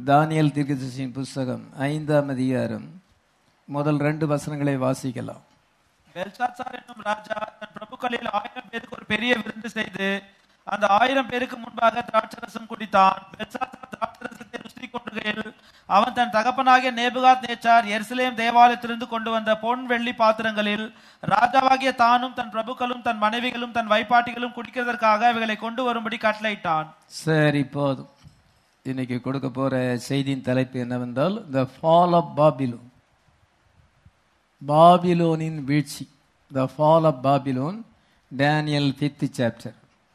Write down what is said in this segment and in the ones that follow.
Daniel தீர்க்கதரிசியின் புஸ்தகம் ஐந்தாம் அதிகாரம் முதல் ரெண்டு வசனங்களை வாசிக்கலாம் பெல்சாத்சார் என்னும் ராஜா தன் பிரபுக்களில் ஆயிரம் பேருக்கு ஒரு பெரிய விருந்து செய்து அந்த ஆயிரம் பேருக்கு முன்பாக திராட்சரசம் குடித்தான் பெல்சாத்சார் திராட்சரசத்தை ருசி கொண்டுகையில் அவன் தன் தகப்பனாகிய நேபுகாத் நேச்சார் எருசலேம் தேவாலயத்திலிருந்து கொண்டு வந்த பொன் வெள்ளி பாத்திரங்களில் ராஜாவாகிய தானும் தன் பிரபுக்களும் தன் மனைவிகளும் தன் வைப்பாட்டிகளும் குடிக்கிறதற்காக அவைகளை கொண்டு வரும்படி கட்டளையிட்டான் சரி போதும் இன்னைக்கு கொடுக்க போற செய்தியின் தலைப்பு என்னவென்றால் த ஃபால் ஆஃப் பாபிலோன் பாபிலோனின் வீழ்ச்சி the fall of Babylon Daniel fifth chapter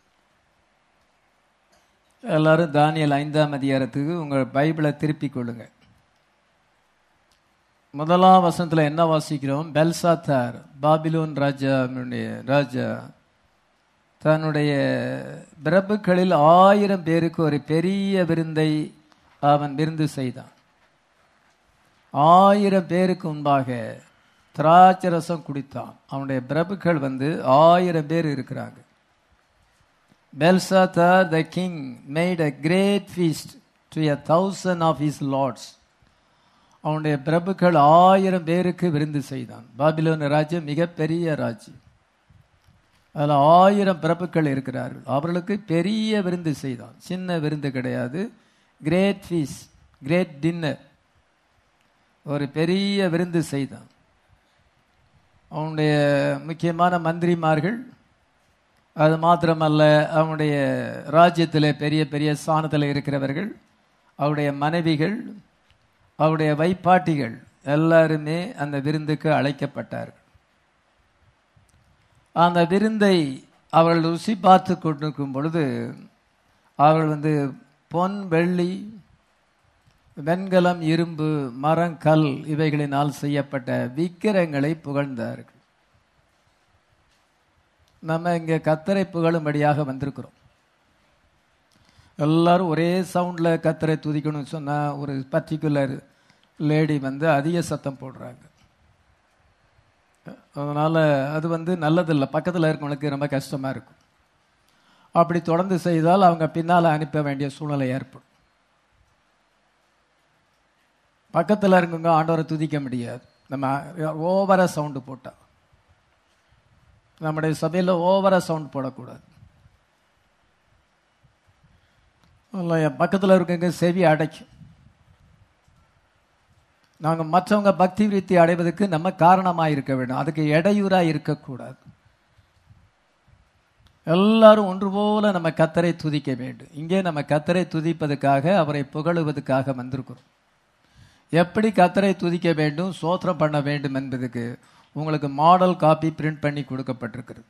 எல்லாரும் தானியல் ஐந்தாம் அதிகாரத்துக்கு உங்கள் பைபிளை திருப்பிக் கொள்ளுங்க முதலாம் வசனத்துல என்ன வாசிக்கிறோம் பெல்சாத்தார் பாபிலோன் ராஜாவுடைய ராஜா தன்னுடைய பிரபுக்களில் ஆயிரம் பேருக்கு ஒரு பெரிய விருந்தை அவன் விருந்து செய்தான் ஆயிரம் பேருக்கு முன்பாக திராட்சரசம் குடித்தான் அவனுடைய பிரபுக்கள் வந்து ஆயிரம் பேர் இருக்கிறாங்க Belshazzar the king made a great feast to a thousand of his lords அவனுடைய பிரபுக்கள் ஆயிரம் பேருக்கு விருந்து செய்தான் பாபிலோன் ராஜ்யம் மிகப்பெரிய ராஜ்யம் அதில் ஆயிரம் பிரபுக்கள் இருக்கிறார்கள் அவர்களுக்கு பெரிய விருந்து செய்தான் சின்ன விருந்து கிடையாது கிரேட் ஃபீஸ் கிரேட் டின்னர் ஒரு பெரிய விருந்து செய்தான் அவனுடைய முக்கியமான மந்திரிமார்கள் அது மாத்திரமல்ல அவனுடைய ராஜ்யத்தில் பெரிய பெரிய ஸ்தானத்தில் இருக்கிறவர்கள் அவருடைய மனைவிகள் அவருடைய வைப்பாட்டிகள் எல்லாருமே அந்த விருந்துக்கு அழைக்கப்பட்டார்கள் அந்த விருந்தை அவர்கள் ருசி பார்த்து கொண்டிருக்கும் பொழுது அவர்கள் வந்து பொன் வெள்ளி வெண்கலம் இரும்பு மரம் கல் இவைகளினால் செய்யப்பட்ட விக்கிரங்களை புகழ்ந்தார்கள் நம்ம இங்க கத்தரை புகழும்படியாக வந்திருக்கிறோம் எல்லாரும் ஒரே சவுண்ட்ல கத்தரை துதிக்கணும்னு சொன்னா ஒரு பர்டிகுலர் லேடி வந்து அதிக சத்தம் போடுறாங்க அதனால அது வந்து நல்லதில்லை பக்கத்தில் இருக்கவங்களுக்கு ரொம்ப கஷ்டமா இருக்கும் அப்படி தொடர்ந்து செய்தால் அவங்க பின்னால் அனுப்ப வேண்டிய சூழ்நிலை ஏற்படும் பக்கத்தில் இருக்கவங்க ஆண்டவரை துதிக்க முடியாது நம்ம ஓவரா சவுண்டு போட்டா நம்முடைய சபையில் ஓவரா சவுண்ட் போடக்கூடாது என் பக்கத்தில் இருக்கவங்க செவி அடைக்கும் நாங்கள் மற்றவங்க பக்தி விருத்தி அடைவதற்கு நம்ம காரணமாக இருக்க வேண்டும் அதுக்கு இடையூறாக இருக்கக்கூடாது எல்லாரும் ஒன்று போல நம்ம கத்தரை துதிக்க வேண்டும் இங்கே நம்ம கத்தரை துதிப்பதற்காக அவரை புகழுவதற்காக வந்திருக்கிறோம் எப்படி கத்தரை துதிக்க வேண்டும் சோத்திரம் பண்ண வேண்டும் என்பதுக்கு உங்களுக்கு மாடல் காப்பி பிரிண்ட் பண்ணி கொடுக்கப்பட்டிருக்கிறது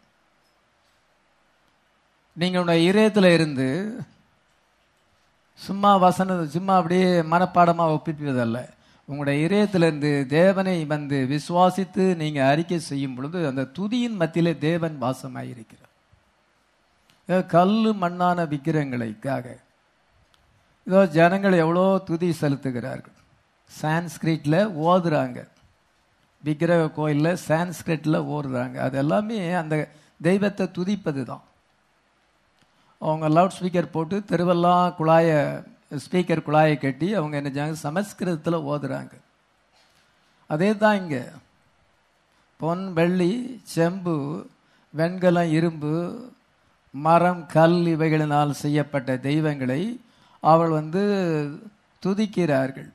நீங்கள் உடைய இதயத்தில் இருந்து சும்மா வசன சும்மா அப்படியே மனப்பாடமாக ஒப்பிப்பதல்ல உங்களுடைய இதயத்திலிருந்து தேவனை வந்து விசுவாசித்து நீங்க அறிக்கை செய்யும் பொழுது அந்த துதியின் மத்தியிலே தேவன் வாசமாயிருக்கிறார் கல்லு மண்ணான விக்கிரங்களுக்காக இதோ ஜனங்கள் எவ்வளோ துதி செலுத்துகிறார்கள் சான்ஸ்கிரிட்ல ஓதுறாங்க விக்கிரக கோயிலில் சான்ஸ்கிரிட்ல ஓதுறாங்க அது எல்லாமே அந்த தெய்வத்தை துதிப்பது தான் அவங்க லவுட் ஸ்பீக்கர் போட்டு தெருவெல்லாம் குழாய ஸ்பீக்கர் குழாயை கட்டி அவங்க என்ன செய்யாங்க சமஸ்கிருதத்தில் ஓதுறாங்க அதே தான் இங்கே பொன் வெள்ளி செம்பு வெண்கலம் இரும்பு மரம் கல் இவைகளினால் செய்யப்பட்ட தெய்வங்களை அவள் வந்து துதிக்கிறார்கள்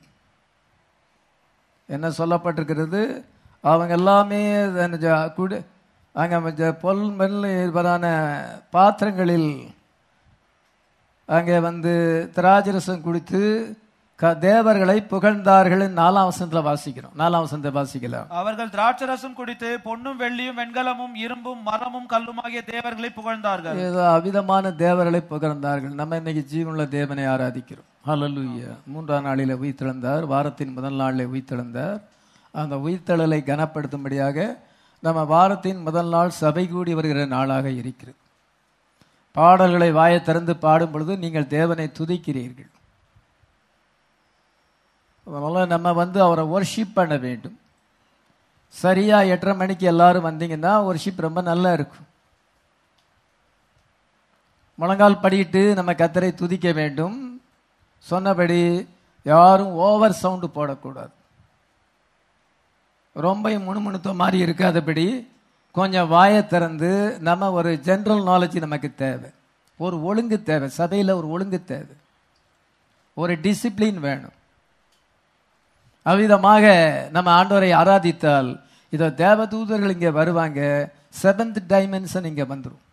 என்ன சொல்லப்பட்டிருக்கிறது அவங்க எல்லாமே குடு அங்கே பொல் மெல்வரான பாத்திரங்களில் அங்கே வந்து திராஜரசம் குடித்து தேவர்களை புகழ்ந்தார்கள் நாலாம் வசனத்துல வாசிக்கிறோம் நாலாம் வசனத்தை வாசிக்கலாம் அவர்கள் திராட்சரசம் குடித்து பொன்னும் வெள்ளியும் வெண்கலமும் இரும்பும் மரமும் கல்லும் ஆகிய தேவர்களை புகழ்ந்தார்கள் ஏதோ அவிதமான தேவர்களை புகழ்ந்தார்கள் நம்ம இன்னைக்கு ஜீவனுள்ள தேவனை ஆராதிக்கிறோம் ஹalleluya மூன்றாம் நாளில உயிர்த்தெழுந்தார் வாரத்தின் முதல் நாளில் உயிர்த்தெழுந்தார் அந்த உயிர்த்தெழலை கனப்படுத்தும்படியாக நம்ம வாரத்தின் முதல் நாள் சபை கூடி வருகிற நாளாக இருக்கிறது பாடல்களை வாயை திறந்து பாடும் பொழுது நீங்கள் தேவனை துதிக்கிறீர்கள் அதனால நம்ம வந்து அவரை ஒர்ஷிப் பண்ண வேண்டும் சரியா எட்டரை மணிக்கு எல்லாரும் வந்தீங்கன்னா ஒர்ஷிப் ரொம்ப நல்லா இருக்கும் முழங்கால் படிட்டு நம்ம கத்தரை துதிக்க வேண்டும் சொன்னபடி யாரும் ஓவர் சவுண்டு போடக்கூடாது ரொம்ப முணுமுணுத்த மாதிரி இருக்காதபடி கொஞ்சம் வாயை திறந்து நம்ம ஒரு ஜெனரல் நாலேஜ் நமக்கு தேவை ஒரு ஒழுங்கு தேவை சபையில் ஒரு ஒழுங்கு தேவை ஒரு டிசிப்ளின் வேணும் அவ்விதமாக நம்ம ஆண்டவரை ஆராதித்தால் இதோ தேவதூதர்கள் இங்கே வருவாங்க செவன்த் டைமென்ஷன் இங்கே வந்துடும்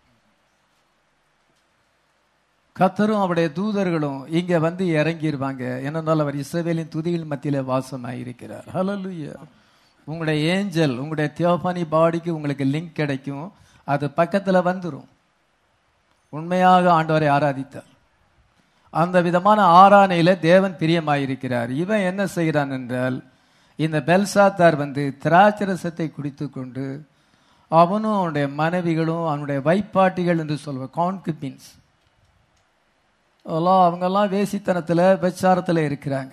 கத்தரும் அவருடைய தூதர்களும் இங்க வந்து இறங்கிடுவாங்க என்னன்னால அவர் இஸ்ரவேலின் துதிகள் மத்தியில வாசமாயிருக்கிறார் ஹalleluya உங்களுடைய ஏஞ்சல் உங்களுடைய தியோபானி பாடிக்கு உங்களுக்கு லிங்க் கிடைக்கும் அது பக்கத்துல வந்துரும் உண்மையாக ஆண்டவரை ஆராதித்தார் அந்த விதமான ஆராணையில தேவன் பிரியமாயிருக்கிறார் இவன் என்ன செய்கிறான் என்றால் இந்த பெல்சாத்தார் வந்து திராட்சரசத்தை குடித்து கொண்டு அவனும் அவனுடைய மனைவிகளும் அவனுடைய வைப்பாட்டிகள் என்று சொல்வ கான்குபின்ஸ் அதெல்லாம் அவங்கெல்லாம் வேசித்தனத்தில் விபச்சாரத்தில் இருக்கிறாங்க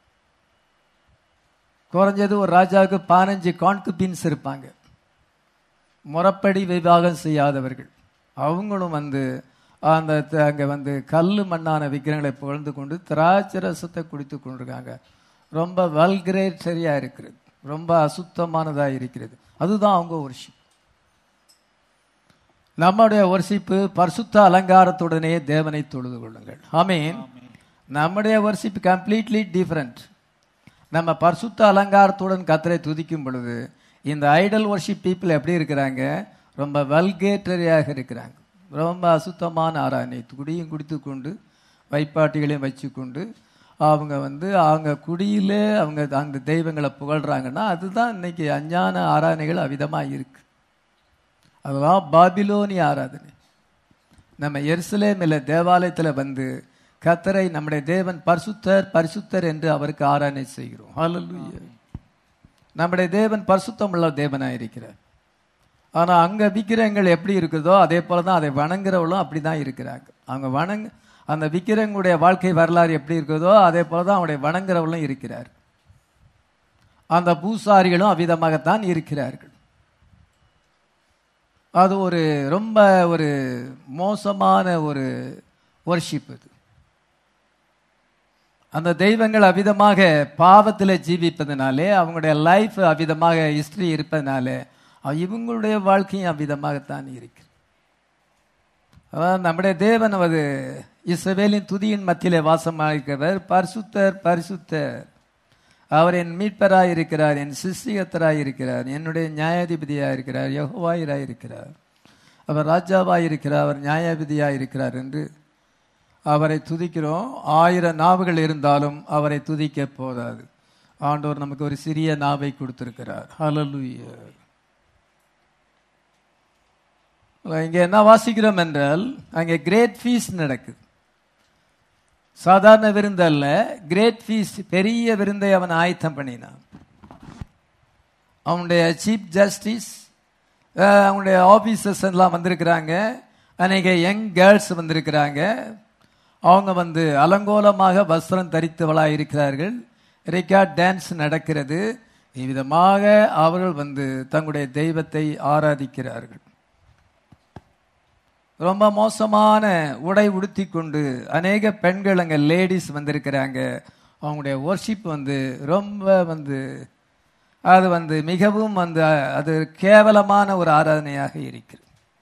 குறைஞ்சது ஒரு ராஜாவுக்கு பதினஞ்சு கான்குபின்ஸ் இருப்பாங்க முறப்படி விவாகம் செய்யாதவர்கள் அவங்களும் வந்து அந்த த- அங்க வந்து கல்லு மண்ணான விக்கிரங்களை புகழ்ந்து கொண்டு திராட்சை ரசத்தை குடித்து கொண்டிருக்காங்க ரொம்ப வல்கிரேட்டரியா இருக்கிறது ரொம்ப அசுத்தமானதா இருக்கிறது அதுதான் அவங்க worship நம்முடைய ஒர்ஷிப்பு பரிசுத்த அலங்காரத்துடனே தேவனை தொழுது கொள்ளுங்கள் ஆமீன் நம்முடைய ஒர்ஷிப் கம்ப்ளீட்லி டிஃபரண்ட் நம்ம பரிசுத்த அலங்காரத்துடன் கத்தரை துதிக்கும் பொழுது இந்த ஐடல் ஒர்ஷிப் பீப்புள் எப்படி இருக்கிறாங்க ரொம்ப வல்கேட்டரியாக இருக்கிறாங்க ரொம்ப அசுத்தமான ஆராதனை குடியும் குடித்து கொண்டு வைப்பாட்டிகளையும் வச்சுக்கொண்டு அவங்க வந்து அவங்க குடியிலே அவங்க அந்த தெய்வங்களை புகழ்றாங்கன்னா அதுதான் இன்னைக்கு அஞ்ஞான ஆராதனைகள் அவ்விதமாக இருக்கு அதெல்லாம் பாபிலோனிய ஆராதனை நம்ம எருசலேமில் தேவாலயத்தில் வந்து கத்தரை நம்முடைய தேவன் பரிசுத்தர் பரிசுத்தர் என்று அவருக்கு ஆராதனை செய்கிறோம் ஹalleluya நம்முடைய தேவன் பரிசுத்தம் உள்ள தேவனாக இருக்கிறார் ஆனா அங்க விக்கிரகங்கள் எப்படி இருக்குதோ அதே போல தான் அதை வணங்குறவங்களும் அப்படி தான் இருக்கிறாங்க அவங்க வணங்க அந்த விக்கிரகங்களுடைய வாழ்க்கை வரலாறு எப்படி இருக்குதோ அதே போல தான் அவங்களுடைய வணங்குறவங்களும் இருக்கிறார் அந்த பூசாரிகளும் அவ்விதமாகத்தான் இருக்கிறார்கள் அது ஒரு ரொம்ப ஒரு மோசமான ஒரு ஒர்ஷிப் இது அந்த தெய்வங்கள் அவ்விதமாக பாவத்தில் ஜீவிப்பதனாலே அவங்களுடைய லைஃப் அவ்விதமாக ஹிஸ்டரி இருப்பதனாலே அ- இவங்களுடைய வாழ்க்கையும் அவ்விதமாகத்தான் இருக்கு அதாவது நம்முடைய தேவன் அது இஸ்ரவேலின் துதியின் மத்தியிலே வாசமாயிருக்கிறவர் பரிசுத்தர் பரிசுத்தர் அவர் என் மீட்பராய் இருக்கிறார் என் சிஸ்டிகத்தராய் இருக்கிறார் என்னுடைய நியாயாதிபதியாய் இருக்கிறார் யெகோவாயிராய் இருக்கிறார் அவர் ராஜாவாய் இருக்கிறார் அவர் நியாயாதிபதியாய் இருக்கிறார் என்று அவரை துதிக்கிறோம் ஆயிரம் நாவுகள் இருந்தாலும் அவரை துதிக்க போதாது ஆண்டவர் நமக்கு ஒரு சிறிய நாவை கொடுத்திருக்கிறார் ஹalleluya இங்க என்ன வாசிக்கிறோம் என்றால் அங்கே கிரேட் ஃபீஸ் நடக்குது சாதாரண விருந்து அல்ல கிரேட் ஃபீஸ் பெரிய விருந்தை அவன் ஆயத்தம் பண்ணினான் அவனுடைய சீஃப் ஜஸ்டிஸ் அவனுடைய ஆபீசர்ஸ் எல்லாம் வந்திருக்கிறாங்க அநேக யங் கேர்ள்ஸ் வந்திருக்கிறாங்க அவங்க வந்து அலங்கோலமாக வஸ்திரம் தரித்தவளாக இருக்கிறார்கள் ரெக்கார்ட் டான்ஸ் நடக்கிறது இவ்விதமாக அவர்கள் வந்து தங்களுடைய தெய்வத்தை ஆராதிக்கிறார்கள் ரொம்ப மோசமான உடை உடுத்தி கொண்டு அநேக பெண்கள் அங்கே லேடிஸ் வந்திருக்கிறாங்க அவங்களுடைய ஒர்ஷிப் வந்து ரொம்ப வந்து அது வந்து மிகவும் வந்து அது கேவலமான ஒரு ஆராதனையாக இருக்கிறது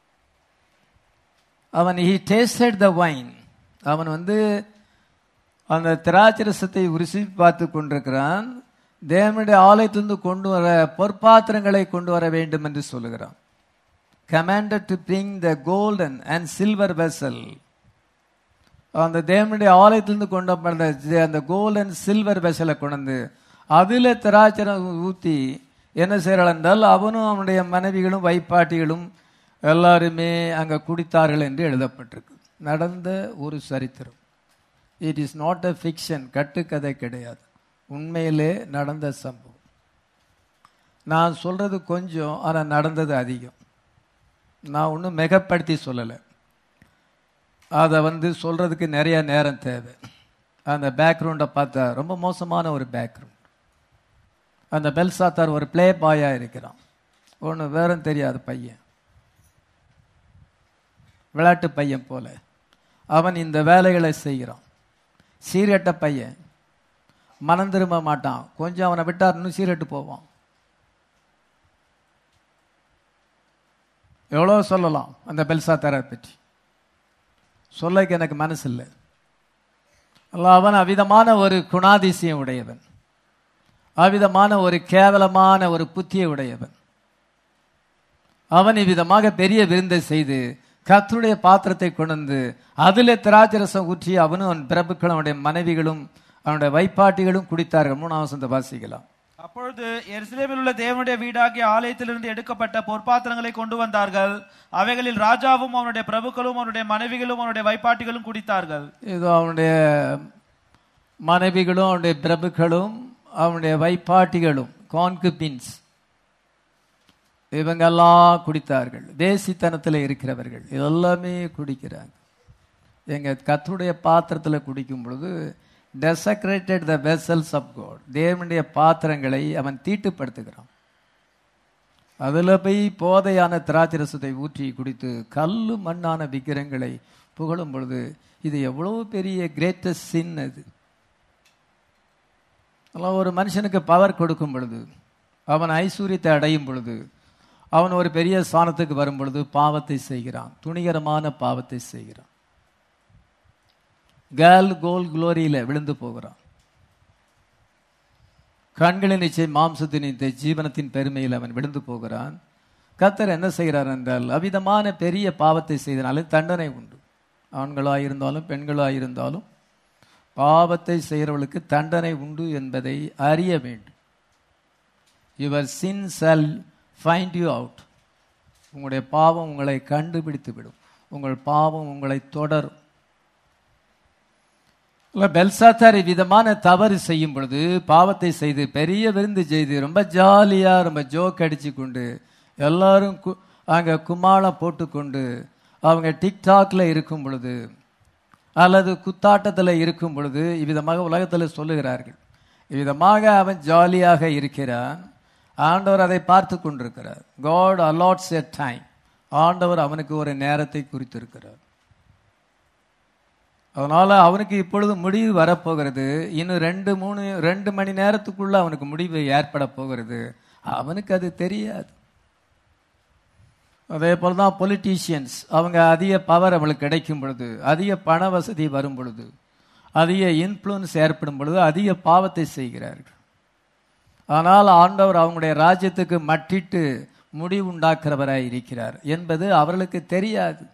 அவன் ஹி டேஸ்டட் த வைன் அவன் வந்து அந்த திராட்சரசத்தை ருசி பார்த்து கொண்டிருக்கிறான் தேவனுடைய ஆலயத்திலிருந்து கொண்டு வர பொற்பாத்திரங்களை கொண்டு வர வேண்டும் என்று சொல்லுகிறான் commanded to bring the golden and silver vessel அந்த தேவனுடைய ஆலயத்திலிருந்து கொண்டு வந்த அந்த கோல்டன் சில்வர் வெசலை கொண்டு வந்து அதில் திராட்சரம் ஊற்றி என்ன செய்கிறாள் என்றால் அவனும் அவனுடைய மனைவிகளும் வைப்பாட்டிகளும் எல்லாருமே அங்கே குடித்தார்கள் என்று எழுதப்பட்டிருக்கு நடந்த ஒரு சரித்திரம் it is not a fiction கட்டுக்கதை கிடையாது உண்மையிலே நடந்த சம்பவம் நான் சொல்றது கொஞ்சம் ஆனால் நடந்தது அதிகம் நான் ஒன்றும் மிகப்படுத்தி சொல்லலை அதை வந்து சொல்றதுக்கு நிறைய நேரம் தேவை அந்த பேக்ரவுண்டை பார்த்தா ரொம்ப மோசமான ஒரு பேக்ரவுண்ட் அந்த பெல்சாத்தார் ஒரு பிளே பாயா இருக்கிறான் ஒன்று வேறும் தெரியாது பையன் விளையாட்டு பையன் போல அவன் இந்த வேலைகளை செய்கிறான் சீரட்ட பையன் மனம் திரும்ப மாட்டான் கொஞ்சம் அவனை விட்டா இன்னும் சீரட்டு போவான் எவ்வளோ சொல்லலாம் அந்த பெல்சா தர பற்றி சொல்லக்கு எனக்கு மனசு இல்லை அல்ல, அவன் அவிதமான ஒரு குணாதிசயம் உடையவன் அவிதமான ஒரு கேவலமான ஒரு புத்தியை உடையவன் அவன் இவ்விதமாக பெரிய விருந்தை செய்து கர்த்தருடைய பாத்திரத்தை கொண்டு வந்து அதிலே திராட்சரசம் ஊற்றி அவனும் அவன் பிரபுக்களும் அவனுடைய மனைவிகளும் அவனுடைய வைப்பாட்டிகளும் குடித்தார்கள் மூணாம் வசந்த வாசிக்கலாம் அப்பொழுது எருசலேமில் உள்ள தேவனுடைய வீடாகிய ஆலயத்திலிருந்து எடுக்கப்பட்ட பொற்பாத்திரங்களை கொண்டு வந்தார்கள் அவைகளில் ராஜாவும் அவனுடைய பிரபுக்களும் அவனுடைய மனைவிகளும் அவனுடைய வைப்பாட்டிகளும் குடித்தார்கள் இதோ அவனுடைய மனைவிகளும் அவனுடைய பிரபுக்களும் அவனுடைய வைப்பாட்டிகளும் கான்குபின்ஸ் இவங்கெல்லாம் குடித்தார்கள் தேசித்தனத்தில் இருக்கிறவர்கள் இதெல்லாமே குடிக்கிறாங்க எங்க கத்தருடைய பாத்திரத்தில் குடிக்கும் பொழுது desecrated the vessels of God தேவனுடைய பாத்திரங்களை அவன் தீட்டுப்படுத்துகிறான் அதில் போய் போதையான திராட்சரசத்தை ஊற்றி குடித்து கல்லு மண்ணான விக்கிரங்களை புகழும் பொழுது இது எவ்வளவு பெரிய கிரேட்டஸ்ட் சின் அது அதெல்லாம் ஒரு மனுஷனுக்கு பவர் கொடுக்கும் பொழுது அவன் ஐஸ்வர்யத்தை அடையும் பொழுது அவன் ஒரு பெரிய ஸ்தானத்துக்கு வரும் பொழுது பாவத்தை செய்கிறான் துணிகரமான பாவத்தை செய்கிறான் கேல் கோல் குளோரியில விழுந்து போகிறான் கண்களின் நிச்சயம் மாம்சத்தின் இந்த ஜீவனத்தின் பெருமையில் அவன் விழுந்து போகிறான் கத்தர் என்ன செய்கிறார் என்றால் அவிதமான பெரிய பாவத்தை செய்தனாலும் தண்டனை உண்டு ஆண்களாக இருந்தாலும் பெண்களாக இருந்தாலும் பாவத்தை செய்கிறவளுக்கு தண்டனை உண்டு என்பதை அறிய வேண்டும் your sin shall find you out உங்களுடைய பாவம் உங்களை கண்டுபிடித்து விடும் உங்கள் பாவம் உங்களை தொடரும் இல்ல, பெல்சாத்தார் விதமான தவறு செய்யும் பொழுது பாவத்தை செய்து பெரிய விருந்து செய்து ரொம்ப ஜாலியா ரொம்ப ஜோக் அடிச்சு கொண்டு எல்லாரும் கு- அங்க கும்மாளம் போட்டுக்கொண்டு அவங்க டிக்டாக்ல இருக்கும் பொழுது அல்லது குத்தாட்டத்தில் இருக்கும் பொழுது இவ்விதமாக உலகத்தில் சொல்லுகிறார்கள் இவ்விதமாக அவன் ஜாலியாக இருக்கிறான் ஆண்டவர் அதை பார்த்து கொண்டிருக்கிறார் காட் அலாட்ஸ் எ டைம் ஆண்டவர் அவனுக்கு ஒரு நேரத்தை குறித்திருக்கிறார் அதனால அவனுக்கு இப்பொழுது முடிவு வரப்போகிறது இன்னும் ரெண்டு மூணு ரெண்டு மணி நேரத்துக்குள்ள அவனுக்கு முடிவு ஏற்பட போகிறது அவனுக்கு அது தெரியாது அதே போல தான் பொலிட்டீஷியன்ஸ் அவங்க அதிக பவர் அவளுக்கு கிடைக்கும் பொழுது அதிக பண வசதி வரும் பொழுது அதிக இன்ஃப்ளூயன்ஸ் ஏற்படும் பொழுது அதிக பாவத்தை செய்கிறார்கள் ஆனால் ஆண்டவர் அவங்களுடைய ராஜ்யத்துக்கு மட்டிட்டு முடிவு உண்டாக்குறவராய் இருக்கிறார் என்பது அவர்களுக்கு தெரியாது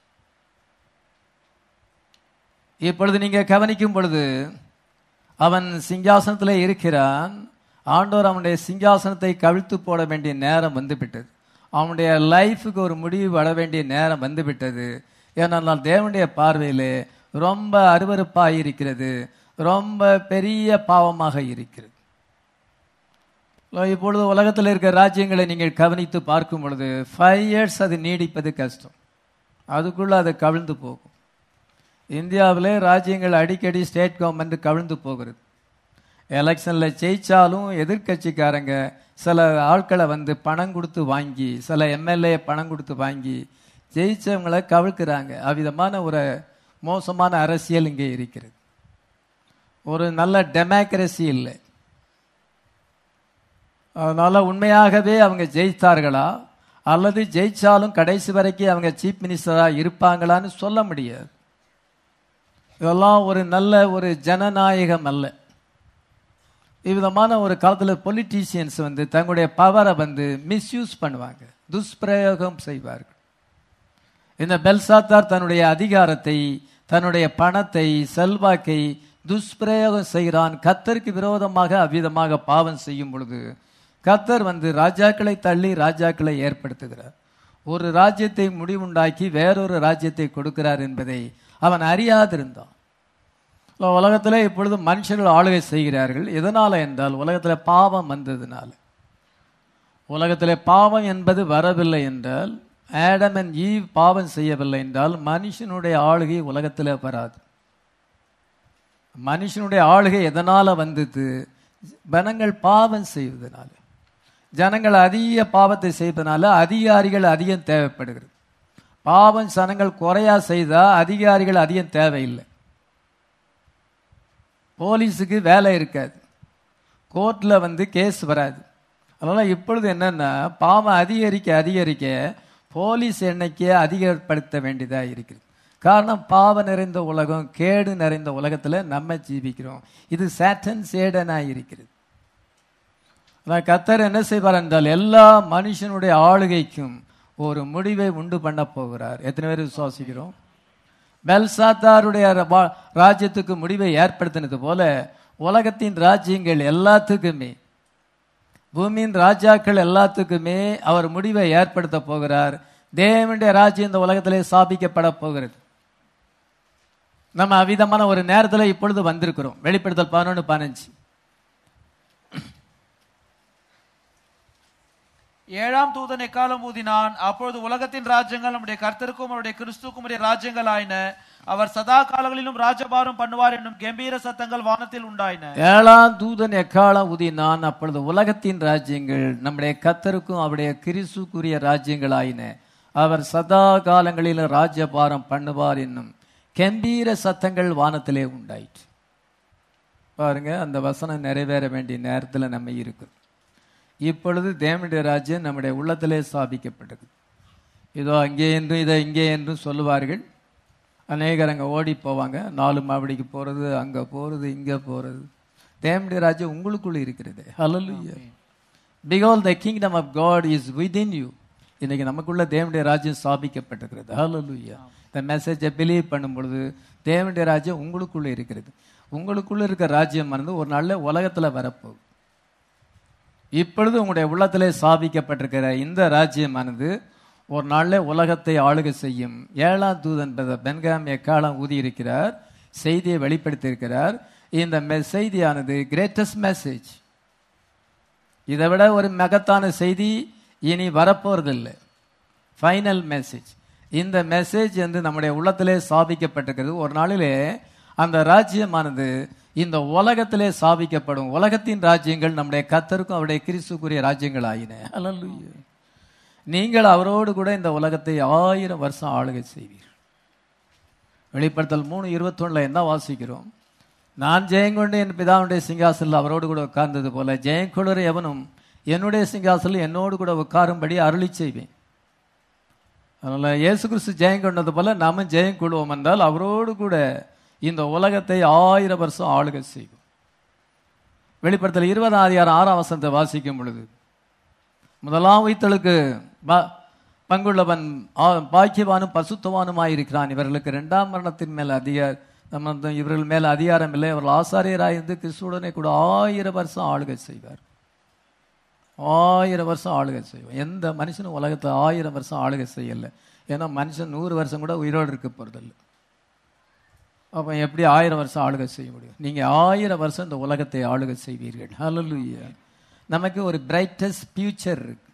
இப்பொழுது நீங்க கவனிக்கும் பொழுது அவன் சிங்காசனத்தில் இருக்கிறான் ஆண்டவர் அவனுடைய சிங்காசனத்தை கவிழ்த்து போட வேண்டிய நேரம் வந்துவிட்டது அவனுடைய லைஃபுக்கு ஒரு முடிவு வர வேண்டிய நேரம் வந்துவிட்டது ஏனென்றால் தேவனுடைய பார்வையிலே ரொம்ப அருவருப்பாக இருக்கிறது ரொம்ப பெரிய பாவமாக இருக்கிறது இப்பொழுது உலகத்தில் இருக்கிற ராஜ்யங்களை நீங்கள் கவனித்து பார்க்கும் பொழுது ஃபைவ் இயர்ஸ் அது நீடிப்பது கஷ்டம் அதுக்குள்ள அது கவிழ்ந்து போகும் இந்தியாவிலே ராஜ்யங்கள் அடிக்கடி ஸ்டேட் கவர்மெண்ட் கவிழ்ந்து போகிறது எலெக்ஷன்ல ஜெயிச்சாலும் எதிர்க்கட்சிக்காரங்க சில ஆட்களை வந்து பணம் கொடுத்து வாங்கி சில எம்எல்ஏ பணம் கொடுத்து வாங்கி ஜெயிச்சவங்களை கவிழ்க்கிறாங்க அவ்விதமான ஒரு மோசமான அரசியல் இங்கே இருக்கிறது ஒரு நல்ல டெமோக்ரஸி இல்லை அதனால உண்மையாகவே அவங்க ஜெயித்தார்களா அல்லது ஜெயிச்சாலும் கடைசி வரைக்கும் அவங்க சீஃப் மினிஸ்டரா இருப்பாங்களான்னு சொல்ல முடியாது இதெல்லாம் ஒரு நல்ல ஒரு ஜனநாயகம் அல்ல இவ்விதமான ஒரு காலத்தில் பொலிட்டீஷியன்ஸ் வந்து தங்களுடைய பவரை வந்து மிஸ்யூஸ் பண்ணுவாங்க துஷ்பிரயோகம் செய்வார்கள் இந்த பெல்சாத்தார் தன்னுடைய அதிகாரத்தை தன்னுடைய பணத்தை செல்வாக்கை துஷ்பிரயோகம் செய்கிறான் கத்தருக்கு விரோதமாக அவ்விதமாக பாவம் செய்யும் பொழுது கத்தர் வந்து ராஜாக்களை தள்ளி ராஜாக்களை ஏற்படுத்துகிறார் ஒரு ராஜ்யத்தை முடிவுண்டாக்கி வேறொரு ராஜ்யத்தை கொடுக்கிறார் என்பதை அவன் அறியாதிருந்தான் உலகத்தில் இப்பொழுது மனுஷர்கள் ஆளுகை செய்கிறார்கள் எதனால என்றால் உலகத்தில் பாவம் வந்ததுனால உலகத்தில் பாவம் என்பது வரவில்லை என்றால் ஆடம் அண்ட் ஈவ் பாவம் செய்யவில்லை என்றால் மனுஷனுடைய ஆளுகை உலகத்தில் வராது மனுஷனுடைய ஆளுகை எதனால வந்தது ஜனங்கள் பாவம் செய்வதனால ஜனங்கள் அதிக பாவத்தை செய்வதனால அதிகாரிகள் அதிகம் தேவைப்படுகிறது பாவம் ஜனங்கள் குறையா செய்தா அதிகாரிகள் அதிகம் தேவையில்லை போலீஸுக்கு வேலை இருக்காது கோர்ட்ல வந்து கேஸ் வராது அதனால இப்பொழுது என்னன்னா பாவம் அதிகரிக்க அதிகரிக்க போலீஸ் எண்ணிக்கையை அதிகப்படுத்த வேண்டியதா இருக்குது காரணம் பாவம் நிறைந்த உலகம் கேடு நிறைந்த உலகத்துல நம்ம ஜீவிக்கிறோம் இது சேட்டன் சேடனா இருக்கிறது ஆனால் கத்தர் என்ன செய்வார் என்றால் எல்லா மனுஷனுடைய ஆளுகைக்கும் ஒரு முடிவை உண்டு பண்ண போகிறார் எத்தனை பேர் விசுவாசிக்கிறோம் பெல்சாத்தாருடைய ரா- ராஜ்யத்துக்கு முடிவை ஏற்படுத்தினது போல உலகத்தின் ராஜ்யங்கள் எல்லாத்துக்குமே பூமியின் ராஜாக்கள் எல்லாத்துக்குமே அவர் முடிவை ஏற்படுத்த போகிறார் தேவனுடைய ராஜ்யம் இந்த உலகத்திலே ஸ்தாபிக்கப்பட போகிறது நம்ம அவ்விதமான ஒரு நேரத்தில் இப்பொழுது வந்திருக்கிறோம் வெளிப்படுத்தல் பதினொன்று பதினஞ்சு ஏழாம் தூதன் எக்காலம் ஊதினான் அப்பொழுது உலகத்தின் ராஜ்யங்கள் நம்முடைய கர்த்தருக்கும் அவருடைய கிறிஸ்துக்கும் உடைய ராஜ்யங்கள் ஆயின அவர் சதா காலங்களிலும் ராஜபாரம் பண்ணுவார் என்னும் கம்பீர சத்தங்கள் வானத்தில் உண்டாயின ஏழாம் தூதன் எக்காலம் உதினான் அப்பொழுது உலகத்தின் ராஜ்யங்கள் நம்முடைய கத்தருக்கும் அவருடைய கிறிசுக்குரிய ராஜ்யங்கள் ஆயின அவர் சதா காலங்களில் ராஜ்யபாரம் பண்ணுவார் என்னும் கம்பீர சத்தங்கள் வானத்திலே உண்டாயிற்று பாருங்க அந்த வசனம் நிறைவேற வேண்டிய நேரத்தில் நம்ம இருக்கு இப்பொழுது தேவனுடைய ராஜ்யம் நம்முடைய உள்ளத்திலே ஸ்தாபிக்கப்பட்டது இதோ அங்கே என்றும் இதை இங்கே என்றும் சொல்லுவார்கள் அநேகர் அங்கே ஓடி போவாங்க நாலு மாவடிக்கு போகிறது அங்கே போகிறது இங்கே போகிறது தேவனுடைய ராஜ்யம் உங்களுக்குள்ள இருக்கிறது hallelujah because the kingdom of God is within you இன்னைக்கு நமக்குள்ள தேவனுடைய ராஜ்யம் ஸ்தாபிக்கப்பட்டிருக்கிறது ஹalleluya இந்த மெசேஜை பிலீவ் பண்ணும் பொழுது தேவனுடைய ராஜ்யம் உங்களுக்குள்ள இருக்கிறது உங்களுக்குள்ள இருக்க ராஜ்யம் வந்து ஒரு நாள்ல உலகத்துல வரப்போகுது இப்பொழுது உங்களுடைய உள்ளத்திலே ஸ்தாபிக்கப்பட்டிருக்கிற இந்த ராஜ்யமானது ஒரு நாள்ல உலகத்தை ஆளுகை செய்யும் ஏழாம் தூதன் பென்காம் எக்காலம் ஊதியிருக்கிறார் செய்தியை வெளிப்படுத்தியிருக்கிறார் இந்த மெ- செய்தியானது கிரேட்டஸ்ட் மெசேஜ் இதை விட ஒரு மகத்தான செய்தி இனி வரப்போறதில்லை ஃபைனல் மெசேஜ் இந்த மெசேஜ் வந்து நம்முடைய உள்ளத்திலே ஸ்தாபிக்கப்பட்டிருக்கிறது ஒரு நாளிலே அந்த ராஜ்யமானது இந்த உலகத்திலே ஸ்தாபிக்கப்படும் உலகத்தின் ராஜ்யங்கள் நம்முடைய கத்தருக்கும் அவருடைய கிறிஸ்துக்குரிய ராஜ்யங்கள் ஆயின அல்லேலூயா நீங்கள் அவரோடு கூட இந்த உலகத்தை ஆயிரம் வருஷம் ஆளுகை செய்வீர் வெளிப்படுத்தல் மூணு இருபத்தொன்னுல என்ன வாசிக்கிறோம் நான் ஜெயங்கொண்டு என் பிதாவுடைய சிங்காசனில் அவரோடு கூட உட்கார்ந்தது போல ஜெயங்கொள்ளுற எவனும் என்னுடைய சிங்காசனில் என்னோடு கூட உட்காரும்படி அருளி செய்வேன் அதனால இயேசு கிறிஸ்து ஜெயம் கொண்டது போல நாம ஜெயம் கொள்வோம் என்றால் அவரோடு கூட இந்த உலகத்தை ஆயிரம் வருஷம் ஆளுகை செய்வோம் வெளிப்படுத்தல் இருபதாம் அதிகாரம் ஆறாம் வசனத்தை வாசிக்கும் பொழுது முதலாம் உயிர்த்தலுக்கு ப- பங்குள்ளவன் ஆ- பாக்கியவானும் பசுத்தவானுமாயிருக்கிறான் இவர்களுக்கு இரண்டாம் மரணத்தின் மேல் அதிகார நம்ம இவர்கள் மேல் அதிகாரம் இல்லை அவர்கள் ஆசாரியராயிருந்து கிறிஸ்துவுடனே கூட ஆயிரம் வருஷம் ஆளுகை செய்வார் ஆயிரம் வருஷம் ஆளுகை செய்வோம் எந்த மனுஷனும் உலகத்தை ஆயிரம் வருஷம் ஆளுகை செய்யல ஏன்னா மனுஷன் நூறு வருஷம் கூட உயிரோடு இருக்க போறதில்லை அப்போ எப்படி ஆயிரம் வருஷம் ஆளுகை செய்ய முடியும் நீங்க ஆயிரம் வருஷம் இந்த உலகத்தை ஆளுகை செய்வீர்கள் ஹalleluya நமக்கு ஒரு பிரைட்டஸ்ட் ஃபியூச்சர் இருக்கு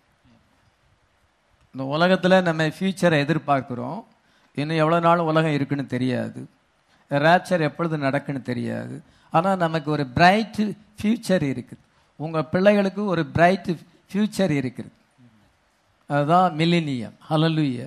இந்த உலகத்துல நம்ம ஃபியூச்சரை எதிர்பார்க்கிறோம் இன்னும் எவ்வளவு நாள் உலகம் இருக்குன்னு தெரியாது ரேப்சர் எப்பொழுது நடக்குன்னு தெரியாது ஆனா நமக்கு ஒரு பிரைட் ஃபியூச்சர் இருக்குது உங்க பிள்ளைகளுக்கு ஒரு பிரைட் ஃபியூச்சர் இருக்குது அதுதான் மில்லினியம் ஹalleluya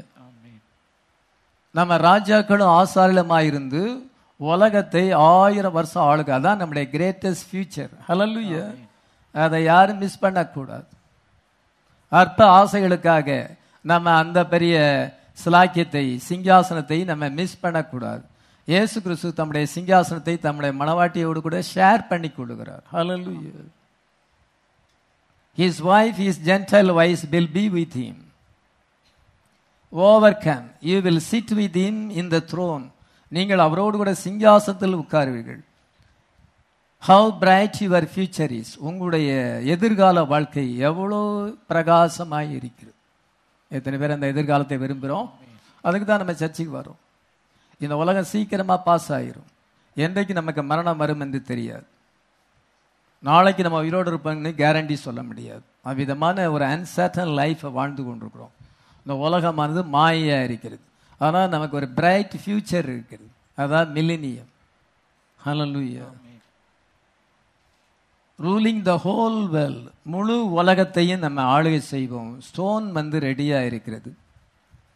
நம்ம ராஜாக்களும் ஆசாரியமாயிருந்து உலகத்தை ஆயிரம் வருஷம் ஆளுக அதான் நம்முடைய கிரேட்டஸ்ட் ஃபியூச்சர் ஹalleluya அதை யாரும் மிஸ் பண்ணக்கூடாது அற்ப ஆசைகளுக்காக நம்ம அந்த பெரிய சிலாக்கியத்தை சிங்காசனத்தை நம்ம மிஸ் பண்ணக்கூடாது இயேசு கிறிஸ்து தம்முடைய சிங்காசனத்தை தம்முடைய மனவாட்டியோடு கூட ஷேர் பண்ணி கொடுக்கிறார் ஹalleluya his wife his gentile wife will be with him overcome you will sit with him in the throne நீங்கள் அவரோடு கூட சிங்காசனத்தில் உட்காருவீர்கள் how bright your future is உங்களுடைய எதிர்கால வாழ்க்கை எவ்வளோ பிரகாசமாய் இருக்கிறது எத்தனை பேர் அந்த எதிர்காலத்தை விரும்புகிறோம் அதுக்கு தான் நம்ம சர்ச்சைக்கு வரோம் இந்த உலகம் சீக்கிரமா பாஸ் ஆயிரும் என்றைக்கு நமக்கு மரணம் வரும் என்று தெரியாது நாளைக்கு நம்ம உயிரோடு இருப்போம்னு கேரண்டி சொல்ல முடியாது அவ்விதமான ஒரு அன்சர்டன் லைஃப்பை வாழ்ந்து கொண்டிருக்கிறோம் இந்த உலகமானது மாயையா இருக்கிறது ஆனால் நமக்கு ஒரு பிரைட் ஃபியூச்சர் இருக்கிறது அதான் millennium hallelujah ruling the whole world முழு உலகத்தையும் நம்ம ஆளுகை செய்வோம் ஸ்டோன் வந்து ரெடியா இருக்கிறது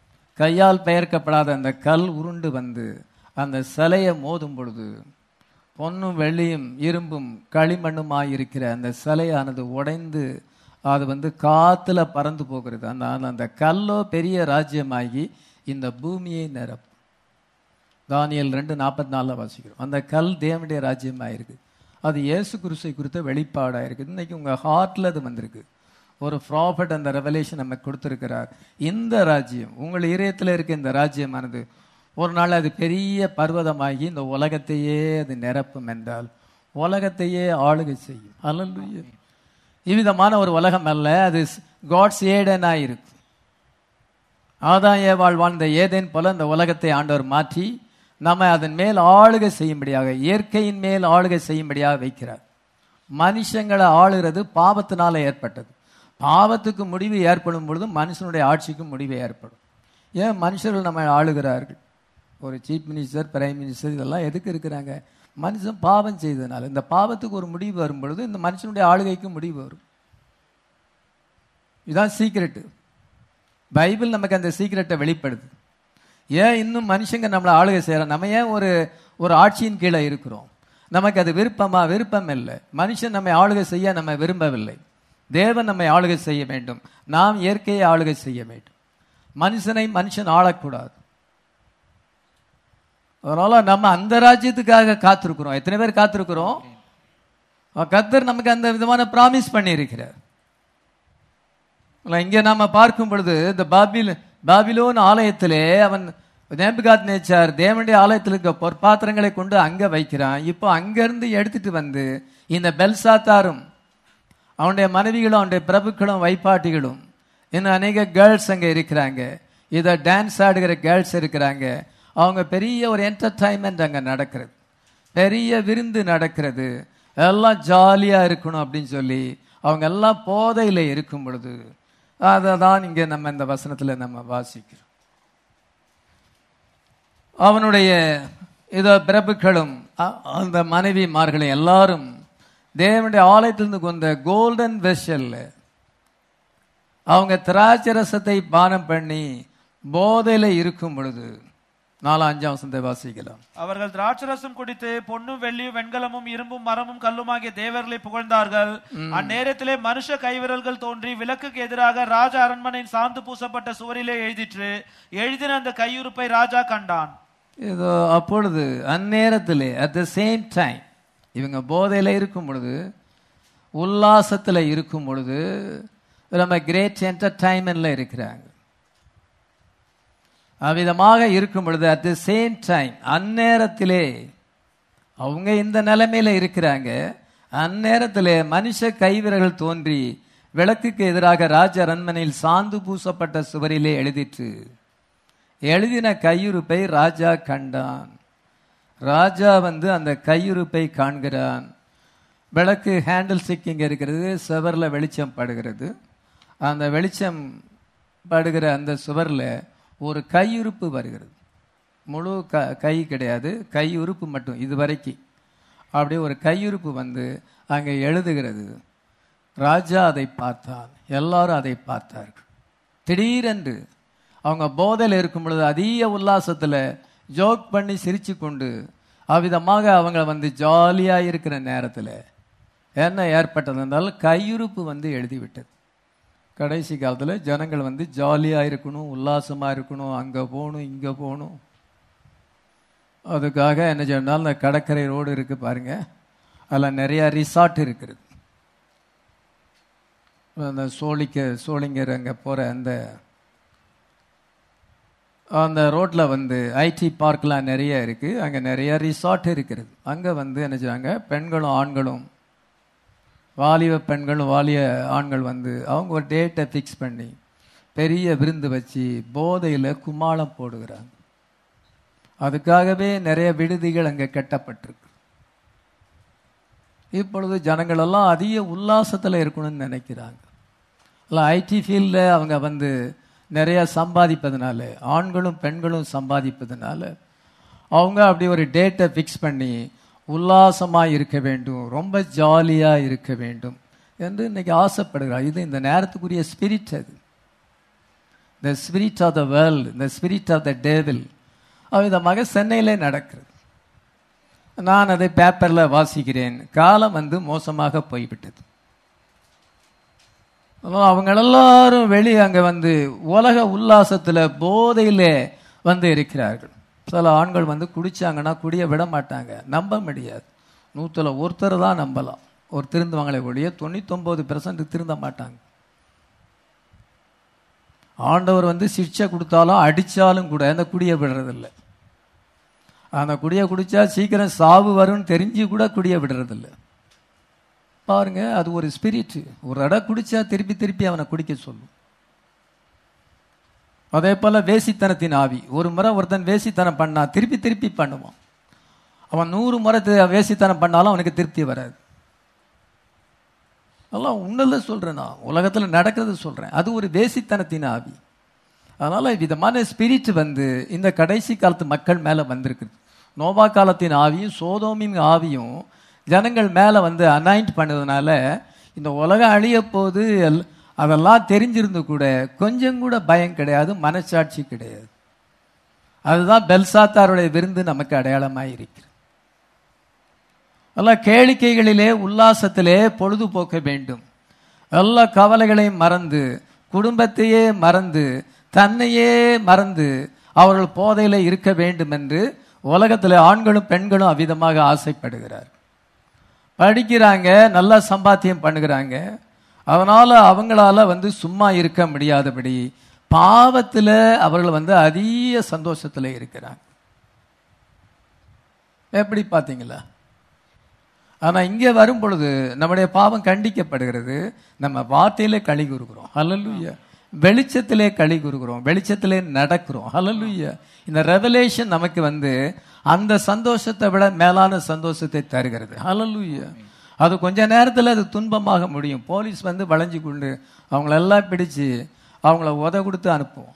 கையால் பெயர்க்கப்படாத அந்த கல் உருண்டு வந்து அந்த சிலையை மோதும் பொழுது பொன்னும் வெள்ளியும் இரும்பும் களிமண்ணுமாய் இருக்கிற அந்த சிலையானது உடைந்து அது வந்து காத்துல பறந்து போகிறது அந்த அந்த கல்லோ பெரிய ராஜ்யமாகி இந்த பூமியை நிரப்பும் தானியல் ரெண்டு நாற்பத்தி நாலில் வாசிக்கிறோம் அந்த கல் தேவனுடைய ராஜ்யமாக இருக்குது அது இயேசு குருசை குறித்த வெளிப்பாடாக இருக்குது இன்னைக்கு உங்கள் ஹார்ட்டில் அது வந்திருக்கு ஒரு ப்ராஃபட் அந்த ரெவலேஷன் நமக்கு கொடுத்துருக்கிறார் இந்த ராஜ்யம் உங்கள் இதயத்தில் இருக்க இந்த ராஜ்யமானது ஒரு நாள் அது பெரிய பர்வதமாகி இந்த உலகத்தையே அது நிரப்பும் என்றால் உலகத்தையே ஆளுகை செய்யும் அல்ல இவ்விதமான ஒரு உலகம் அல்ல அது காட்ஸ் ஏடனாக இருக்கு ஆதாம் ஏவாள் வாழ்ந்த ஏதேன் போல இந்த உலகத்தை ஆண்டவர் மாற்றி நம்ம அதன் மேல் ஆளுகை செய்யும்படியாக இயற்கையின் மேல் ஆளுகை செய்யும்படியாக வைக்கிறார் மனுஷங்களை ஆளுகிறது பாவத்தினால ஏற்பட்டது பாவத்துக்கு முடிவு ஏற்படும் பொழுது மனுஷனுடைய ஆட்சிக்கு முடிவு ஏற்படும் ஏன் மனுஷர்கள் நம்ம ஆளுகிறார்கள் ஒரு சீஃப் மினிஸ்டர் பிரைம் மினிஸ்டர் இதெல்லாம் எதுக்கு இருக்கிறாங்க மனுஷன் பாவம் செய்ததுனால இந்த பாவத்துக்கு ஒரு முடிவு வரும் பொழுது இந்த மனுஷனுடைய ஆளுகைக்கு முடிவு வரும் இதுதான் சீக்கிரட்டு பைபிள் நமக்கு அந்த சீக்கிரட்டை வெளிப்படுது ஏன் இன்னும் மனுஷங்க நம்மளை ஆளுகை செய்கிறோம் நம்ம ஏன் ஒரு ஒரு ஆட்சியின் கீழே இருக்கிறோம் நமக்கு அது விருப்பமா விருப்பம் இல்லை மனுஷன் நம்மை ஆளுகை செய்ய நம்ம விரும்பவில்லை தேவன் நம்மை ஆளுகை செய்ய வேண்டும் நாம் இயற்கையை ஆளுகை செய்ய வேண்டும் மனுஷனை மனுஷன் ஆளக்கூடாது அதனால நம்ம அந்த ராஜ்யத்துக்காக காத்திருக்கிறோம் எத்தனை பேர் காத்திருக்கிறோம் கத்தர் நமக்கு அந்த விதமான பிராமிஸ் பண்ணி இருக்கிறார் இங்க நாம பார்க்கும் பொழுது இந்த பாபில் பாபிலோன் ஆலயத்திலே அவன் நேபுகாத் நேச்சார் தேவனுடைய ஆலயத்தில் இருக்க பொற்பாத்திரங்களை கொண்டு அங்க வைக்கிறான் இப்போ அங்கிருந்து எடுத்துட்டு வந்து இந்த பெல்சாத்தாரும் அவனுடைய மனைவிகளும் அவனுடைய பிரபுக்களும் வைப்பாட்டிகளும் இன்னும் அநேக கேர்ள்ஸ் அங்க இருக்கிறாங்க இதை டான்ஸ் ஆடுகிற கேர்ள்ஸ் இருக்கிறாங்க அவங்க பெரிய ஒரு என்டர்டைன்மெண்ட் அங்க நடக்கிறது பெரிய விருந்து நடக்கிறது எல்லாம் ஜாலியா இருக்கணும் அப்படின்னு சொல்லி அவங்க எல்லாம் போதையில இருக்கும் பொழுது அதை தான் இங்க நம்ம இந்த வசனத்துல நம்ம வாசிக்கிறோம் அவனுடைய இதோ பிரபுக்களும் அ- அந்த மனைவிமார்களும் எல்லாரும் தேவனுடைய ஆலயத்திலிருந்து கொண்ட கோல்டன் வெஷல்ல அவங்க திராட்சை ரசத்தை பானம் பண்ணி போதையில இருக்கும் பொழுது நாலாம் அஞ்சாம் வசனத்தை வாசிக்கலாம் அவர்கள் திராட்சரசம் குடித்து பொன்னும் வெள்ளியும் வெண்கலமும் இரும்பும் மரமும் கல்லுமாகிய தேவர்களை புகழ்ந்தார்கள் அந்நேரத்திலே மனுஷ கைவிரல்கள் தோன்றி விளக்குக்கு எதிராக ராஜ அரண்மனையின் சாந்து பூசப்பட்ட சுவரிலே எழுதிற்று எழுதின அந்த கையுறுப்பை ராஜா கண்டான் இதோ அப்பொழுது அந்நேரத்திலே அட் த சேம் டைம் இவங்க போதையில இருக்கும் பொழுது உல்லாசத்துல இருக்கும் பொழுது நம்ம கிரேட் என்டர்டைன்மெண்ட்ல இருக்கிறாங்க அவ்விதமாக இருக்கும் பொழுது அட் த சேம் டைம் அந்நேரத்திலே அவங்க இந்த நிலைமையில இருக்கிறாங்க அந்நேரத்திலே மனுஷ கைவிரல்கள் தோன்றி விளக்குக்கு எதிராக ராஜ அரண்மனையில் சாந்து பூசப்பட்ட சுவரிலே எழுதிற்று எழுதின கையுறுப்பை ராஜா கண்டான் ராஜா வந்து அந்த கையுறுப்பை காண்கிறான் விளக்கு ஹேண்டில் ஸ்டிக் இங்க இருக்கிறது சுவரில் வெளிச்சம் படுகிறது அந்த வெளிச்சம் படுகிற அந்த சுவரில் ஒரு கையுறுப்பு வருகிறது முழு க கை கிடையாது கை உறுப்பு மட்டும் இது வரைக்கும் அப்படியே ஒரு கையுறுப்பு வந்து அங்கே எழுதுகிறது ராஜா அதை பார்த்தான் எல்லாரும் அதை பார்த்தார்கள் திடீரென்று அவங்க போதையில் இருக்கும் பொழுது அதிக உல்லாசத்தில் ஜோக் பண்ணி சிரிச்சு கொண்டு அவ்விதமாக அவங்க வந்து ஜாலியாக இருக்கிற நேரத்தில் என்ன ஏற்பட்டது என்றால் கையுறுப்பு வந்து எழுதிவிட்டது கடைசி காலத்தில் ஜனங்கள் வந்து ஜாலியாக இருக்கணும் உல்லாசமாக இருக்கணும் அங்கே போகணும் இங்கே போகணும் அதுக்காக என்ன சொன்னால் இந்த கடற்கரை ரோடு இருக்கு பாருங்க அதில் நிறைய ரிசார்ட் இருக்கிறது அந்த சோழிக்க சோழிங்கர் அங்கே போகிற அந்த அந்த ரோட்டில் வந்து ஐடி பார்க்லாம் நிறைய இருக்குது அங்கே நிறைய ரிசார்ட் இருக்கிறது அங்கே வந்து என்ன செய்வாங்க பெண்களும் ஆண்களும் வாலிப பெண்களும் வாலிய ஆண்கள் வந்து அவங்க ஒரு டேட்டை ஃபிக்ஸ் பண்ணி பெரிய விருந்து வச்சு போதையில் கும்மாளம் போடுகிறாங்க அதுக்காகவே நிறைய விடுதிகள் அங்கே கட்டப்பட்டிருக்கு இப்பொழுது ஜனங்கள் எல்லாம் அதிக உல்லாசத்தில் இருக்கணும்னு நினைக்கிறாங்க இல்லை ஐடி ஃபீல்டில் அவங்க வந்து நிறைய சம்பாதிப்பதனால ஆண்களும் பெண்களும் சம்பாதிப்பதனால அவங்க அப்படி ஒரு டேட்டை ஃபிக்ஸ் பண்ணி உல்லாசமாக இருக்க வேண்டும் ரொம்ப ஜாலியாக இருக்க வேண்டும் என்று இன்னைக்கு ஆசைப்படுகிறார் இது இந்த நேரத்துக்குரிய ஸ்பிரிட் அது the spirit of the world the spirit of the devil அவ்விதமாக சென்னையிலே நடக்கிறது நான் அதை பேப்பரில் வாசிக்கிறேன் காலம் வந்து மோசமாக போய்விட்டது அப்போ அவங்க எல்லாரும் வெளியே அங்கே வந்து உலக உல்லாசத்தில் போதையிலே வந்து இருக்கிறார்கள் சில ஆண்கள் வந்து குடிச்சாங்கன்னா குடிய விட மாட்டாங்க நம்ப முடியாது நூற்றுல ஒருத்தர் தான் நம்பலாம் ஒரு திருந்துவாங்களே ஒழிய தொண்ணூத்தொம்பது பெர்சன்ட் திருந்த மாட்டாங்க ஆண்டவர் வந்து சிக்ஷை கொடுத்தாலும் அடித்தாலும் கூட அந்த குடியை விடுறதில்லை அந்த குடியை குடிச்சா சீக்கிரம் சாவு வரும்னு தெரிஞ்சு கூட குடியை விடுறதில்லை பாருங்க அது ஒரு ஸ்பிரிட் ஒரு இடம் குடிச்சா திருப்பி திருப்பி அவனை குடிக்க சொல்லும் அதே போல வேசித்தனத்தின் ஆவி ஒரு முறை ஒருத்தன் வேசித்தனம் பண்ணா திருப்பி திருப்பி பண்ணுவான் அவன் நூறு முறை தி- வேசித்தனம் பண்ணாலும் அவனுக்கு திருப்தி வராது அதெல்லாம் உன்னல சொல்றேன் நான் உலகத்துல நடக்கிறது சொல்றேன் அது ஒரு வேசித்தனத்தின் ஆவி அதனால விதமான ஸ்பிரிட் வந்து இந்த கடைசி காலத்து மக்கள் மேல வந்திருக்குது நோவா காலத்தின் ஆவியும் சோதோமின் ஆவியும் ஜனங்கள் மேல வந்து அனாயிண்ட் பண்ணதுனால இந்த உலகம் அழிய போது எல்- அதெல்லாம் தெரிஞ்சிருந்து கூட கொஞ்சம் கூட பயம் கிடையாது மனசாட்சி கிடையாது அதுதான் பெல்சாத்தாருடைய விருந்து நமக்கு அடையாளமாய் இருக்கிறது எல்லா கேளிக்கைகளிலே உல்லாசத்திலே பொழுதுபோக்க வேண்டும் எல்லா கவலைகளையும் மறந்து குடும்பத்தையே மறந்து தன்னையே மறந்து அவர்கள் போதையில இருக்க வேண்டும் என்று உலகத்தில் ஆண்களும் பெண்களும் அவ்விதமாக ஆசைப்படுகிறார் படிக்கிறாங்க நல்லா சம்பாத்தியம் பண்ணுகிறாங்க அதனால அவங்களால வந்து சும்மா இருக்க முடியாதபடி பாவத்துல அவர்கள் வந்து அதிக சந்தோஷத்துல இருக்கிறாங்க எப்படி பாத்தீங்களா ஆனா இங்கே வரும் பொழுது நம்முடைய பாவம் கண்டிக்கப்படுகிறது நம்ம வார்த்தையிலே களி கூறுகிறோம் ஹalleluya வெளிச்சத்திலே களி கூறுகிறோம் வெளிச்சத்திலே நடக்கிறோம் ஹalleluya இந்த ரெவலேஷன் நமக்கு வந்து அந்த சந்தோஷத்தை விட மேலான சந்தோஷத்தை தருகிறது ஹalleluya அது கொஞ்ச நேரத்துல அது துன்பமாக முடியும் போலீஸ் வந்து வளைஞ்சு கொண்டு அவங்களெல்லாம் பிடிச்சு அவங்கள உத கொடுத்து அனுப்புவோம்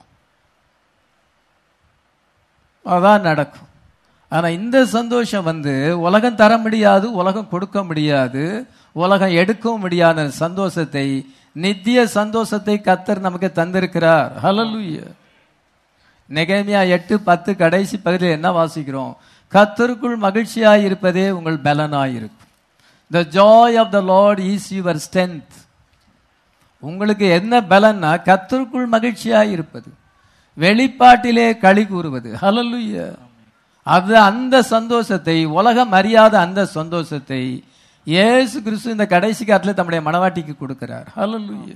அதான் நடக்கும் ஆனா இந்த சந்தோஷம் வந்து உலகம் தர முடியாது உலகம் கொடுக்க முடியாது உலகம் எடுக்கவும் முடியாத சந்தோஷத்தை நித்திய சந்தோஷத்தை கத்தர் நமக்கு தந்திருக்கிறார் ஹalleluya நெகேமியா எட்டு பத்து கடைசி பகுதியில் என்ன வாசிக்கிறோம் கத்தருக்குள் மகிழ்ச்சியாய் இருப்பதே உங்கள் பலனாய் இருக்கும் the joy of the Lord is your strength உங்களுக்கு என்ன பலன்னா கத்தருக்குள் மகிழ்ச்சியாய் இருப்பது வெளிப்பாட்டிலே களி கூறுவது ஹalleluya அது அந்த சந்தோஷத்தை உலகம் அறியாத அந்த சந்தோஷத்தை இயேசு கிறிஸ்து இந்த கடைசி காலத்தில் தம்முடைய மனவாட்டிக்கு கொடுக்கிறார் ஹalleluya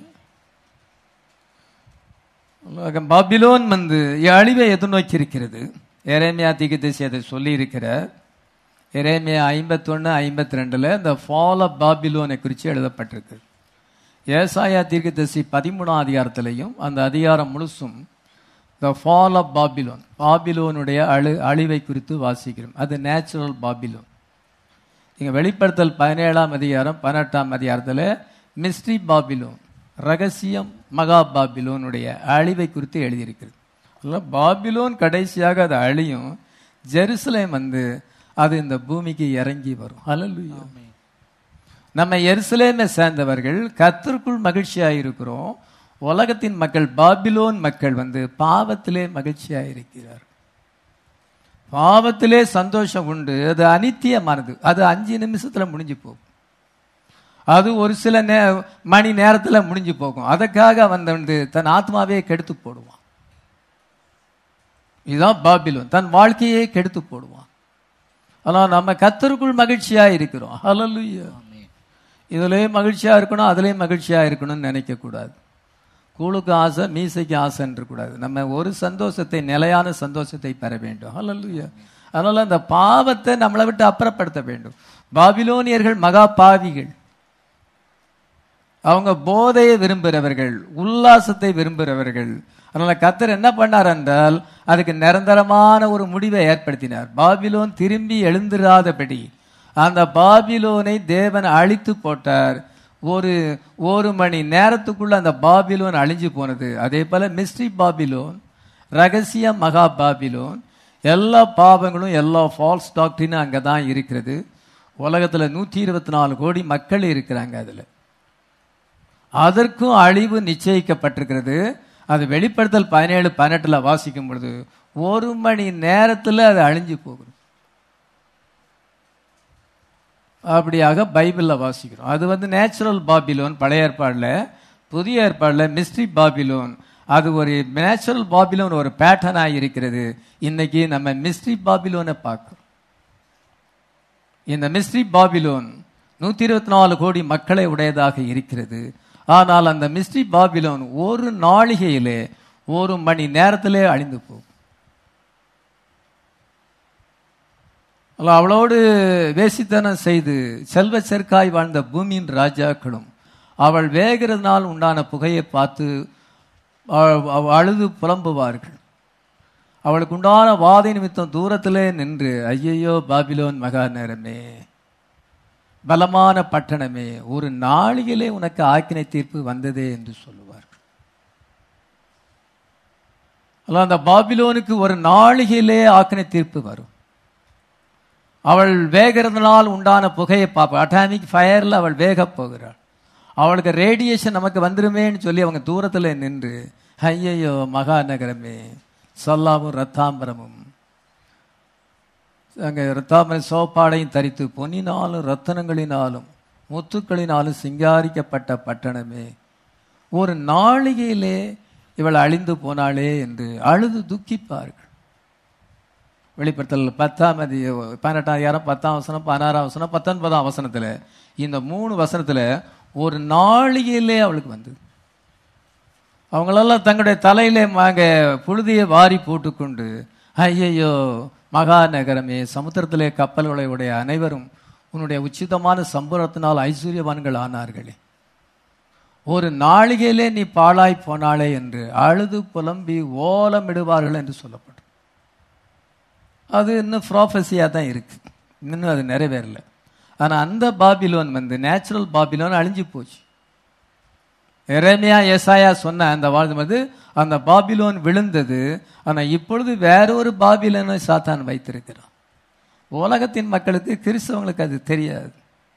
உலகம் பாபிலோன் வந்து அழிவை எதிர்நோக்கி இருக்கிறது எரேமியா தீர்க்கதரிசி அதை சொல்லி இருக்கிறார் எரேமியா ஐம்பத்தொன்னு ஐம்பத்தி ரெண்டுல இந்த ஃபால் ஆஃப் பாபிலோனை குறித்து எழுதப்பட்டிருக்கு ஏசாயா தீர்க்கதரிசி பதிமூணாம் அதிகாரத்திலையும் அந்த அதிகாரம் முழுசும் த ஃபால் ஆஃப் பாபிலோன் பாபிலோனுடைய அழு அழிவை குறித்து வாசிக்கிறோம் அது நேச்சுரல் பாபிலோன் நீங்க வெளிப்படுத்தல் பதினேழாம் அதிகாரம் பதினெட்டாம் அதிகாரத்தில் மிஸ்ட்ரி பாபிலோன் ரகசியம் மகா பாபிலோனுடைய அழிவை குறித்து எழுதியிருக்கிறது அதெல்லாம் பாபிலோன் கடைசியாக அது அழியும் ஜெருசலேம் வந்து அது இந்த பூமிக்கு இறங்கி வரும் ஹalleluya நம்ம எருசலேமை சேர்ந்தவர்கள் கத்திற்குள் மகிழ்ச்சியாக இருக்கிறோம் உலகத்தின் மக்கள் பாபிலோன் மக்கள் வந்து பாவத்திலே மகிழ்ச்சியாக இருக்கிறார் பாவத்திலே சந்தோஷம் உண்டு அது அனித்தியமானது அது அஞ்சு நிமிஷத்துல முடிஞ்சு போகும் அது ஒரு சில நே மணி நேரத்துல முடிஞ்சு போகும் அதுக்காக அவன் வந்து தன் ஆத்மாவே கெடுத்து போடுவான் இதுதான் பாபிலோன் தன் வாழ்க்கையே கெடுத்து போடுவான் ஆனா நம்ம கத்தருக்குள் மகிழ்ச்சியா இருக்கிறோம் ஹalleluya இதுலயே மகிழ்ச்சியா இருக்கணும் அதுலயும் மகிழ்ச்சியா இருக்கணும்னு நினைக்க கூடாது கூழுக்கு ஆசை மீசைக்கு ஆசைன்னு கூடாது நம்ம ஒரு சந்தோஷத்தை நிலையான சந்தோஷத்தை பெற வேண்டும் ஹalleluya அதனால அந்த பாவத்தை நம்மளை விட்டு அப்புறப்படுத்த வேண்டும் பாபிலோனியர்கள் மகா பாவிகள் அவங்க போதையை விரும்புகிறவர்கள் உல்லாசத்தை விரும்புகிறவர்கள் அதனால கத்தர் என்ன பண்ணார் என்றால் அதுக்கு நிரந்தரமான ஒரு முடிவை ஏற்படுத்தினார் பாபிலோன் திரும்பி எழுந்திராதபடி அந்த பாபிலோனை தேவன் அழித்து போட்டார் ஒரு ஒரு மணி நேரத்துக்குள்ள அந்த பாபிலோன் அழிஞ்சு போனது அதே போல மிஸ்ட்ரி பாபிலோன் ரகசிய மகா பாபிலோன் எல்லா பாவங்களும் எல்லா ஃபால்ஸ் டாக்டரினும் அங்கே தான் இருக்கிறது உலகத்தில் நூற்றி இருபத்தி நாலு கோடி மக்கள் இருக்கிறாங்க அதில் அதற்கும் அழிவு நிச்சயிக்கப்பட்டிருக்கிறது அது வெளிப்படுத்தல் பதினேழு பதினெட்டுல வாசிக்கும் பொழுது ஒரு மணி நேரத்தில் அது அழிஞ்சு போகுது அப்படியாக பைபிளில் வாசிக்கிறோம் அது வந்து நேச்சுரல் பாபிலோன் பழைய ஏற்பாடில் புதிய ஏற்பாடில் மிஸ்ட்ரி பாபிலோன் அது ஒரு நேச்சுரல் பாபிலோன் ஒரு பேட்டர்னாக இருக்கிறது இன்னைக்கு நம்ம மிஸ்ட்ரி பாபிலோனை பார்க்கிறோம் இந்த மிஸ்ட்ரி பாபிலோன் நூத்தி இருபத்தி நாலு கோடி மக்களை உடையதாக இருக்கிறது ஆனால் அந்த மிஸ்ட்ரி பாபிலோன் ஒரு நாளிகையிலே ஒரு மணி நேரத்திலே அழிந்து போகும் அல்ல, அவளோடு வேசித்தனம் செய்து செல்வ செருக்காய் வாழ்ந்த பூமியின் ராஜாக்களும் அவள் வேகிறதுனால் உண்டான புகையை பார்த்து அவ- அவ அழுது புலம்புவார்கள் அவளுக்கு உண்டான வாதை நிமித்தம் தூரத்திலே நின்று ஐயையோ பாபிலோன் மகா நேரமே பலமான பட்டணமே ஒரு நாளிலே உனக்கு ஆக்கினை தீர்ப்பு வந்ததே என்று சொல்லுவார்கள் அல்ல, அந்த பாபிலோனுக்கு ஒரு நாளிகையிலே ஆக்கினை தீர்ப்பு வரும் அவள் வேகிறதுனால் உண்டான புகையை பார்ப்ப அட்டாமிக் ஃபயர்ல அவள் வேகப் போகிறாள் அவளுக்கு ரேடியேஷன் நமக்கு வந்துருமேன்னு சொல்லி அவங்க தூரத்துல நின்று ஐயையோ மகா நகரமே சொல்லாமும் ரத்தாம்பரமும் அங்கே ரத்தாம்பர சோப்பாடையும் தரித்து பொன்னினாலும் ரத்தனங்களினாலும் முத்துக்களினாலும் சிங்காரிக்கப்பட்ட பட்டணமே ஒரு நாளிகையிலே இவள் அழிந்து போனாளே என்று அழுது துக்கிப்பார்கள் வெளிப்படுத்தல் பத்தாம் அதி பதினெட்டாம் அதிகாரம் பத்தாம் வசனம் பதினாறாம் வசனம் பத்தொன்பதாம் வசனத்துல இந்த மூணு வசனத்துல ஒரு நாளிகையிலே அவளுக்கு வந்தது அவங்களெல்லாம் தங்களுடைய தலையிலே வாங்க புழுதியை வாரி போட்டுக்கொண்டு ஐயையோ மகா நகரமே சமுத்திரத்திலே கப்பல்களை உடைய அனைவரும் உன்னுடைய உச்சிதமான சம்பளத்தினால் ஐஸ்வர்யவான்கள் ஆனார்களே ஒரு நாளிகையிலே நீ பாழாய் போனாளே என்று அழுது புலம்பி ஓலமிடுவார்கள் என்று சொல்லப்படும் அது இன்னும் ப்ராஃபஸியாக தான் இருக்கு இன்னும் அது நிறைவேறல ஆனா அந்த பாபிலோன் வந்து நேச்சுரல் பாபிலோன் அழிஞ்சு போச்சு எரேமியா ஏசாயா சொன்ன அந்த வாழ்ந்து வந்து அந்த பாபிலோன் விழுந்தது ஆனா இப்பொழுது வேற ஒரு பாபிலோனை சாத்தான் வைத்திருக்கிறான் உலகத்தின் மக்களுக்கு கிறிஸ்தவங்களுக்கு அது தெரியாது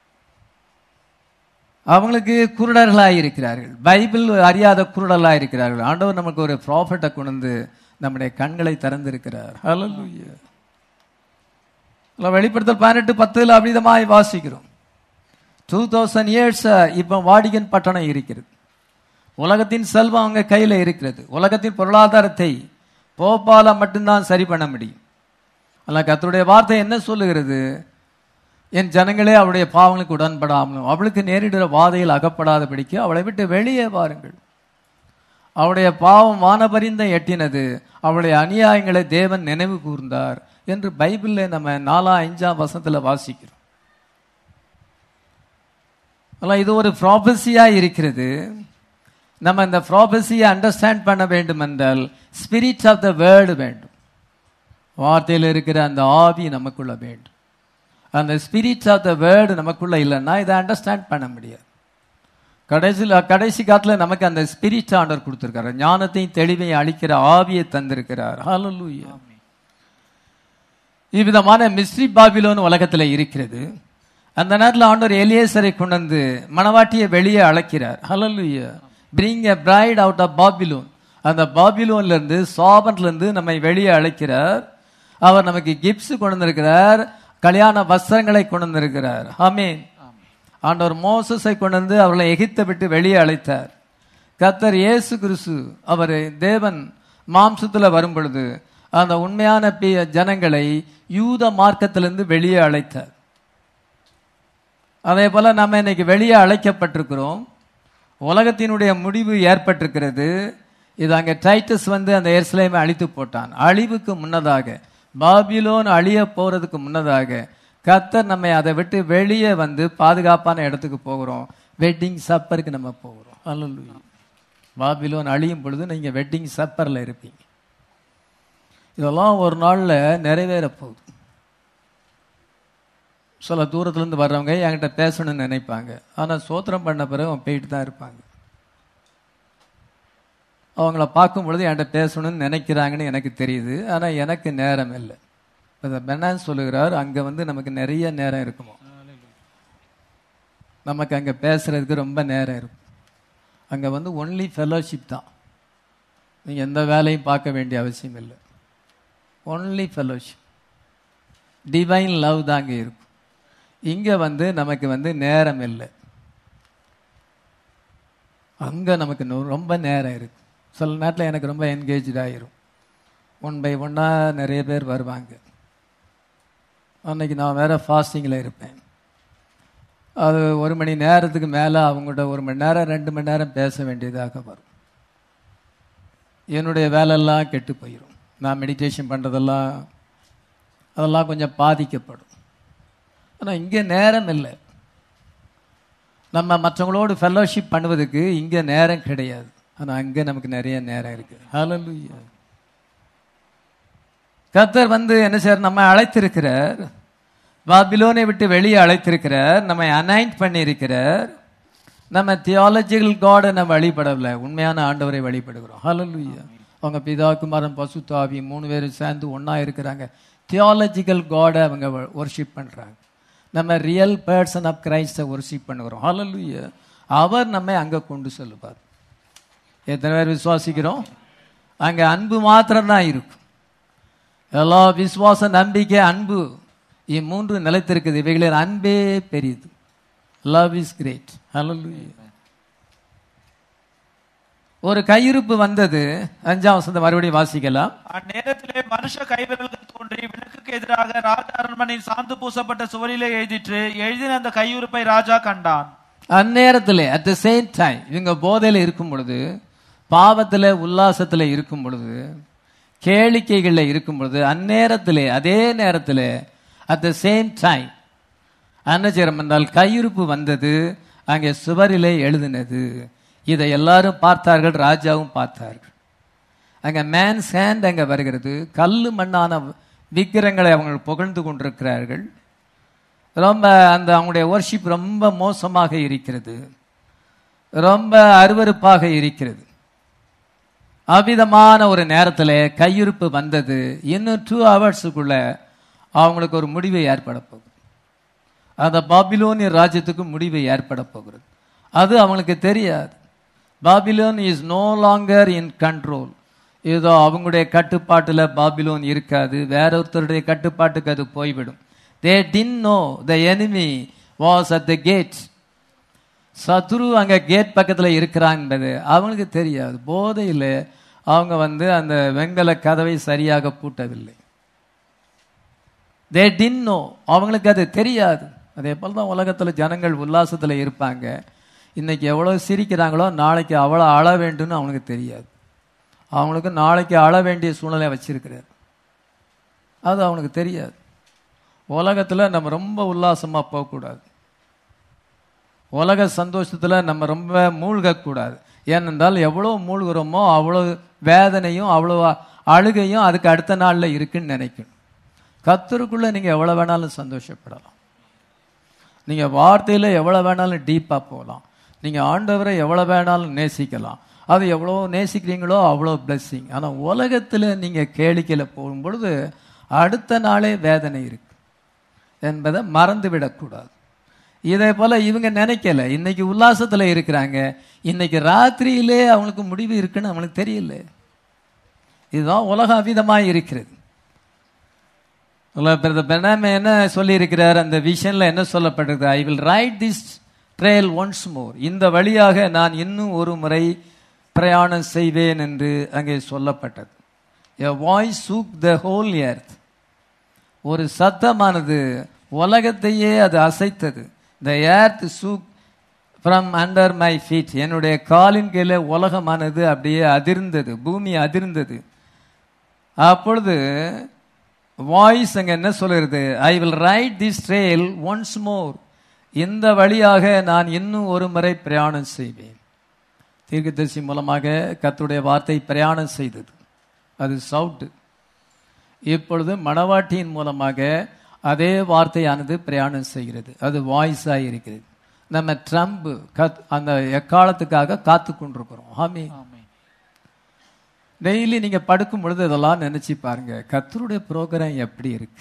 அவங்களுக்கு குருடர்களாக இருக்கிறார்கள் பைபிள் அறியாத குருடர்களாக இருக்கிறார்கள் ஆண்டவர் நமக்கு ஒரு ப்ராஃபட்டை கொண்டு வந்து நம்முடைய கண்களை திறந்திருக்கிறார் ஹalleluya வெளிப்படுத்தல் பதினெட்டு பத்துல அபிதமாய் வாசிக்கிறோம் டூ தௌசண்ட் இயர்ஸ் இப்போ வாடிகன் பட்டணம் இருக்கிறது உலகத்தின் செல்வம் அவங்க கையில இருக்கிறது உலகத்தின் பொருளாதாரத்தை போப்பால மட்டும்தான் சரி பண்ண முடியும் அல்ல கர்த்தருடைய வார்த்தை என்ன சொல்லுகிறது என் ஜனங்களே அவளுடைய பாவங்களுக்கு உடன்படாமலும் அவளுக்கு நேரிடுற வாதையில் அகப்படாதபடிக்கு அவளை விட்டு வெளியே வாருங்கள் அவளுடைய பாவம் வானபரிந்தம் எட்டினது அவளுடைய அநியாயங்களை தேவன் நினைவு கூர்ந்தார் என்று பைபிளில் நம்ம நாலா அஞ்சாம் வசனத்துல வாசிக்கிறோம் ஆனால் இது ஒரு ப்ராபஸியா இருக்கிறது நம்ம இந்த ப்ராபஸியை அண்டர்ஸ்டாண்ட் பண்ண வேண்டும் என்றால் ஸ்பிரிட் ஆஃப் த வேர்டு வேண்டும் வார்த்தையில் இருக்கிற அந்த ஆவி நமக்குள்ள வேண்டும் அந்த ஸ்பிரிட் ஆஃப் த வேர்டு நமக்குள்ள இல்லைன்னா இதை அண்டர்ஸ்டாண்ட் பண்ண முடியாது கடைசியில் கடைசி காலத்துல நமக்கு அந்த ஸ்பிரிட் ஆண்டர் கொடுத்திருக்காரு ஞானத்தையும் தெளிவையும் அளிக்கிற ஆவியை தந்திருக்கிறார் ஹalleluya இவ்விதமான மிஸ்ரி பாபிலோன் உலகத்துல இருக்கிறது அந்த நேரத்தில் ஆண்டவர் எலியேசரை கொண்டு வந்து மணவாட்டியை வெளியே அழைக்கிறார் hallelujah bring a bride out of Babylon அந்த பாபிலோன்ல இருந்து சாபன்ல இருந்து நம்மை வெளியே அழைக்கிறார் அவர் நமக்கு கிப்ஸ் கொண்டு வந்திருக்கிறார் கல்யாண வஸ்திரங்களை கொண்டு வந்திருக்கிறார் ஆமீன் ஆண்டவர் மோசஸை கொண்டு வந்து அவர்களை எகிப்தை விட்டு வெளியே அழைத்தார் கர்த்தர் இயேசு கிறிஸ்து அவர் தேவன் மாம்சத்துல வரும் பொழுது அந்த உண்மையான பி- ஜனங்களை யூத மார்க்கத்திலிருந்து வெளியே அழைத்தார் அதே போல நம்ம இன்னைக்கு வெளியே அழைக்கப்பட்டிருக்கிறோம் உலகத்தினுடைய முடிவு ஏற்பட்டிருக்கிறது இது அங்கே டைட்டஸ் வந்து அந்த எருசலேமை அழித்து போட்டான் அழிவுக்கு முன்னதாக பாபிலோன் அழிய போறதுக்கு முன்னதாக கர்த்தர் நம்மை அதை விட்டு வெளியே வந்து பாதுகாப்பான இடத்துக்கு போகிறோம் வெட்டிங் சப்பருக்கு நம்ம போகிறோம் அல்ல பாபிலோன் அழியும் பொழுது நீங்க வெட்டிங் சப்பர்ல இருப்பீங்க இதெல்லாம் ஒரு நாள்ல நிறைவேற போகுது சில தூரத்துல இருந்து வர்றவங்க என்கிட்ட பேசணும்னு நினைப்பாங்க ஆனா சோத்திரம் பண்ண பிறகு அவங்க போயிட்டு தான் இருப்பாங்க அவங்கள பார்க்கும் பொழுது என்கிட்ட பேசணும்னு நினைக்கிறாங்கன்னு எனக்கு தெரியுது ஆனா எனக்கு நேரம் இல்லை இப்போ பெனான் சொல்லுகிறார் அங்க வந்து நமக்கு நிறைய நேரம் இருக்குமோ நமக்கு அங்க பேசுறதுக்கு ரொம்ப நேரம் இருக்கும் அங்க வந்து ஒன்லி ஃபெலோஷிப் தான் நீங்க எந்த வேலையும் பார்க்க வேண்டிய அவசியம் இல்லை ஒன்லி ஃபெலோஷிப் டிவைன் லவ் தான் அங்கே இருக்கும் இங்க வந்து நமக்கு வந்து நேரம் இல்லை அங்க நமக்கு நொ- ரொம்ப நேரம் இருக்கு சில நேரத்தில் எனக்கு ரொம்ப என்கேஜ் ஆயிரும் ஒன் பை ஒன்னா நிறைய பேர் வருவாங்க அன்னைக்கு நான் வேற ஃபாஸ்டிங்கில் இருப்பேன் அது ஒரு மணி நேரத்துக்கு மேலே அவங்கள்ட்ட ஒரு மணி நேரம் ரெண்டு மணி நேரம் பேச வேண்டியதாக வரும் என்னுடைய வேலையெல்லாம் கெட்டு போயிடும் நான் மெடிடேஷன் பண்ணுறதெல்லாம் அதெல்லாம் கொஞ்சம் பாதிக்கப்படும் ஆனால் இங்கே நேரம் இல்லை நம்ம மற்றவங்களோடு ஃபெல்லோஷிப் பண்ணுவதுக்கு இங்கே நேரம் கிடையாது ஆனால் அங்கே நமக்கு நிறைய நேரம் இருக்கு ஹalleluya கர்த்தர் வந்து என்ன சார் நம்ம அழைத்திருக்கிறார் பாபிலோனை விட்டு வெளியே அழைத்திருக்கிறார் நம்மை அனைண்ட் பண்ணியிருக்கிறார் நம்ம தியாலஜிக்கல் காடை நம்ம வழிபடவில்லை உண்மையான ஆண்டவரை வழிபடுகிறோம் ஹalleluya அவங்க பிதா குமாரன் பசுத்தாவி மூணு பேரும் சேர்ந்து ஒண்ணா இருக்கிறாங்க தியாலஜிக்கல் காடை அவங்க ஒர்ஷிப் பண்றாங்க நம்ம ரியல் பர்சன் ஆஃப் கிரைஸ்டை ஒர்ஷிப் பண்ணுகிறோம் ஹalleluya அவர் நம்மை அங்க கொண்டு செல்லுவார் எத்தனை பேர் விசுவாசிக்கிறோம் அங்க அன்பு மாத்திரம்தான் இருக்கும் எல்லா விசுவாச நம்பிக்கை அன்பு இம்மூன்று நிலைத்திருக்குது இவைகளில் அன்பே பெரியது லவ் இஸ் கிரேட் ஹalleluya ஒரு கையிருப்பு வந்தது அஞ்சாம் வசந்த மறுபடியும் வாசிக்கலாம் அந்நேரத்திலே மனுஷ கைவிரல்கள் தோன்றி விளக்குக்கு எதிராக ராஜ அரண்மனையின் சாந்து பூசப்பட்ட சுவரிலே எழுதிற்று எழுதின அந்த கையுறுப்பை ராஜா கண்டான் அந்நேரத்தில் அட் த சேம் டைம் இவங்க போதையில இருக்கும் பொழுது பாவத்துல உல்லாசத்துல இருக்கும் பொழுது கேளிக்கைகள்ல இருக்கும் பொழுது அந்நேரத்திலே அதே நேரத்தில் அட் த சேம் டைம் அன்னச்சேரம் என்றால் கையிருப்பு வந்தது அங்கே சுவரிலே எழுதினது இதை எல்லாரும் பார்த்தார்கள் ராஜாவும் பார்த்தார்கள் அங்க மேன்ஸ் ஹேண்ட் அங்க வருகிறது கல்லு மண்ணான விக்கிரங்களை அவங்க புகழ்ந்து கொண்டிருக்கிறார்கள் ரொம்ப அந்த அவங்களுடைய worship ரொம்ப மோசமாக இருக்கிறது ரொம்ப அருவருப்பாக இருக்கிறது அவ்விதமான ஒரு நேரத்தில் கையிருப்பு வந்தது இன்னும் டூ ஹவர்ஸுக்குள்ள அவங்களுக்கு ஒரு முடிவு ஏற்பட போகுது அந்த பாபிலோனிய ராஜ்யத்துக்கு முடிவு ஏற்பட போகிறது அது அவங்களுக்கு தெரியாது Babylon is no longer in control ஏதோ அவங்களுடைய கட்டுப்பாட்டுல பாபிலோன் இருக்காது வேற ஒருத்தருடைய கட்டுப்பாட்டுக்கு அது போய்விடும் they didn't know the enemy was at the gate சத்ரு அங்க கேட் பக்கத்துல இருக்கிறாங்கிறது அவங்களுக்கு தெரியாது போதையில அவங்க வந்து அந்த வெங்கல கதவை சரியாக பூட்டவில்லை தே டின் நோ அவங்களுக்கு அது தெரியாது அதே போல தான் உலகத்துல ஜனங்கள் உல்லாசத்துல இருப்பாங்க இன்னைக்கு எவ்வளவு சிரிக்கிறாங்களோ நாளைக்கு அவ்வளோ அழ வேண்டும்னு அவனுக்கு தெரியாது அவங்களுக்கு நாளைக்கு அழ வேண்டிய சூழ்நிலை வச்சிருக்கிறார் அது அவனுக்கு தெரியாது உலகத்துல நம்ம ரொம்ப உல்லாசமா போகக்கூடாது உலக சந்தோஷத்துல நம்ம ரொம்ப மூழ்கக்கூடாது ஏனென்றால் எவ்வளோ மூழ்கிறோமோ அவ்வளோ வேதனையும் அவ்வளோ அழுகையும் அதுக்கு அடுத்த நாள்ல இருக்குன்னு நினைக்கணும் கத்தருக்குள்ள நீங்க எவ்வளவு வேணாலும் சந்தோஷப்படலாம் நீங்க வார்த்தையில எவ்வளவு வேணாலும் டீப்பா போகலாம் நீங்க ஆண்டவரை எவ்வளவு வேணாலும் நேசிக்கலாம் அது எவ்வளோ நேசிக்கிறீங்களோ அவ்வளோ பிளெஸ்ஸிங் ஆனா உலகத்துல நீங்க கேளிக்கையில போகும் பொழுது அடுத்த நாளே வேதனை இருக்கு என்பதை மறந்து விடக்கூடாது இதே போல இவங்க நினைக்கல இன்னைக்கு உல்லாசத்துல இருக்கிறாங்க இன்னைக்கு ராத்திரியிலே அவங்களுக்கு முடிவு இருக்குன்னு அவங்களுக்கு தெரியல இதுதான் உலகம் அவிதமாய் இருக்கிறது பெனாமே என்ன சொல்லி இருக்கிறார் அந்த விஷன்ல என்ன சொல்லப்பட்டிருக்கு I will ride this trail once more இந்த வழியாக நான் இன்னும் ஒரு முறை பிரயாணம் செய்வேன் என்று அங்கே சொல்லப்பட்டது a voice shook the whole earth ஒரு சத்தமானது உலகத்தையே அது அசைத்தது the earth shook from under my feet என்னுடைய காலின் கீழே உலகமானது அப்படியே அதிர்ந்தது பூமி அதிர்ந்தது அப்பொழுது வாய்ஸ் அங்க என்ன சொல்கிறது I will ride this trail once more இந்த வழியாக நான் இன்னும் ஒரு முறை பிரயாணம் செய்வேன் தீர்க்கதரிசி மூலமாக கர்த்தருடைய வார்த்தை பிரயாணம் செய்தது அது சவுட்டு இப்பொழுது மணவாட்டியின் மூலமாக அதே வார்த்தையானது பிரயாணம் செய்கிறது அது வாய்ஸாக இருக்கிறது நம்ம ட்ரம்ப் கத் அந்த எக்காலத்துக்காக காத்து கொண்டிருக்கிறோம் ஆமீ டெய்லி நீங்க படுக்கும் பொழுது இதெல்லாம் நினைச்சு பாருங்க கத்தருடைய ப்ரோக்ராம் எப்படி இருக்கு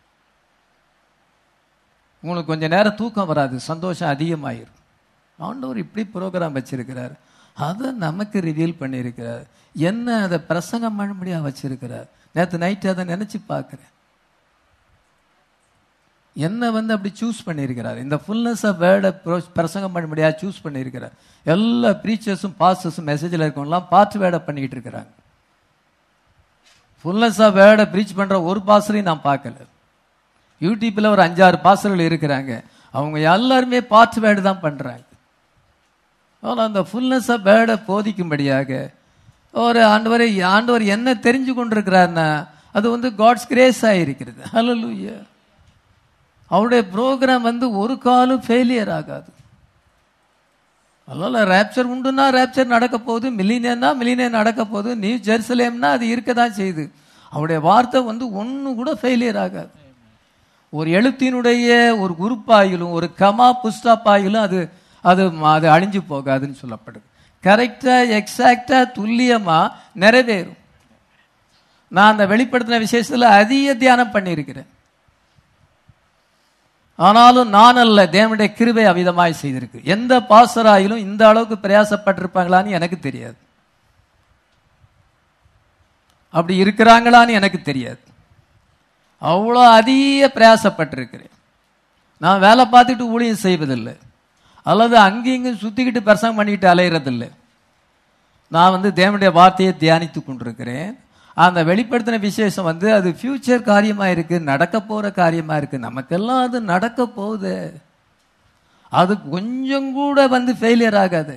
உங்களுக்கு கொஞ்ச நேரம் தூக்கம் வராது சந்தோஷம் அதிகமாயிரும் ஆண்டவர் இப்படி ப்ரோக்ராம் வச்சிருக்கிறார் அதை நமக்கு ரிவீல் பண்ணியிருக்கிறார் என்ன அதை பிரசங்கம் பண்ணும்படியா வச்சிருக்கிறார் நேற்று நைட்டு அதை நினைச்சு பார்க்கிறேன் என்ன வந்து அப்படி சூஸ் பண்ணியிருக்கிறார் இந்த ஃபுல்னஸ் ஆஃப் வேர்டை பிரசங்கம் பண்ண முடியாது சூஸ் பண்ணியிருக்கிறார் எல்லா ப்ரீச்சர்ஸும் பாஸ்டர்ஸும் மெசேஜில் இருக்கவங்களாம் பார்த்து வேர்டை பண்ணிக்கிட்டு இருக்கிறாங்க ஃபுல்னஸ் ஆஃப் வேர்டை ப்ரீச் பண்ணுற ஒரு பாஸ்டரையும் நான் பார்க்கல யூடியூப்பில் ஒரு அஞ்சாறு பாஸ்டர்கள் இருக்கிறாங்க அவங்க எல்லாருமே பார்த்து வேர்டு தான் பண்ணுறாங்க ஆனால் அந்த ஃபுல்னஸ் ஆஃப் வேர்டை போதிக்கும்படியாக ஒரு ஆண்டவர் ஆண்டவர் என்ன தெரிஞ்சு கொண்டிருக்கிறார்னா அது வந்து காட்ஸ் கிரேஸாக இருக்கிறது ஹalleluya அவருடைய ப்ரோக்ராம் வந்து ஒரு காலும் ஃபெயிலியர் ஆகாது அதனால ரேப்சர் உண்டுன்னா ரேப்சர் நடக்க போகுது மில்லினியன்னா மில்லினியர் நடக்க போகுது நியூ ஜெருசலேம்னா அது இருக்க தான் செய்யுது அவருடைய வார்த்தை வந்து ஒன்று கூட ஃபெயிலியர் ஆகாது ஒரு எழுத்தினுடைய ஒரு குரூப்பாயிலும் ஒரு கமா புஸ்டாப்பாயிலும் அது அது அது அழிஞ்சு போகாதுன்னு சொல்லப்படுது கரெக்டா எக்ஸாக்டா துல்லியமா நிறைவேறும் நான் அந்த வெளிப்படுத்தின விசேஷத்துல அதிக தியானம் பண்ணியிருக்கிறேன் ஆனாலும் நான் அல்ல தேவனுடைய கிருபை அவிதமாய் செய்திருக்கு எந்த பாசராயிலும் இந்த அளவுக்கு பிரயாசப்பட்டிருப்பாங்களான்னு எனக்கு தெரியாது அப்படி இருக்கிறாங்களான்னு எனக்கு தெரியாது அவ்வளோ அதிக பிரயாசப்பட்டிருக்கிறேன் நான் வேலை பார்த்துட்டு ஊழியம் செய்வதில்லை அல்லது அங்கேயும் இங்கும் சுத்திக்கிட்டு பிரசங்கம் பண்ணிக்கிட்டு அலையிறதில்லை நான் வந்து தேவனுடைய வார்த்தையை தியானித்து கொண்டிருக்கிறேன் அந்த வெளிப்படுத்தின விசேஷம் வந்து அது ஃபியூச்சர் காரியமா இருக்கு நடக்க போற காரியமா இருக்கு நமக்கெல்லாம் அது நடக்க போகுது அது கொஞ்சம் கூட வந்து ஃபெயிலியர் ஆகாது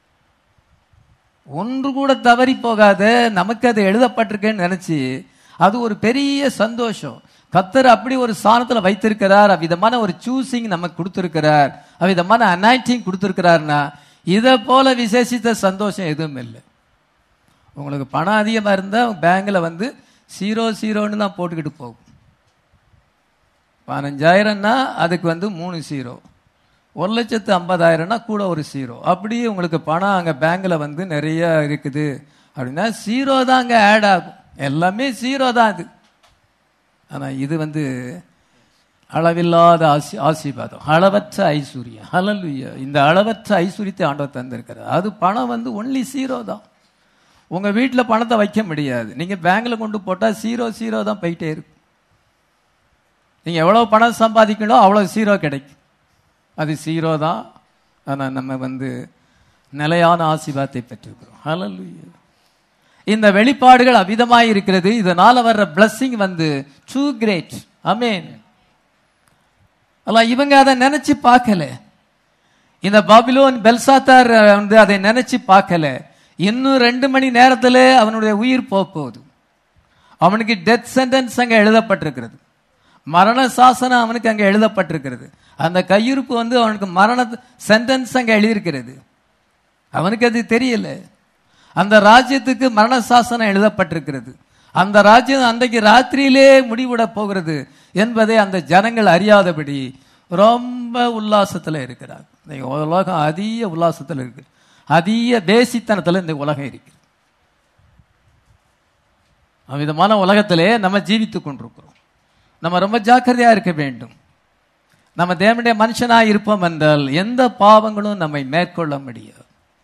ஒன்று கூட தவறி போகாத நமக்கு அது எழுதப்பட்டிருக்கேன்னு நினைச்சு அது ஒரு பெரிய சந்தோஷம் கத்தர் அப்படி ஒரு ஸ்தானத்துல வைத்திருக்கிறார் அவ்விதமான ஒரு சூசிங் நமக்கு கொடுத்திருக்கிறார் அவ்விதமான அனாய்டிங் கொடுத்திருக்கிறார்னா இதை போல விசேஷித்த சந்தோஷம் எதுவும் இல்லை உங்களுக்கு பணம் அதிகமாக இருந்தால் பேங்கில் வந்து ஜீரோ ஜீரோன்னு தான் போட்டுக்கிட்டு போகும் பதினஞ்சாயிரம்னா அதுக்கு வந்து மூணு ஜீரோ ஒரு லட்சத்து ஐம்பதாயிரம்னா கூட ஒரு ஜீரோ அப்படி உங்களுக்கு பணம் அங்கே பேங்கில் வந்து நிறைய இருக்குது அப்படின்னா ஜீரோ தான் அங்கே ஆட் ஆகும் எல்லாமே ஜீரோ தான் அது ஆனால் இது வந்து அளவில்லாத ஆசி ஆசீர்வாதம் அளவற்ற ஐஸ்வர்யம் ஹalleluya இந்த அளவற்ற ஐஸ்வர்யத்தை ஆண்டவர் தந்திருக்கிறார் அது பணம் வந்து ஒன்லி ஜீரோ தான் உங்க வீட்டில் பணத்தை வைக்க முடியாது நீங்க பேங்க்ல கொண்டு போட்டா ஜீரோ ஜீரோ தான் போயிட்டே இருக்கும் நீங்க எவ்வளவு பணம் சம்பாதிக்கணும் அவ்வளவு ஜீரோ கிடைக்கும் அது ஜீரோ தான் ஆனா நம்ம வந்து நிலையான ஆசீர்வாதத்தை பெற்றிருக்கிறோம் ஹalleluya இந்த வெளிப்பாடுகள் அவிதமாய் இருக்கிறது இதனால வர்ற blessing வந்து டூ கிரேட் அமேன் அல்ல இவங்க அதை நினைச்சு பார்க்கல இந்த பாபிலோன் பெல்சாத்தார் வந்து அதை நினைச்சு பார்க்கல இன்னும் ரெண்டு மணி நேரத்துல அவனுடைய உயிர் போக போகுது அவனுக்கு டெத் சென்டென்ஸ் அங்க எழுதப்பட்டிருக்கிறது மரண சாசனம் அவனுக்கு அங்க எழுதப்பட்டிருக்கிறது அந்த கையிருப்பு வந்து அவனுக்கு மரண சென்டென்ஸ் அங்க எழுதியிருக்கிறது அவனுக்கு அது தெரியல அந்த ராஜ்யத்துக்கு மரண சாசனம் எழுதப்பட்டிருக்கிறது அந்த ராஜ்யம் அன்றைக்கு ராத்திரியிலே முடிவிட போகிறது என்பதை அந்த ஜனங்கள் அறியாதபடி ரொம்ப உல்லாசத்துல இருக்கிறார் இந்த உலகம் அதிக உல்லாசத்துல இருக்கு அதிக தேசித்தனத்துல இந்த உலகம் இருக்கு அவ்விதமான உலகத்திலே நம்ம ஜீவித்துக் கொண்டிருக்கிறோம் நம்ம ரொம்ப ஜாக்கிரதையா இருக்க வேண்டும் நம்ம தேவனுடைய மனுஷனாய் இருப்போம் என்றால் எந்த பாவங்களும் நம்மை மேற்கொள்ள முடியாது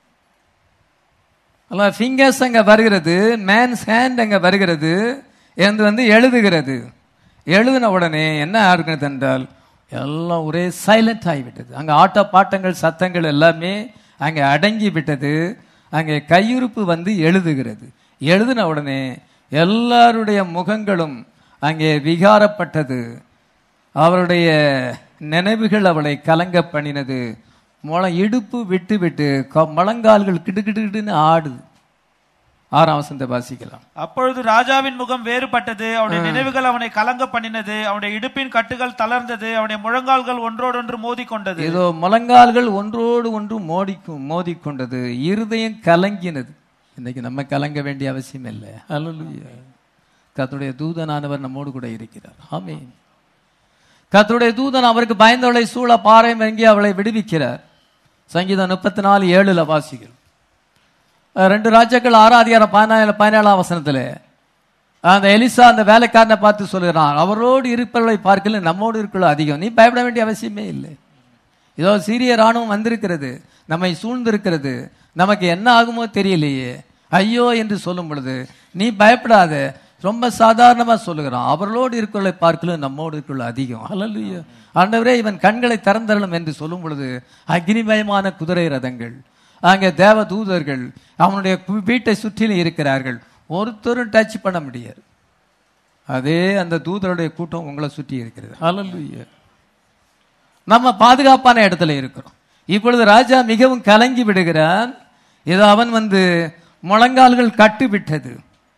அல்ல ஃபிங்கர்ஸ் அங்க வருகிறது மேன்ஸ் ஹேண்ட் அங்க வருகிறது என்று வந்து எழுதுகிறது எழுதின உடனே என்ன ஆகுகிறது என்றால் எல்லாம் ஒரே சைலண்ட் ஆகிவிட்டது அங்க ஆட்ட பாட்டங்கள் சத்தங்கள் எல்லாமே அங்கே அடங்கி விட்டது அங்கே கையிருப்பு வந்து எழுதுகிறது எழுதின உடனே எல்லாருடைய முகங்களும் அங்கே விகாரப்பட்டது அவருடைய நினைவுகள் அவளை கலங்க பண்ணினது முளம் இடுப்பு விட்டு விட்டு க- முழங்கால்கள் கிடுகிடுன்னு ஆடுது ஆறாம் வசந்த வாசிக்கலாம் அப்பொழுது ராஜாவின் முகம் வேறுபட்டது அவனுடைய நினைவுகள் அவனை கலங்க பண்ணினது அவனுடைய இடுப்பின் கட்டுகள் தளர்ந்தது அவனுடைய முழங்கால்கள் ஒன்றோடொன்று மோதிக்கொண்டது ஏதோ முழங்கால்கள் ஒன்றோடு ஒன்று மோதிக்கும் மோதிக்கொண்டது இருதயம் கலங்கினது இன்னைக்கு நம்ம கலங்க வேண்டிய அவசியம் இல்லை அல்லேலூயா கர்த்தருடைய தூதனானவர் நம்மோடு கூட இருக்கிறார் ஆமென் கர்த்தருடைய தூதன் அவருக்கு பயந்தவளை சூழ பாறை வாங்கி அவளை விடுவிக்கிறார் சங்கீதம் முப்பத்தி நாலு ஏழுல வாசிகள் அஹ் ரெண்டு ராஜாக்கள் ஆறாம் அதிகாரம் பதினாலு பதினேழாம் வசனத்துல அந்த எலிசா அந்த வேலைக்காரனை பார்த்து சொல்லுகிறான் அவரோடு இருப்பவர்களை பார்க்கல நம்மோடு இருக்கிற அதிகம் நீ பயப்பட வேண்டிய அவசியமே இல்லை இதோ சீரிய ராணுவம் வந்திருக்கிறது நம்மை சூழ்ந்திருக்கிறது நமக்கு என்ன ஆகுமோ தெரியலையே ஐயோ என்று சொல்லும் பொழுது நீ பயப்படாத ரொம்ப சாதாரணமா சொல்லுகிறான் அவர்களோடு இருக்கிற பார்க்கல நம்மோடு இருக்கிற அதிகம் ஹalleluya ஆண்டவரே இவன் கண்களை திறந்தரலும் என்று சொல்லும் பொழுது அக்னிமயமான குதிரை ரதங்கள் அங்கே தேவ தூதர்கள் அவனுடைய கு- வீட்டை சுற்றிலும் இருக்கிறார்கள் ஒருத்தரும் டச் பண்ண முடியாது அதே அந்த தூதருடைய கூட்டம் உங்களை சுற்றி இருக்கிறது ஹalleluya நம்ம பாதுகாப்பான இடத்துல இருக்கிறோம் இப்பொழுது ராஜா மிகவும் கலங்கி விடுகிறான் இது அவன் வந்து முழங்கால்கள் கட்டு விட்டது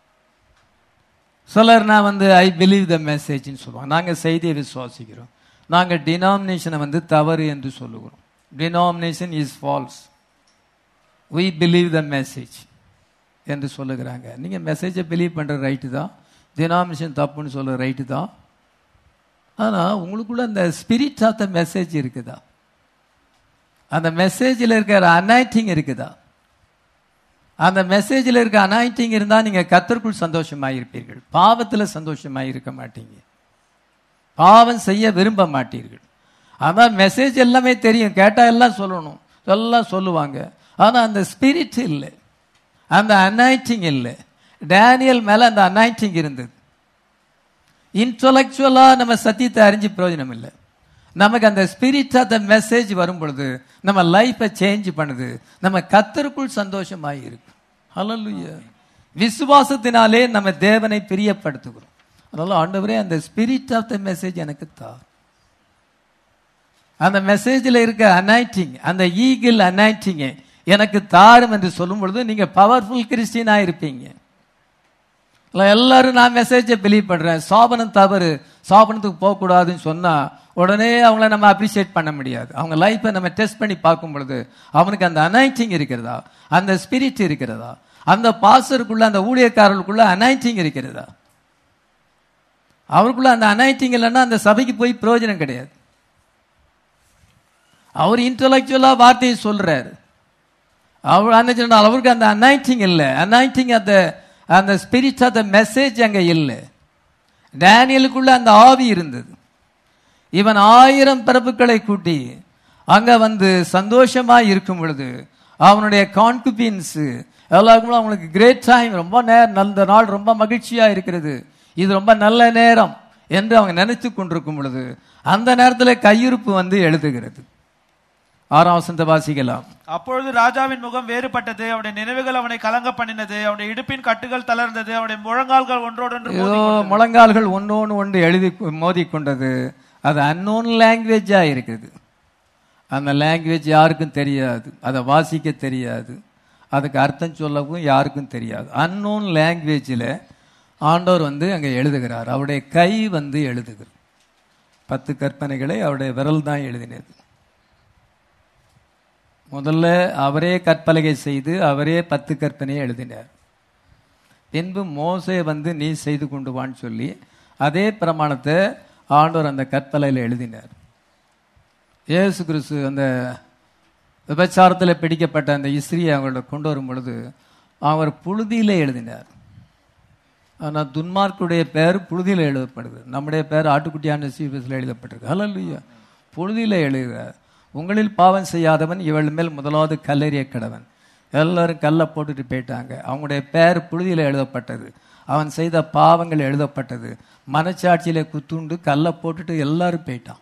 சிலர் நான் வந்து ஐ பிலீவ் த மெசேஜ்னு சொல்லுவாங்க நாங்க செய்தியை விசுவாசிக்கிறோம் நாங்க டினாமினேஷனை வந்து தவறு என்று சொல்லுகிறோம் denomination is false we believe the message என்று சொல்லுகிறாங்க நீங்க மெசேஜை பிலீவ் பண்ற ரைட்டு தான் டினாமினேஷன் தப்புன்னு சொல்ற ரைட்டு தான் ஆனா உங்களுக்குள்ள அந்த ஸ்பிரிட் ஆஃப் த மெசேஜ் இருக்குதா அந்த மெசேஜில் இருக்கிற அனாய்டிங் இருக்குதா அந்த மெசேஜில் இருக்க அனாய்டிங் இருந்தா நீங்க கத்தருக்குள் சந்தோஷமாக இருப்பீர்கள் பாவத்துல சந்தோஷமாக இருக்க மாட்டீங்க பாவம் செய்ய விரும்ப மாட்டீர்கள் அதான் மெசேஜ் எல்லாமே தெரியும் கேட்டா எல்லாம் சொல்லணும் எல்லாம் சொல்லுவாங்க ஆனா அந்த ஸ்பிரிட் இல்லை அந்த அனாய்டிங் இல்லை டேனியல் மேல அந்த அனாய்டிங் இருந்தது இன்டலெக்சுவலா நம்ம சத்தியத்தை அறிஞ்சு பிரயோஜனம் இல்லை நமக்கு அந்த ஸ்பிரிட் ஆஃப் த மெசேஜ் வரும் பொழுது நம்ம லைஃபை சேஞ்ச் பண்ணுது நம்ம கத்தருக்குள் சந்தோஷமாய் இருக்கு ஹalleluya விசுவாசத்தினாலே நம்ம தேவனை பிரியப்படுத்துகிறோம் அதனால ஆண்டவரே அந்த ஸ்பிரிட் ஆஃப் த மெசேஜ் எனக்கு தா அந்த மெசேஜில் இருக்க அனாய்டிங் அந்த ஈகிள் அனாய்டிங் எனக்கு தாரும் என்று சொல்லும் பொழுது நீங்க பவர்ஃபுல் கிறிஸ்டியனா இருப்பீங்க இல்ல, எல்லாரும் நான் மெசேஜை பிலீவ் பண்றேன் சாபனம் தவறு சாபனத்துக்கு போகக்கூடாதுன்னு சொன்னா உடனே அவங்கள நம்ம அப்ரிஷியேட் பண்ண முடியாது அவங்க லைஃப்பை நம்ம டெஸ்ட் பண்ணி பார்க்கும் பொழுது அவனுக்கு அந்த அனாய்டிங் இருக்கிறதா அந்த ஸ்பிரிட் இருக்கிறதா அந்த பாசருக்குள்ள அந்த ஊழியக்காரர்களுக்குள்ள அனாய்டிங் இருக்கிறதா அவருக்குள்ள அந்த அனாய்டிங் இல்லைன்னா அந்த சபைக்கு போய் பிரயோஜனம் கிடையாது அவர் இன்டலெக்சுவலா வார்த்தையை சொல்றாரு அவர் என்ன சொன்னால் அவருக்கு அந்த அனாய்டிங் இல்லை அனாய்டிங் அந்த அந்த ஸ்பிரிட் ஆஃப் த மெசேஜ் அங்க இல்லை டேனியலுக்குள்ள அந்த ஆவி இருந்தது இவன் ஆயிரம் பிறப்புகளை கூட்டி அங்க வந்து சந்தோஷமா இருக்கும் பொழுது அவனுடைய கான்குபின்ஸ் எல்லாருக்கும் அவங்களுக்கு கிரேட் டைம் ரொம்ப நேரம் நல்ல நாள் ரொம்ப மகிழ்ச்சியா இருக்கிறது இது ரொம்ப நல்ல நேரம் என்று அவங்க நினைத்து கொண்டிருக்கும் பொழுது அந்த நேரத்தில் கையிருப்பு வந்து எழுதுகிறது ஆறாம் வசந்த வாசிக்கலாம் அப்பொழுது ராஜாவின் முகம் வேறுபட்டது அவனுடைய நினைவுகள் அவனை கலங்க பண்ணினது அவனுடைய இடுப்பின் கட்டுகள் தளர்ந்தது அவனுடைய முழங்கால்கள் ஒன்றோடொன்று ஏதோ மோதிக்கொண்டது. முழங்கால்கள் ஒன்றோன்னு ஒன்று எழுதி மோதிக்கொண்டது அது அன்னோன் லாங்குவேஜா இருக்குது அந்த லாங்குவேஜ் யாருக்கும் தெரியாது அதை வாசிக்க தெரியாது அதுக்கு அர்த்தம் சொல்லவும் யாருக்கும் தெரியாது அன்னோன் லாங்குவேஜில் ஆண்டவர் வந்து அங்கே எழுதுகிறார் அவருடைய கை வந்து எழுதுகிறார் பத்து கற்பனைகளை அவருடைய விரல் தான் எழுதினது முதல்ல அவரே கற்பலகை செய்து அவரே பத்து கற்பனையை எழுதினார் பின்பு மோசே வந்து நீ செய்து கொண்டு வான்னு சொல்லி அதே பிரமாணத்தை ஆண்டவர் அந்த கற்பலையில் எழுதினார் இயேசு கிறிஸ்து அந்த விபச்சாரத்தில் பிடிக்கப்பட்ட அந்த இஸ்ரியை அவங்கள கொண்டு வரும் பொழுது அவர் புழுதியிலே எழுதினார் ஆனால் துன்மார்க்குடைய பெயர் புழுதியில் எழுதப்படுது நம்முடைய பெயர் ஆட்டுக்குட்டியான சீபஸில் எழுதப்பட்டிருக்கு ஹalleluya புழுதியில் எழுதுகிறார் உங்களில் பாவம் செய்யாதவன் இவள் மேல் முதலாவது கல்லறிய கடவன் எல்லாரும் கல்லை போட்டுட்டு போயிட்டாங்க அவங்களுடைய பெயர் புழுதியில் எழுதப்பட்டது அவன் செய்த பாவங்கள் எழுதப்பட்டது மனச்சாட்சியில குத்துண்டு கல்லை போட்டுட்டு எல்லாரும் போயிட்டான்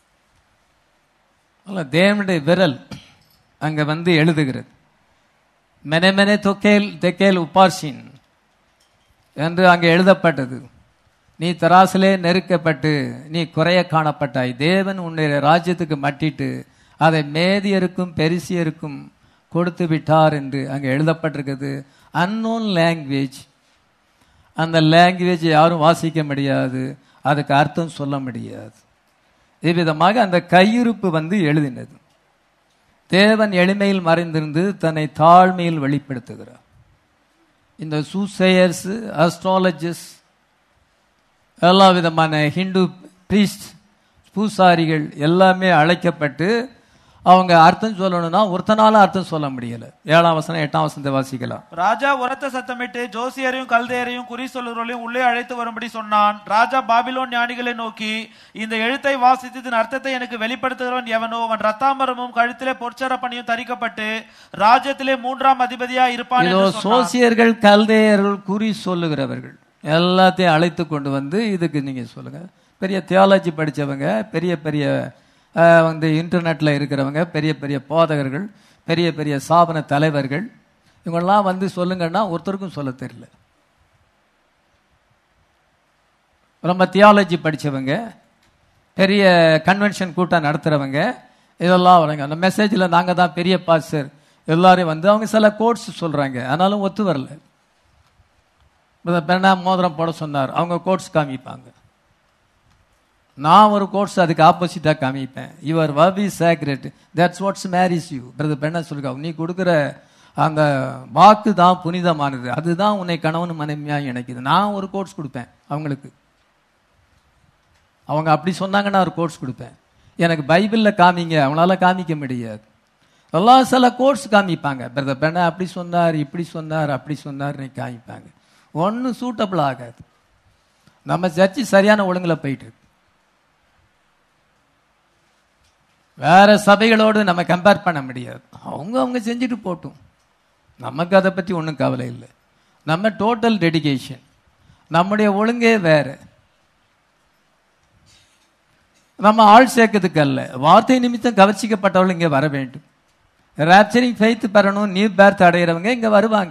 அல்ல தேவனுடைய விரல் அங்க வந்து எழுதுகிறது மெனே மெனே தொக்கேல் தெக்கேல் உபார்ஷின் என்று அங்கே எழுதப்பட்டது நீ தராசிலே நெருக்கப்பட்டு நீ குறைய காணப்பட்டாய் தேவன் உன்னுடைய ராஜ்யத்துக்கு மட்டிட்டு அதை மேதியருக்கும் பெரிசியருக்கும் கொடுத்து விட்டார் என்று அங்கே எழுதப்பட்டிருக்கிறது அன்னோன் லாங்குவேஜ் அந்த லாங்குவேஜ் யாரும் வாசிக்க முடியாது அதுக்கு அர்த்தம் சொல்ல முடியாது இவ்விதமாக அந்த கையிருப்பு வந்து எழுதினது தேவன் எளிமையில் மறைந்திருந்து தன்னை தாழ்மையில் வெளிப்படுத்துகிறார் இந்த சூசேயர்ஸ் அஸ்ட்ராலஜிஸ்ட் எல்லா விதமான ஹிந்து பிரீஸ்ட் பூசாரிகள் எல்லாமே அழைக்கப்பட்டு அவங்க அர்த்தம் சொல்லணும்னா ஒருத்தனால அர்த்தம் சொல்ல முடியல ஏழாம் வசனம் எட்டாம் வசனத்தை வாசிக்கலாம் ராஜா உரத்த சத்தமிட்டு ஜோசியரையும் கல்தையரையும் குறி சொல்லுறவர்களையும் உள்ளே அழைத்து வரும்படி சொன்னான் ராஜா பாபிலோன் ஞானிகளை நோக்கி இந்த எழுத்தை வாசித்து இதன் அர்த்தத்தை எனக்கு வெளிப்படுத்துகிறவன் எவனோ அவன் ரத்தாம்பரமும் கழுத்திலே பொற்சர பணியும் தரிக்கப்பட்டு ராஜ்யத்திலே மூன்றாம் அதிபதியா இருப்பான் இதோ என்று சொன்னான். சோசியர்கள் கல்தேயர்கள் குறி சொல்லுகிறவர்கள் எல்லாத்தையும் அழைத்து கொண்டு வந்து இதுக்கு நீங்க சொல்லுங்க பெரிய தியாலஜி படிச்சவங்க பெரிய பெரிய அஹ், வந்து இன்டர்நெட்ல இருக்கிறவங்க பெரிய பெரிய போதகர்கள் பெரிய பெரிய ஸ்தாபன தலைவர்கள் இவங்கெல்லாம் வந்து சொல்லுங்கன்னா ஒருத்தருக்கும் சொல்ல தெரியல ரொம்ப தியாலஜி படிச்சவங்க பெரிய கன்வென்ஷன் கூட்டம் நடத்துறவங்க இதெல்லாம் வராங்க அந்த மெசேஜில் நாங்கள் தான் பெரிய பாஸ்டர் எல்லாரையும் வந்து அவங்க சில கோட்ஸ் சொல்றாங்க ஆனாலும் ஒத்து வரல பெண்ணா மோதிரம் போட சொன்னார் அவங்க கோட்ஸ் காமிப்பாங்க நான் ஒரு கோட்ஸ் அதுக்கு ஆப்போசிட்டாக காமிப்பேன் your verb is sacred that's what's marries you brother பெண்ணா சொல்லிருக்காங்க நீ கொடுக்குற அந்த வாக்கு தான் புனிதமானது அதுதான் உன்னை கணவன் மனைவியாக இணைக்குது நான் ஒரு கோட்ஸ் கொடுப்பேன் அவங்களுக்கு அவங்க அப்படி சொன்னாங்கன்னா ஒரு கோர்ஸ் கொடுப்பேன் எனக்கு பைபிளில் காமிங்க அவங்களால காமிக்க முடியாது எல்லாம் சில கோர்ஸ் காமிப்பாங்க பிரதர் பெண்ண அப்படி சொன்னார் இப்படி சொன்னார் அப்படி சொன்னார்னு காமிப்பாங்க ஒன்றும் சூட்டபிள் ஆகாது நம்ம சர்ச்சு சரியான ஒழுங்கில் போயிட்டு இருக்கு வேற சபைகளோடு நம்ம கம்பேர் பண்ண முடியாது அவங்க அவங்க செஞ்சுட்டு போட்டும் நமக்கு அதை பற்றி ஒன்றும் கவலை இல்லை நம்ம டோட்டல் டெடிகேஷன் நம்முடைய ஒழுங்கே வேற நம்ம ஆள் சேர்க்கறதுக்கு அல்ல வார்த்தை நிமித்தம் கவர்ச்சிக்கப்பட்டவர்கள் இங்கே வர வேண்டும் ரேப்சரிங் ஃபெய்த் பெறணும் நீர் பேர்த் அடைகிறவங்க இங்க வருவாங்க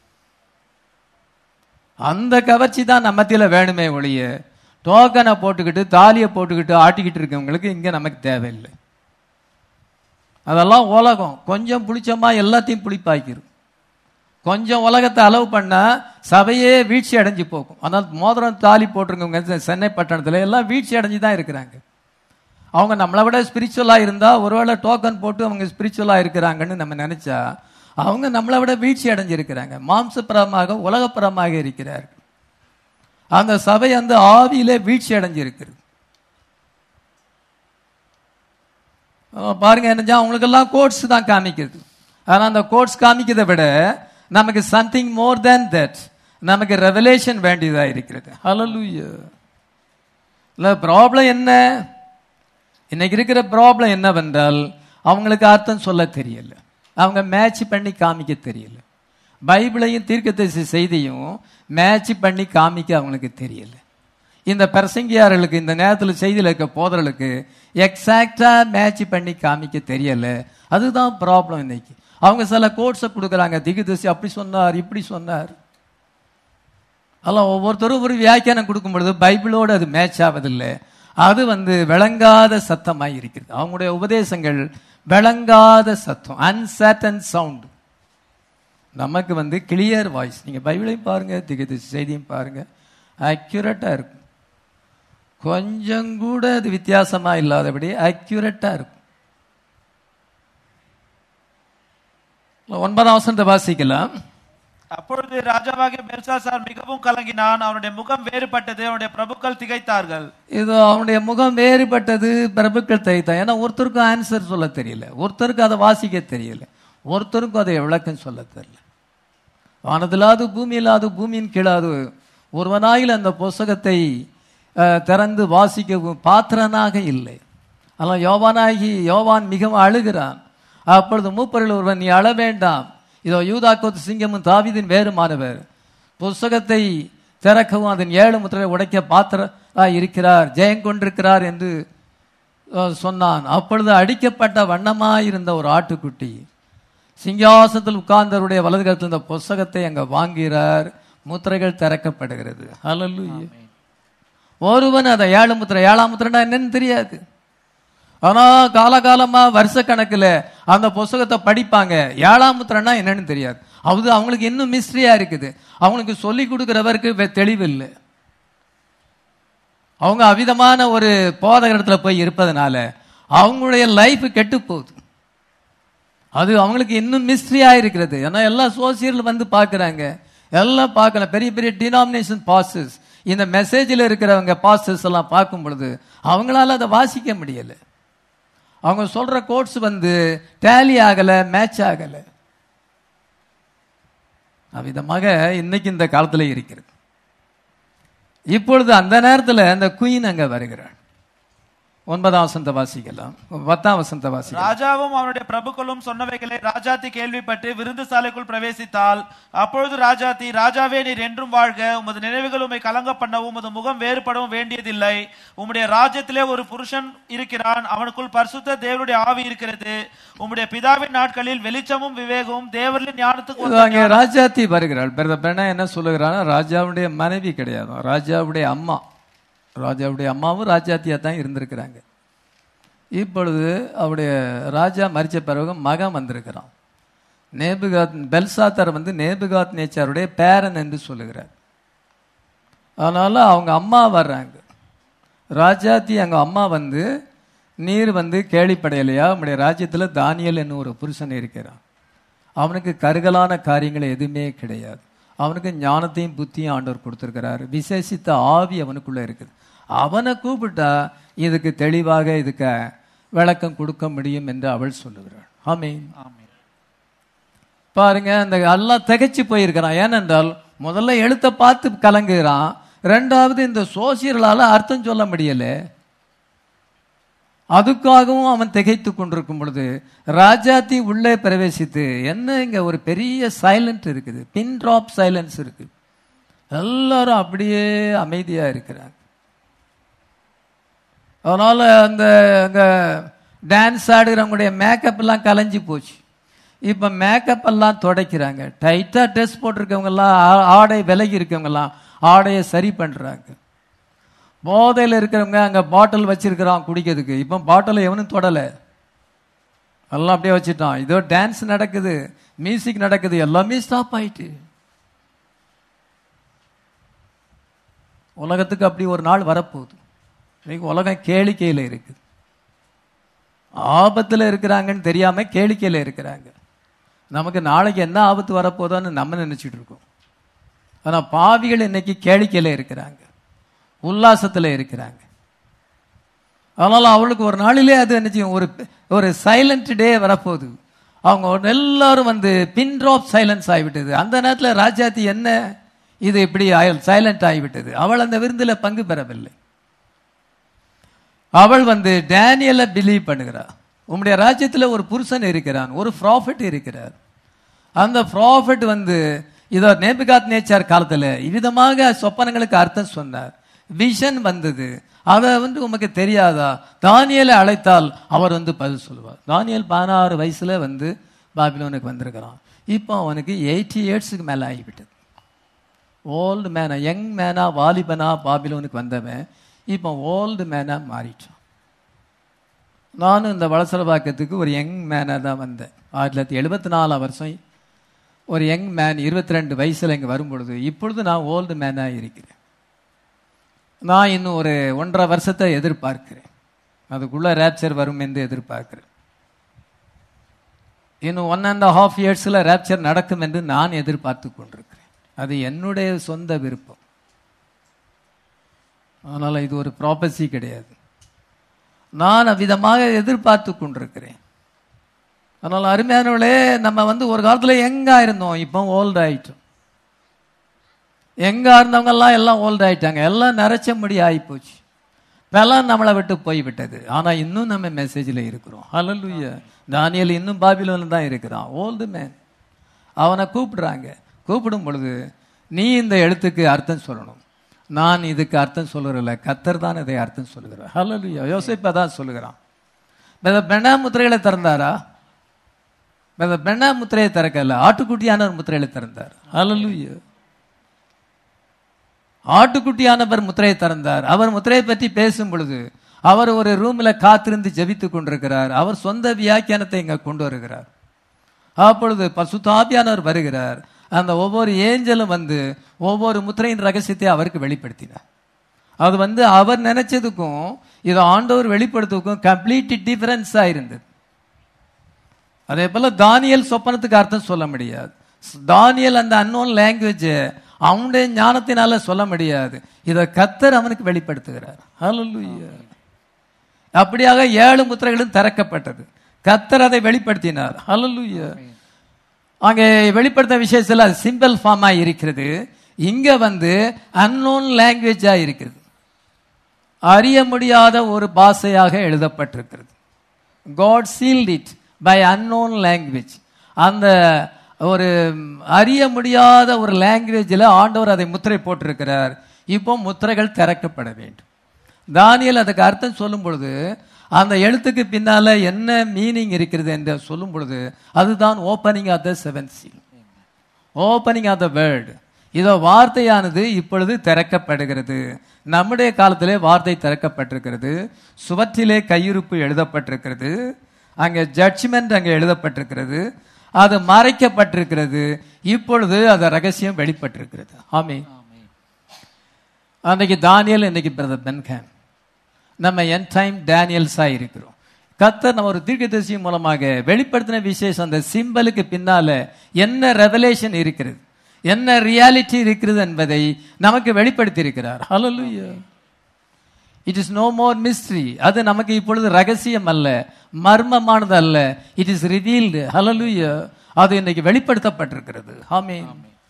அந்த கவர்ச்சி தான் நம்ம மத்தியில வேணுமே ஒழிய டோக்கனை போட்டுக்கிட்டு தாலியை போட்டுக்கிட்டு ஆட்டிக்கிட்டு இருக்கவங்களுக்கு இங்க நமக்கு தேவையில்லை அதெல்லாம் உலகம் கொஞ்சம் புளிச்சமா எல்லாத்தையும் புளிப்பாக்கிரும் கொஞ்சம் உலகத்தை அளவு பண்ணா சபையே வீழ்ச்சி அடைஞ்சு போகும் ஆனால் மோதிரம் தாலி போட்டிருக்கவங்க சென்னை பட்டணத்துல எல்லாம் வீழ்ச்சி அடைஞ்சு தான் இருக்கிறாங்க அவங்க நம்மளை விட ஸ்பிரிச்சுவலா இருந்தா ஒருவேளை டோக்கன் போட்டு அவங்க ஸ்பிரிச்சுவலா இருக்கிறாங்கன்னு நம்ம நினைச்சா அவங்க நம்மளை விட வீழ்ச்சி அடைஞ்சிருக்கிறாங்க மாம்சபரமாக உலகப்புறமாக இருக்கிறார்கள் அந்த சபை அந்த ஆவியிலே வீழ்ச்சி அடைஞ்சிருக்கிறது அஹ் பாருங்க என்ன அவங்களுக்கெல்லாம் கோட்ஸ் தான் காமிக்கிறது ஆனா அந்த கோட்ஸ் காமிக்கிறதை விட நமக்கு சம்திங் மோர் தேன் தட் நமக்கு ரெவலேஷன் வேண்டியதா இருக்கிறது ஹalleluya இல்ல ப்ராப்ளம் என்ன இன்னைக்கு இருக்கிற ப்ராப்ளம் என்னவென்றால் அவங்களுக்கு அர்த்தம் சொல்ல தெரியல அவங்க மேட்ச் பண்ணி காமிக்க தெரியல பைபிளையும் தீர்க்கதரிசி செய்தியும் மேட்ச் பண்ணி காமிக்க அவங்களுக்கு தெரியல இந்த பிரசங்கியார்களுக்கு இந்த நேரத்தில் செய்தியில் இருக்க போதர்களுக்கு எக்ஸாக்டா மேட்ச் பண்ணி காமிக்க தெரியல அதுதான் ப்ராப்ளம் இன்னைக்கு அவங்க சில கோட்ஸை கொடுக்குறாங்க திகுதசி அப்படி சொன்னார் இப்படி சொன்னார் அதெல்லாம் ஒவ்வொருத்தரும் ஒரு வியாக்கியானம் கொடுக்கும் பொழுது பைபிளோடு அது மேட்ச் ஆவதில்லை அது வந்து விளங்காத சத்தமாய் இருக்கிறது அவங்களுடைய உபதேசங்கள் விளங்காத சத்தம் அன்சர்டன் சவுண்ட் நமக்கு வந்து கிளியர் வாய்ஸ் நீங்க பைபிளையும் பாருங்க திகது செய்தியும் பாருங்க அக்யூரேட்டா இருக்கும் கொஞ்சம் கூட அது வித்தியாசமா இல்லாதபடி அக்யூரேட்டா இருக்கும் ஒன்பதாம் வசனத்தை வாசிக்கலாம் அப்பொழுது ராஜாவாகிய பெல்சாசார் மிகவும் கலங்கினான் அவனுடைய முகம் வேறுபட்டது அவனுடைய பிரபுக்கள் திகைத்தார்கள் இது அவனுடைய முகம் வேறுபட்டது பிரபுக்கள் தைத்தான் ஏன்னா ஒருத்தருக்கும் ஆன்சர் சொல்ல தெரியல ஒருத்தருக்கு அதை வாசிக்க தெரியல ஒருத்தருக்கும் அதை விளக்கம் சொல்ல தெரியல வானத்திலாது பூமியிலாது பூமியின் கீழாது ஒருவனாயில் அந்த புஸ்தகத்தை அஹ், திறந்து வாசிக்கவும் பாத்திரனாக இல்லை ஆனால் யோவானாகி யோவான் மிகவும் அழுகிறான் அப்பொழுது மூப்பரில் ஒருவன் நீ அழ வேண்டாம் இதோ யூதாக்கோத்து சிங்கமும் தாவீதின் வேறுமானவர் புஸ்தகத்தை திறக்கவும் அதன் ஏழு முத்திரை உடைக்க பாத்திரா இருக்கிறார் ஜெயம் கொண்டிருக்கிறார் என்று அஹ், சொன்னான் அப்பொழுது அடிக்கப்பட்ட வண்ணமாயிருந்த ஒரு ஆட்டுக்குட்டி சிங்காசனத்தில் உட்கார்ந்தவருடைய வலது கரத்தில் இந்த புஸ்தகத்தை அங்க வாங்குகிறார் முத்திரைகள் திறக்கப்படுகிறது ஹalleluya ஒருவன் அதை ஏழு முத்திரை ஏழாம் முத்திரைனா என்னன்னு தெரியாது ஆனா காலகாலமா வருஷ கணக்குல அந்த புஸ்தகத்தை படிப்பாங்க ஏழாம் முத்திரைனா என்னன்னு தெரியாது அது அவங்களுக்கு இன்னும் மிஸ்ட்ரியா இருக்குது அவங்களுக்கு சொல்லி கொடுக்கிறவருக்கு வெ- தெளிவு இல்லை அவங்க அவிதமான ஒரு போதகரத்துல போய் இருப்பதனால அவங்களுடைய லைஃப் கெட்டு போகுது அது அவங்களுக்கு இன்னும் மிஸ்ட்ரியா இருக்கிறது ஏன்னா எல்லா சோசியல் வந்து பார்க்கறாங்க எல்லாம் பார்க்கலாம் பெரிய பெரிய டினாமினேஷன் பாஸ்டர்ஸ் இந்த மெசேஜில் இருக்கிறவங்க பாஸ்டர்ஸ் எல்லாம் பார்க்கும் பொழுது அவங்களால அதை வாசிக்க முடியல அவங்க சொல்ற கோட்ஸ் வந்து டேலி ஆகல மேட்ச் ஆகல அவ்விதமாக இன்னைக்கு இந்த காலத்துல இருக்கிறது இப்பொழுது அந்த நேரத்துல அந்த குயின் அங்க வருகிறாள் ஒன்பதாம் வசந்த வாசிக்கலாம் பத்தாம் வசந்த வாசிக்கலாம் ராஜாவும் அவனுடைய பிரபுக்களும் சொன்னவைகளை ராஜாத்தி கேள்விப்பட்டு விருந்து சாலைக்குள் பிரவேசித்தால் அப்பொழுது ராஜாத்தி ராஜாவே நீர் என்றும் வாழ்க உமது நினைவுகள் உம்மை கலங்க பண்ணவும் உமது முகம் வேறுபடவும் வேண்டியதில்லை உம்முடைய ராஜ்யத்திலே ஒரு புருஷன் இருக்கிறான் அவனுக்குள் பரிசுத்த தேவனுடைய ஆவி இருக்கிறது உம்முடைய பிதாவின் நாட்களில் வெளிச்சமும் விவேகமும் தேவரின் ஞானத்துக்கு இது ஒத்த அங்கே ராஜாத்தி வருகிறாள் பிரதர் பெண்ணா என்ன சொல்லுகிறான்னா ராஜாவுடைய மனைவி கிடையாது ராஜாவுடைய அம்மா ராஜாவுடைய அம்மாவும் ராஜாத்தியா தான் இருந்திருக்கிறாங்க இப்பொழுது அவருடைய ராஜா மரிச்ச பிறகு மகன் வந்திருக்கிறான் நேபுகாத் பெல்சாத்தர் வந்து நேபுகாத் நேச்சாருடைய பேரன் என்று சொல்லுகிறார் அதனால அவங்க அம்மா வர்றாங்க ராஜாத்தி அங்க அம்மா வந்து நீர் வந்து கேள்விப்படையலையா நம்முடைய ராஜ்யத்துல தானியல் என்னும் ஒரு புருஷன் இருக்கிறான் அவனுக்கு கருகலான காரியங்கள் எதுவுமே கிடையாது அவனுக்கு ஞானத்தையும் புத்தியும் ஆண்டவர் கொடுத்திருக்கிறாரு விசேஷித்த ஆவி அவனுக்குள்ள இருக்குது அவனை கூப்பிட்டா இதுக்கு தெளிவாக இதுக்கு விளக்கம் கொடுக்க முடியும் என்று அவள் சொல்லுகிறாள் ஆமீன் ஆமென். பாருங்க அந்த எல்லாம் திகைச்சு போயிருக்கிறான் ஏனென்றால் முதல்ல எழுத்த பார்த்து கலங்குகிறான் ரெண்டாவது இந்த சோசியர்களால அர்த்தம் சொல்ல முடியல அதுக்காகவும் அவன் திகைத்து கொண்டிருக்கும் பொழுது ராஜாத்தி உள்ளே பிரவேசித்து என்ன இங்க ஒரு பெரிய சைலண்ட் இருக்குது பின் ட்ராப் சைலன்ஸ் இருக்கு எல்லாரும் அப்படியே அமைதியா இருக்கிறாங்க அதனால அந்த அங்க டான்ஸ் ஆடுகிறவங்களுடைய மேக்கப் எல்லாம் கலைஞ்சு போச்சு இப்ப மேக்கப் எல்லாம் துடைக்கிறாங்க டைட்டா ட்ரெஸ் போட்டிருக்கவங்க எல்லாம் ஆ- ஆடை விலகி இருக்கவங்க எல்லாம் ஆடையை சரி பண்றாங்க போதையில் இருக்கிறவங்க அங்க பாட்டில் வச்சிருக்கிறான் குடிக்கிறதுக்கு இப்போ பாட்டில் எவனும் தொடலை எல்லாம் அப்படியே வச்சுட்டான் இதோ டான்ஸ் நடக்குது மியூசிக் நடக்குது எல்லாமே ஸ்டாப் ஆயிட்டு உலகத்துக்கு அப்படி ஒரு நாள் வரப்போகுது இன்னைக்கு உலகம் கேளிக்கையில் இருக்குது ஆபத்தில் இருக்கிறாங்கன்னு தெரியாம கேளிக்கையில் இருக்கிறாங்க நமக்கு நாளைக்கு என்ன ஆபத்து வரப்போதோன்னு நம்ம நினைச்சிட்டு இருக்கோம் ஆனா பாவிகள் இன்னைக்கு கேளிக்கையில் இருக்கிறாங்க உல்லாசத்துல இருக்கிறாங்க அதனால அவளுக்கு ஒரு நாளிலே அது என்ன செய்யும் ஒரு ஒரு சைலண்ட் டே வரப்போகுது அவங்க எல்லாரும் வந்து பின் ட்ராப் சைலன்ஸ் ஆகிவிட்டது அந்த நேரத்தில் ராஜாத்தி என்ன இது இப்படி சைலண்ட் ஆகிவிட்டது அவள் அந்த விருந்தில் பங்கு பெறவில்லை அவள் வந்து டேனியலை பிலீவ் பண்ணுகிறா உம்முடைய ராஜ்யத்துல ஒரு புருஷன் இருக்கிறான் ஒரு ப்ராஃபிட் இருக்கிறார் அந்த ப்ராஃபிட் வந்து இதோ நேபிகாத் நேச்சார் காலத்துல இவ்விதமாக சொப்பனங்களுக்கு அர்த்தம் சொன்னார் விஷன் வந்தது அதை வந்து உமக்கு தெரியாதா தானியலை அழைத்தால் அவர் வந்து பதில் சொல்லுவார் தானியல் பதினாறு வயசுல வந்து பாபிலோனுக்கு வந்திருக்கிறான் இப்போ அவனுக்கு எயிட்டி இயர்ஸுக்கு மேல ஆகிவிட்டது ஓல்டு மேனா யங் மேனா வாலிபனா பாபிலோனுக்கு வந்தவன் இப்போ ஓல்டு மேனா மாறிட்டான் நானும் இந்த வளசரவாக்கத்துக்கு ஒரு யங் மேனாக தான் வந்தேன் ஆயிரத்தி தொள்ளாயிரத்தி எழுபத்தி நாலாம் வருஷம் ஒரு யங் மேன் இருபத்தி ரெண்டு வயசுல இங்கே வரும்பொழுது இப்பொழுது நான் ஓல்டு மேனாக இருக்கிறேன் நான் இன்னும் ஒரு ஒன்றரை வருஷத்தை எதிர்பார்க்கிறேன் அதுக்குள்ள ரேப்சர் வரும் என்று எதிர்பார்க்கிறேன் இன்னும் ஒன் அண்ட் ஹாஃப் இயர்ஸில் ரேப்சர் நடக்கும் என்று நான் எதிர்பார்த்து கொண்டிருக்கிறேன் அது என்னுடைய சொந்த விருப்பம் அதனால் இது ஒரு ப்ராப்பர்சி கிடையாது நான் அவ்விதமாக எதிர்பார்த்து கொண்டிருக்கிறேன் அதனால் அருமையானவளே நம்ம வந்து ஒரு காலத்தில் எங்கா இருந்தோம் இப்போ ஓல்டு ஆயிட்டோம் எங்கா இருந்தவங்க எல்லாம் எல்லாம் ஓல்டு ஆயிட்டாங்க எல்லாம் நரைச்ச முடி ஆகிப்போச்சு இப்பெல்லாம் நம்மளை விட்டு போய்விட்டது ஆனா இன்னும் நம்ம மெசேஜில் இருக்கிறோம் ஹalleluya தானியல் இன்னும் பாபிலோனில் தான் இருக்கிறான் ஓல்டு மேன் அவனை கூப்பிடுறாங்க கூப்பிடும் பொழுது நீ இந்த எழுத்துக்கு அர்த்தம் சொல்லணும் நான் இதுக்கு அர்த்தம் சொல்லுறல கத்தர் தான் இதை அர்த்தம் சொல்லுகிறார் ஹalleluya யோசிப்பா தான் சொல்லுகிறான் பெண்ணா முத்திரைகளை திறந்தாரா பெண்ணா முத்திரையை திறக்கல ஆட்டுக்குட்டியான ஒரு முத்திரைகளை திறந்தார் ஹalleluya ஆட்டுக்குட்டியானவர் முத்திரையை திறந்தார் அவர் முத்திரையை பற்றி பேசும் பொழுது அவர் ஒரு ரூம்ல காத்திருந்து ஜெபித்துக் கொண்டிருக்கிறார் அவர் சொந்த வியாக்கியானத்தை இங்க கொண்டு வருகிறார் அப்பொழுது பசுதாபியானவர் வருகிறார் அந்த ஒவ்வொரு ஏஞ்சலும் வந்து ஒவ்வொரு முத்திரையின் ரகசியத்தை அவருக்கு வெளிப்படுத்தினார் அது வந்து அவர் நினைச்சதுக்கும் இதை ஆண்டவர் வெளிப்படுத்துக்கும் கம்ப்ளீட் டிஃபரன்ஸா இருந்தது அதே போல தானியல் சொப்பனத்துக்கு அர்த்தம் சொல்ல முடியாது தானியல் அந்த அன்னோன் லாங்குவேஜ் அவனுடைய ஞானத்தினால சொல்ல முடியாது இதை கத்தர் அவனுக்கு வெளிப்படுத்துகிறார் ஹalleluya அப்படியாக ஏழு முத்திரைகளும் திறக்கப்பட்டது கத்தர் அதை வெளிப்படுத்தினார் ஹalleluya அங்கே வெளிப்படுத்த விஷயத்துல சிம்பிள் ஃபார்மா இருக்கிறது இங்க வந்து அன்னோன் லாங்குவேஜா இருக்குது அறிய முடியாத ஒரு பாஷையாக எழுதப்பட்டிருக்கிறது God sealed it by unknown language அந்த ஒரு அறிய முடியாத ஒரு லாங்குவேஜில் ஆண்டவர் அதை முத்திரை போட்டிருக்கிறார் இப்போ முத்திரைகள் திறக்கப்பட வேண்டும் தானியல் அதுக்கு அர்த்தம் சொல்லும் பொழுது அந்த எழுத்துக்கு பின்னால என்ன மீனிங் இருக்கிறது என்று சொல்லும் பொழுது அதுதான் opening of the seven seal opening of the world இதோ வார்த்தையானது இப்பொழுது திறக்கப்படுகிறது நம்முடைய காலத்திலே வார்த்தை திறக்கப்பட்டிருக்கிறது சுவற்றிலே கையிருப்பு எழுதப்பட்டிருக்கிறது அங்கே ஜட்ஜ்மெண்ட் அங்கே எழுதப்பட்டிருக்கிறது அது மறைக்கப்பட்டிருக்கிறது இப்பொழுது அந்த ரகசியம் வெளிப்பட்டிருக்கிறது ஆமே அன்னைக்கு தானியல் இன்னைக்கு பிரதர் பென்கேன் நம்ம என் டைம் டேனியல்ஸா இருக்கிறோம் கத்தர் நம்ம ஒரு தீர்க்கதரிசி மூலமாக வெளிப்படுத்தின விசேஷம் அந்த சிம்பலுக்கு பின்னால என்ன ரெவலேஷன் இருக்கிறது என்ன ரியாலிட்டி இருக்கிறது என்பதை நமக்கு வெளிப்படுத்தி இருக்கிறார் hallelujah it is no more mystery அது நமக்கு இப்பொழுது ரகசியம் அல்ல மர்மமானது அல்ல இட் இஸ் ரிவீல்டு ஹalleluya அது இன்னைக்கு வெளிப்படுத்தப்பட்டிருக்கிறது ஆமென்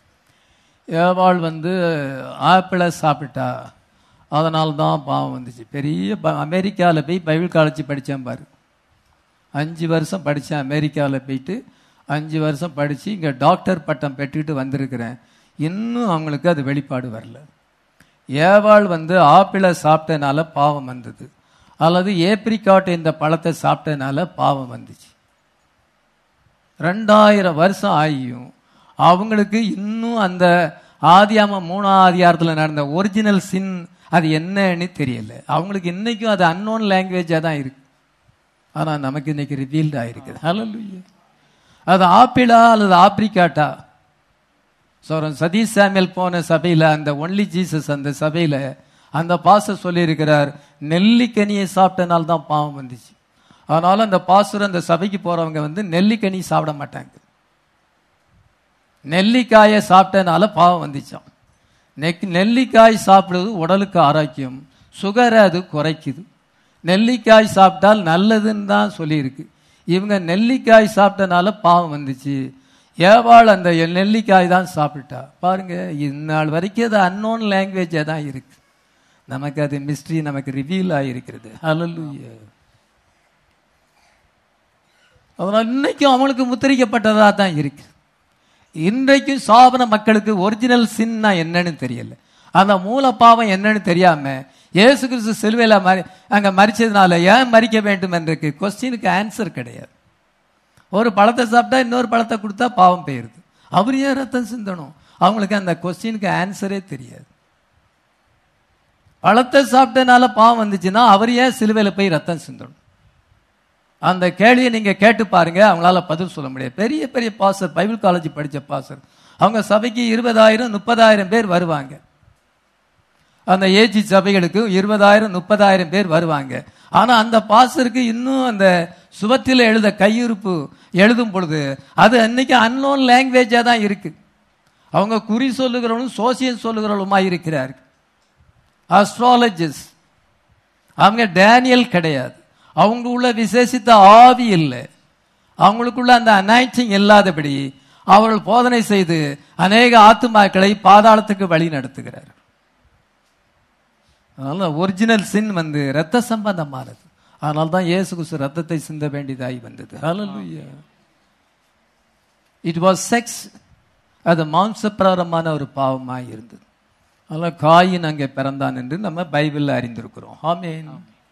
ஏவாள் வந்து ஆப்பிளை சாப்பிட்டா அதனால தான் பாவம் வந்துச்சு பெரிய அமெரிக்காவில் போய் பைபிள் காலேஜ் படித்தேன் பாரு அஞ்சு வருஷம் படித்தேன் அமெரிக்காவில் போயிட்டு அஞ்சு வருஷம் படித்து இங்கே டாக்டர் பட்டம் பெற்றுக்கிட்டு வந்திருக்கிறேன் இன்னும் அவங்களுக்கு அது வெளிப்பாடு வரல ஏவாள் வந்து ஆப்பிளை சாப்பிட்டனால பாவம் வந்தது அல்லது ஏப்ரிகாட் இந்த பழத்தை சாப்பிட்டனால பாவம் வந்துச்சு ரெண்டாயிரம் வருஷம் ஆகியும் அவங்களுக்கு இன்னும் அந்த ஆதியாம மூணாம் அதிகாரத்தில் நடந்த ஒரிஜினல் சின் அது என்னன்னு தெரியல அவங்களுக்கு இன்னைக்கும் அது அன்னோன் லாங்குவேஜாக தான் இருக்கு ஆனால் நமக்கு இன்னைக்கு ரிவீல்ட் ஆயிருக்குது ஹalleluya அது ஆப்பிளா அல்லது ஆப்ரிக்காட்டா சோரன் சதீஷ் சாமியல் போன சபையில் அந்த ஒன்லி ஜீசஸ் அந்த சபையில் அந்த பாச சொல்லியிருக்கிறார் நெல்லிக்கனியை சாப்பிட்டனால தான் பாவம் வந்துச்சு அதனால அந்த பாசுர அந்த சபைக்கு போறவங்க வந்து நெல்லிக்கனி சாப்பிட மாட்டாங்க நெல்லிக்காயை சாப்பிட்டனால பாவம் வந்துச்சாம் நெக் நெல்லிக்காய் சாப்பிடுவது உடலுக்கு ஆரோக்கியம் சுகரை அது குறைக்குது நெல்லிக்காய் சாப்பிட்டால் நல்லதுன்னு தான் சொல்லியிருக்கு இவங்க நெல்லிக்காய் சாப்பிட்டனால பாவம் வந்துச்சு ஏவாள் அந்த நெல்லிக்காய் தான் சாப்பிட்டா பாருங்க இந்நாள் வரைக்கும் அது அன்னோன் லாங்குவேஜாக தான் இருக்கு நமக்கு அது மிஸ்ட்ரி நமக்கு ரிவீல் ஆகிருக்கிறது ஹalleluya அதனால் இன்னைக்கும் அவங்களுக்கு முத்திரிக்கப்பட்டதா தான் இருக்கு இன்றைக்கும் சாபன மக்களுக்கு ஒரிஜினல் சின்னா என்னன்னு தெரியல அந்த மூல பாவம் என்னன்னு தெரியாம இயேசு கிறிஸ்து சிலுவையில மரி அங்க மறிச்சதுனால ஏன் மறிக்க வேண்டும் என்றுக்கு கொஸ்டினுக்கு ஆன்சர் கிடையாது ஒரு பழத்தை சாப்பிட்டா இன்னொரு பழத்தை கொடுத்தா பாவம் போயிருது அவர் ஏன் ரத்தம் சிந்தணும் அவங்களுக்கு அந்த கொஸ்டினுக்கு ஆன்சரே தெரியாது பழத்தை சாப்பிட்டனால பாவம் வந்துச்சுன்னா அவர் ஏன் சிலுவையில போய் ரத்தம் சிந்தணும் அந்த கேள்வியை நீங்க கேட்டு பாருங்க அவங்களால பதில் சொல்ல முடியாது பெரிய பெரிய பாசர் பைபிள் காலேஜ் படிச்ச பாசர் அவங்க சபைக்கு இருபதாயிரம் முப்பதாயிரம் பேர் வருவாங்க அந்த ஏஜி சபைகளுக்கு இருபதாயிரம் முப்பதாயிரம் பேர் வருவாங்க ஆனா அந்த பாசருக்கு இன்னும் அந்த சுவத்தில் எழுத கையிருப்பு எழுதும் பொழுது அது அன்னைக்கு அன்னோன் லாங்குவேஜா தான் இருக்கு அவங்க குறி சொல்லுகிறவங்களும் சோசியம் சொல்லுகிறவளுமா இருக்கிறார்கள் அஸ்ட்ராலஜிஸ்ட் அவங்க டேனியல் கிடையாது அவங்க உள்ள விசேஷித்த ஆவி இல்லை அவங்களுக்குள்ள அந்த அனாய்டிங் இல்லாதபடி அவர்கள் போதனை செய்து அநேக ஆத்துமாக்களை பாதாளத்துக்கு வழி நடத்துகிறார் அதனால ஒரிஜினல் சின் வந்து ரத்த சம்பந்தமானது அதனால தான் இயேசு கிறிஸ்து ரத்தத்தை சிந்த வேண்டியதாகி வந்தது ஹalleluya இட் வாஸ் செக்ஸ் அது மாம்சப்பிராரமான ஒரு பாவமாய் இருந்தது அதனால காயின் அங்கே பிறந்தான் என்று நம்ம பைபிள்ல அறிந்திருக்கிறோம் ஆமேன்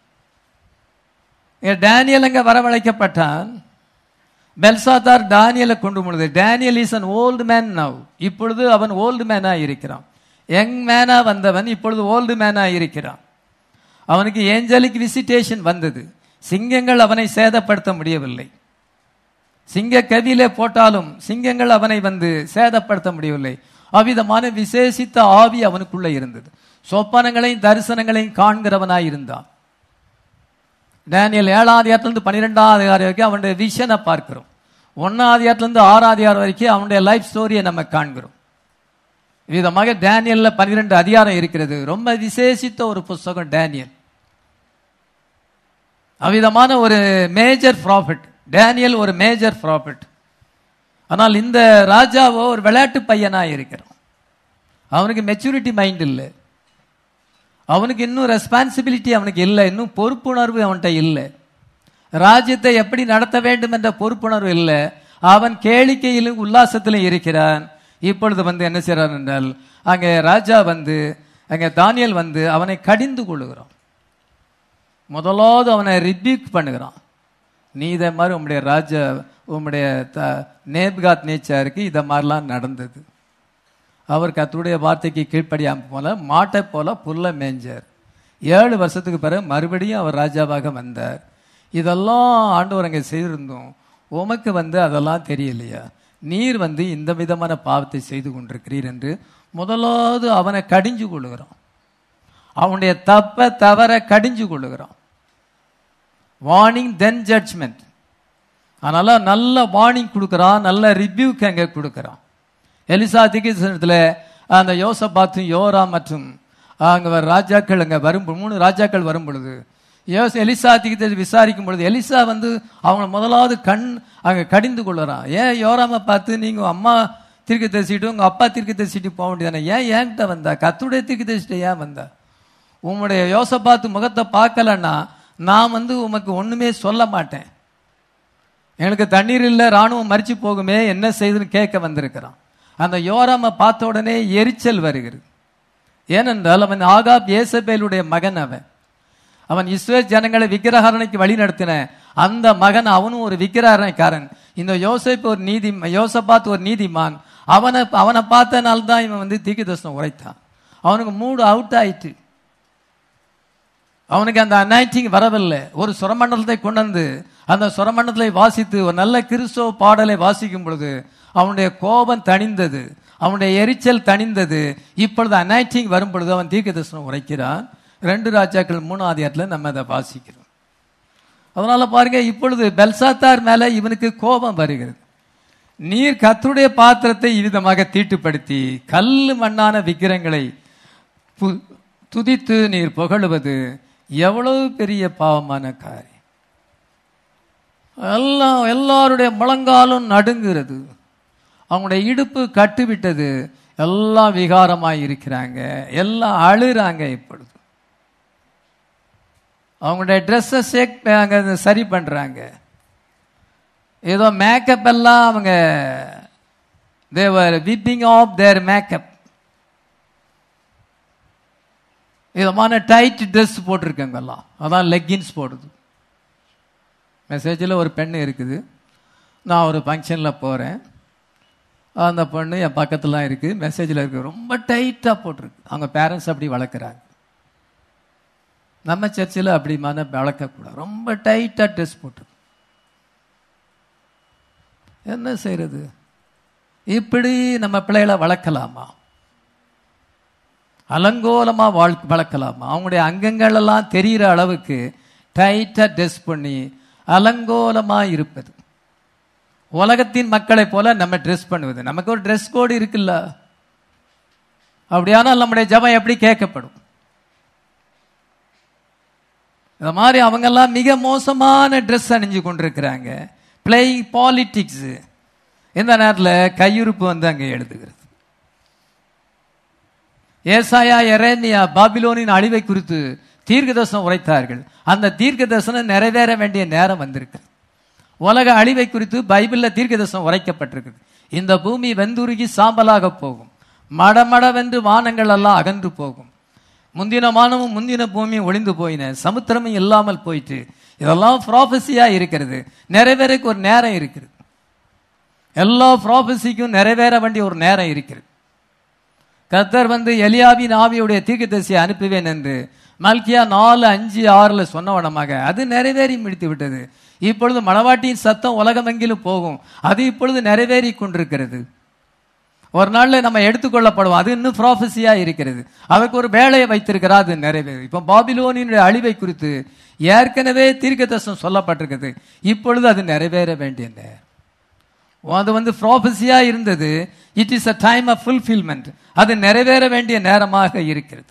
டேனியல் அங்க வரவழைக்கப்பட்டான் பெல்சாத்தார் டேனியலை கொண்டு போனது Daniel is an old man now இப்பொழுது அவன் ஓல்டு மேனா இருக்கிறான் யங் மேனா வந்தவன் இப்பொழுது ஓல்டு மேனா இருக்கிறான் அவனுக்கு ஏஞ்சலிக் விசிட்டேஷன் வந்தது சிங்கங்கள் அவனை சேதப்படுத்த முடியவில்லை சிங்க கதியிலே போட்டாலும் சிங்கங்கள் அவனை வந்து சேதப்படுத்த முடியவில்லை அவ்விதமான விசேஷித்த ஆவி அவனுக்குள்ள இருந்தது சொப்பனங்களையும் தரிசனங்களையும் காண்கிறவனாய் இருந்தான் டேனியல் ஏழாம் அதிகாரத்திலிருந்து பன்னிரெண்டாம் அதிகாரம் வரைக்கும் அவனுடைய விஷனை பார்க்கிறோம் ஒன்னாம் அதிகாரத்திலிருந்து ஆறாம் அதிகாரம் வரைக்கும் அவனுடைய லைஃப் ஸ்டோரியை நம்ம காண்கிறோம் விதமாக டேனியல்ல பன்னிரெண்டு அதிகாரம் இருக்கிறது ரொம்ப விசேஷித்த ஒரு புஸ்தகம் டேனியல் அவ்விதமான ஒரு மேஜர் ப்ராஃபிட் டேனியல் ஒரு மேஜர் ப்ராஃபிட் ஆனால் இந்த ராஜாவோ ஒரு விளையாட்டு பையனா இருக்கிறான் அவனுக்கு மெச்சூரிட்டி மைண்ட் இல்லை அவனுக்கு இன்னும் ரெஸ்பான்சிபிலிட்டி அவனுக்கு இல்லை இன்னும் பொறுப்புணர்வு அவன்கிட்ட இல்லை ராஜ்யத்தை எப்படி நடத்த வேண்டும் என்ற பொறுப்புணர்வு இல்லை அவன் கேளிக்கையிலும் உல்லாசத்திலும் இருக்கிறான் இப்பொழுது வந்து என்ன செய்றான் என்றால் அங்கே ராஜா வந்து அங்கே தானியல் வந்து அவனை கடிந்து கொள்ளுகிறான் முதலாவது அவனை ரிபீக் பண்ணுகிறான் நீ இதை மாதிரி உம்முடைய ராஜா உம்முடைய த நேப்காத் நேச்சாருக்கு இதை மாதிரிலாம் நடந்தது அவர் கர்த்தருடைய வார்த்தைக்கு கீழ்ப்படியாம போல மாட்டை போல புல்ல மேய்ஞ்சார் ஏழு வருஷத்துக்கு பிறகு மறுபடியும் அவர் ராஜாவாக வந்தார் இதெல்லாம் ஆண்டவர் அங்கே செய்திருந்தோம் உமக்கு வந்து அதெல்லாம் தெரியலையா நீர் வந்து இந்த விதமான பாவத்தை செய்து கொண்டிருக்கிறீர் என்று முதலாவது அவனை கடிஞ்சு கொள்ளுகிறான் அவனுடைய தப்ப தவற கடிஞ்சு கொள்ளுகிறான் வார்னிங் தென் ஜட்ஜ்மெண்ட் அதனால நல்ல வார்னிங் கொடுக்குறான் நல்ல ரிவ்யூக்கு அங்கே கொடுக்குறான் எலிசா திகிசனத்தில் அந்த யோசபாத்தும் யோரா மற்றும் அங்கே வர ராஜாக்கள் அங்கே வரும் மூணு ராஜாக்கள் வரும் பொழுது யோஸ் எலிசா திகித்தை விசாரிக்கும் பொழுது எலிசா வந்து அவங்க முதலாவது கண் அங்கே கடிந்து கொள்ளுறான் ஏன் யோராமை பார்த்து நீங்கள் அம்மா திருக்க தரிசிட்டு உங்கள் அப்பா திருக்க தரிசிட்டு போக வேண்டியதானே ஏன் என்கிட்ட வந்தா கத்துடைய திருக்க தரிசிட்டு ஏன் வந்தா உம்முடைய யோசபாத்து முகத்தை பார்க்கலன்னா நான் வந்து உமக்கு ஒண்ணுமே சொல்ல மாட்டேன் எனக்கு தண்ணீர் இல்லை ராணுவம் மறிச்சு போகுமே என்ன செய்துன்னு கேட்க வந்திருக்கிறான் அந்த யோராம பார்த்த உடனே எரிச்சல் வருகிறது ஏனென்றால் அவன் ஆகாப் ஏசபேலுடைய மகன் அவன் அவன் இஸ்ரேல் ஜனங்களை விக்கிரகாரணைக்கு வழி நடத்தின அந்த மகன் அவனும் ஒரு விக்கிரகாரணைக்காரன் இந்த யோசேப் ஒரு நீதி யோசபாத் ஒரு நீதிமான் அவனை அவனை பார்த்தனால தான் இவன் வந்து தீக்கு தர்சனம் உரைத்தான் அவனுக்கு மூடு அவுட் ஆயிட்டு அவனுக்கு அந்த அனாய்டிங் வரவில்லை ஒரு சுரமண்டலத்தை கொண்டு வந்து அந்த சுரமண்டலத்தை வாசித்து ஒரு நல்ல கிறிஸ்தவ பாடலை வாசிக்கும் பொழுது அவனுடைய கோபம் தணிந்தது அவனுடைய எரிச்சல் தணிந்தது இப்பொழுது அனாய்டிங் வரும் பொழுது அவன் தீர்க்க தரிசனம் உரைக்கிறான் ரெண்டு ராஜாக்கள் மூணாவது இடத்துல நம்ம அதை வாசிக்கிறோம் அதனால பாருங்க இப்பொழுது பெல்சாத்தார் மேல இவனுக்கு கோபம் வருகிறது நீர் கத்தருடைய பாத்திரத்தை இவ்விதமாக தீட்டுப்படுத்தி கல்லு மண்ணான விக்கிரங்களை பு- துதித்து நீர் புகழுவது எவ்வளவு பெரிய பாவமான காரியம் எல்லாம் எல்லாருடைய முழங்காலும் நடுங்குறது அவங்களுடைய இடுப்பு கட்டுவிட்டது எல்லாம் விகாரமாய் இருக்கிறாங்க எல்லாம் அழுறாங்க இப்பொழுது அவங்களுடைய ட்ரெஸ்ஸை சேக் அங்க சரி பண்றாங்க ஏதோ மேக்கப் எல்லாம் அவங்க they were wiping off their makeup விதமான டைட் ட்ரெஸ் போட்டிருக்காங்க எல்லாம் அதான் லெக்கின்ஸ் போடுது மெசேஜில் ஒரு பெண் இருக்குது நான் ஒரு ஃபங்க்ஷனில் போகிறேன் அந்த பொண்ணு என் பக்கத்துலாம் இருக்குது மெசேஜில் இருக்குது ரொம்ப டைட்டாக போட்டிருக்கு அவங்க பேரண்ட்ஸ் அப்படி வளர்க்குறாங்க நம்ம சர்ச்சில் அப்படி மாதிரி வளர்க்கக்கூடாது ரொம்ப டைட்டாக ட்ரெஸ் போட்டிருக்கு என்ன செய்யறது இப்படி நம்ம பிள்ளைகளை வளர்க்கலாமா அலங்கோலமா வாழ் வளர்க்கலாமா அவங்களுடைய அங்கங்கள் எல்லாம் தெரிகிற அளவுக்கு டைட்டா ட்ரெஸ் பண்ணி அலங்கோலமா இருப்பது உலகத்தின் மக்களை போல நம்ம ட்ரெஸ் பண்ணுவது நமக்கு ஒரு ட்ரெஸ் கோடு இருக்குல்ல அப்படியானால் நம்முடைய ஜபம் எப்படி கேட்கப்படும் இந்த மாதிரி அவங்கெல்லாம் மிக மோசமான ட்ரெஸ் அணிஞ்சு கொண்டிருக்கிறாங்க பிளேயிங் பாலிடிக்ஸ் இந்த நேரத்தில் கையுறுப்பு வந்து அங்கே எழுதுகிறது ஏசாயா எரேமியா பாபிலோனின் அழிவை குறித்து தீர்க்கதர்சனம் உரைத்தார்கள் அந்த தீர்க்கதர்சனம் நிறைவேற வேண்டிய நேரம் வந்திருக்கு உலக அழிவை குறித்து பைபிள்ல தீர்க்கதர்சனம் உரைக்கப்பட்டிருக்குது இந்த பூமி வெந்துருகி சாம்பலாக போகும் மடமடவென்று வானங்கள் எல்லாம் அகன்று போகும் முந்தின வானமும் முந்தின பூமியும் ஒளிந்து போயின சமுத்திரமும் இல்லாமல் போயிட்டு இதெல்லாம் ப்ராபஸியா இருக்கிறது நிறைவேறக்கு ஒரு நேரம் இருக்கிறது எல்லா ப்ராபஸிக்கும் நிறைவேற வேண்டிய ஒரு நேரம் இருக்கிறது கர்த்தர் வந்து எலியாவின் ஆவியுடைய தீர்க்கதரிசியை அனுப்புவேன் என்று மல்கியா நாலு அஞ்சு ஆறுல சொன்னவனமாக அது நிறைவேறி முடித்து விட்டது இப்பொழுது மணவாட்டியின் சத்தம் உலகமெங்கிலும் போகும் அது இப்பொழுது நிறைவேறி கொண்டிருக்கிறது ஒரு நாள்ல நம்ம எடுத்துக்கொள்ளப்படுவோம் அது இன்னும் ப்ராஃபஸியா இருக்கிறது அதுக்கு ஒரு வேலையை வைத்திருக்கிறார் அது நிறைவேறு இப்போ பாபிலோனினுடைய அழிவை குறித்து ஏற்கனவே தீர்க்கதர்சனம் சொல்லப்பட்டிருக்கிறது இப்பொழுது அது நிறைவேற வேண்டிய நேரம் அது வந்து ப்ராஃபஸியா இருந்தது it is a time of fulfilment அது நிறைவேற வேண்டிய நேரமாக இருக்கிறது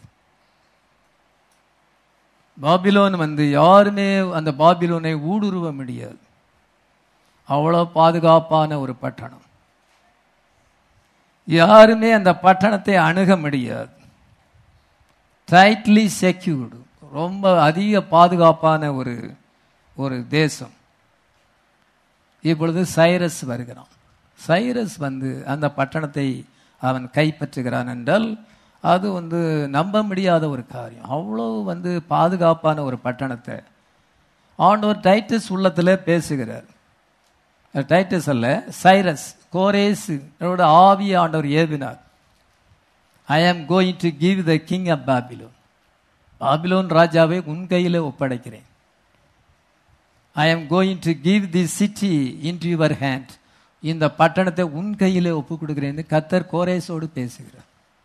பாபிலோன் வந்து யாருமே அந்த பாபிலோனை ஊடுருவ முடியாது அவ்வளோ பாதுகாப்பான ஒரு பட்டணம் யாருமே அந்த பட்டணத்தை அணுக முடியாது டைட்லி செக்யூர்டு ரொம்ப அதிக பாதுகாப்பான ஒரு ஒரு தேசம் இப்பொழுது சைரஸ் வருகிறான் சைரஸ் வந்து அந்த பட்டணத்தை அவன் கைப்பற்றுகிறான் என்றால் அது வந்து நம்ப முடியாத ஒரு காரியம் அவ்வளோ வந்து பாதுகாப்பான ஒரு பட்டணத்தை ஆண்டவர் டைட்டஸ் உள்ளத்தில் பேசுகிறார் டைட்டஸ் அல்ல சைரஸ் கோரேஸ் என்னோட ஆவிய ஆண்டவர் ஏவினார் I am going to give the king of Babylon Babylon ராஜாவை உன் கையில் ஒப்படைக்கிறேன் I am going to give the city into your hand இந்த பட்டணத்தை உன் கையில் ஒப்பு கொடுக்கிறேன்னு கத்தர் கோரேஸோடு பேசுகிறார்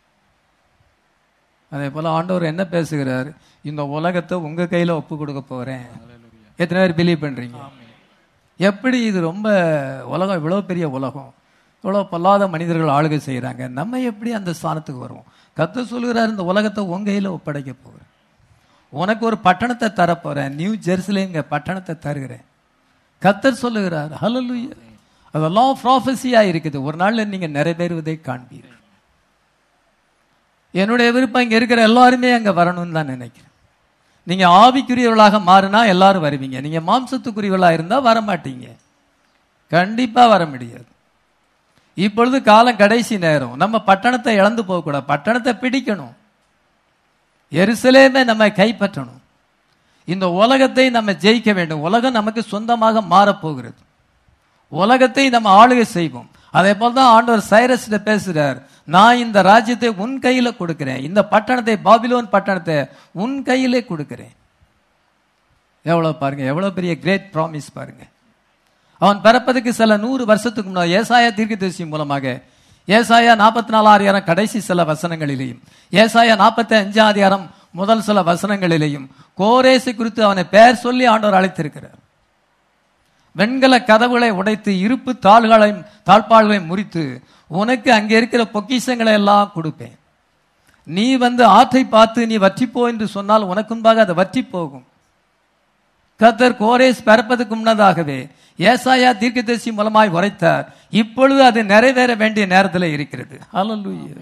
அதே போல ஆண்டவர் என்ன பேசுகிறார் இந்த உலகத்தை உங்க கையில ஒப்பு கொடுக்க போறேன் எத்தனை பேர் பிலீவ் பண்றீங்க எப்படி இது ரொம்ப உலகம் இவ்வளவு பெரிய உலகம் இவ்வளவு பொல்லாத மனிதர்கள் ஆளுகை செய்யறாங்க நம்ம எப்படி அந்த ஸ்தானத்துக்கு வருவோம் கத்த சொல்கிறார் இந்த உலகத்தை உங்க கையில ஒப்படைக்க போகிறேன் உனக்கு ஒரு பட்டணத்தை தரப்போறேன் நியூ ஜெருசலேங்க பட்டணத்தை தருகிறேன் கத்தர் சொல்லுகிறார் ஹalleluya அதெல்லாம் ப்ராஃபஸியா இருக்குது ஒரு நாள்ல நீங்க நிறைவேறுவதை காண்பீர்கள் என்னுடைய விருப்பம் இங்க இருக்கிற எல்லாருமே அங்க வரணும்னு தான் நினைக்கிறேன் நீங்க ஆவிக்குரியவர்களாக மாறினா எல்லாரும் வருவீங்க நீங்க மாம்சத்துக்குரியவர்களா இருந்தா வர மாட்டீங்க கண்டிப்பா வர முடியாது இப்பொழுது காலம் கடைசி நேரம் நம்ம பட்டணத்தை இழந்து போகக்கூடாது பட்டணத்தை பிடிக்கணும் எருசலேமே நம்ம கைப்பற்றணும் இந்த உலகத்தை நம்ம ஜெயிக்க வேண்டும் உலகம் நமக்கு சொந்தமாக மாறப்போகிறது உலகத்தை நம்ம ஆளுகை செய்வோம் அதே போல தான் ஆண்டவர் சைரஸ்ட பேசுறார் நான் இந்த ராஜ்யத்தை உன் கையில கொடுக்கிறேன் இந்த பட்டணத்தை பாபிலோன் பட்டணத்தை உன் கையிலே கொடுக்கிறேன் எவ்வளவு பாருங்க எவ்வளவு பெரிய கிரேட் ப்ராமிஸ் பாருங்க அவன் பிறப்பதற்கு சில நூறு வருஷத்துக்கு முன்னாடி ஏசாயா தீர்க்கதரிசி மூலமாக ஏசாயா நாற்பத்தி நாலாயிரம் கடைசி சில வசனங்களிலேயும் ஏசாயா நாற்பத்தி அஞ்சாம் அதிகாரம் முதல் சில வசனங்களிலேயும் கோரேசை குறித்து அவனை பெயர் சொல்லி ஆண்டவர் அழைத்திருக்கிறார் வெண்கல கதவுகளை உடைத்து இருப்பு தாள்களையும் தாழ்பாள்களையும் முறித்து உனக்கு அங்கே இருக்கிற பொக்கிஷங்களை எல்லாம் கொடுப்பேன் நீ வந்து ஆற்றை பார்த்து நீ வற்றிப்போ என்று சொன்னால் உனக்கு முன்பாக அது வற்றி போகும் கத்தர் கோரேஸ் பிறப்பதற்கு முன்னதாகவே ஏசாயா தீர்க்கதரிசி மூலமாய் உரைத்தார் இப்பொழுது அது நிறைவேற வேண்டிய நேரத்தில் இருக்கிறது ஹalleluya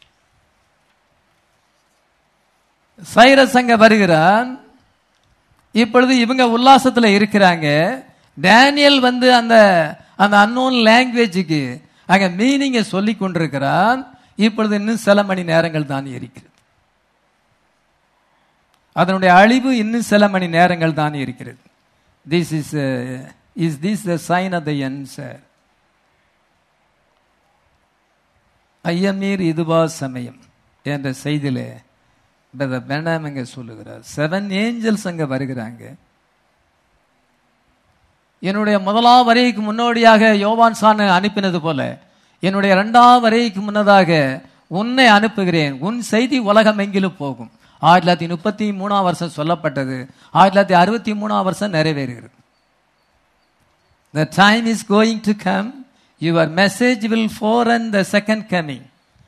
சைரஸ் அங்க வருகிறான் இப்பொழுது இவங்க உல்லாசத்துல இருக்கிறாங்க டேனியல் வந்து அந்த அந்த அன்னோன் லாங்குவேஜுக்கு அங்க மீனிங்கை சொல்லி கொண்டிருக்கிறான் இப்பொழுது இன்னும் சில மணி நேரங்கள் தான் இருக்கிறது அதனுடைய அழிவு இன்னும் சில மணி நேரங்கள் தான் இருக்கிறது this is is this the sign of the end sir ஐயமீர் இதுவா சமயம் என்ற செய்தியில பிரதர் பெனாம் அங்க சொல்லுகிறார் செவன் ஏஞ்சல்ஸ் அங்க வருகிறாங்க என்னுடைய முதலாம் வரைக்கு முன்னோடியாக யோவான் சான் அனுப்பினது போல என்னுடைய இரண்டாம் வரைக்கு முன்னதாக உன்னை அனுப்புகிறேன் உன் செய்தி உலகம் எங்கிலும் போகும் ஆயிரத்தி தொள்ளாயிரத்தி முப்பத்தி மூணாம் வருஷம் சொல்லப்பட்டது ஆயிரத்தி தொள்ளாயிரத்தி அறுபத்தி மூணாம் வருஷம் நிறைவேறுகிறது The time is going to come. Your message will forerun the second coming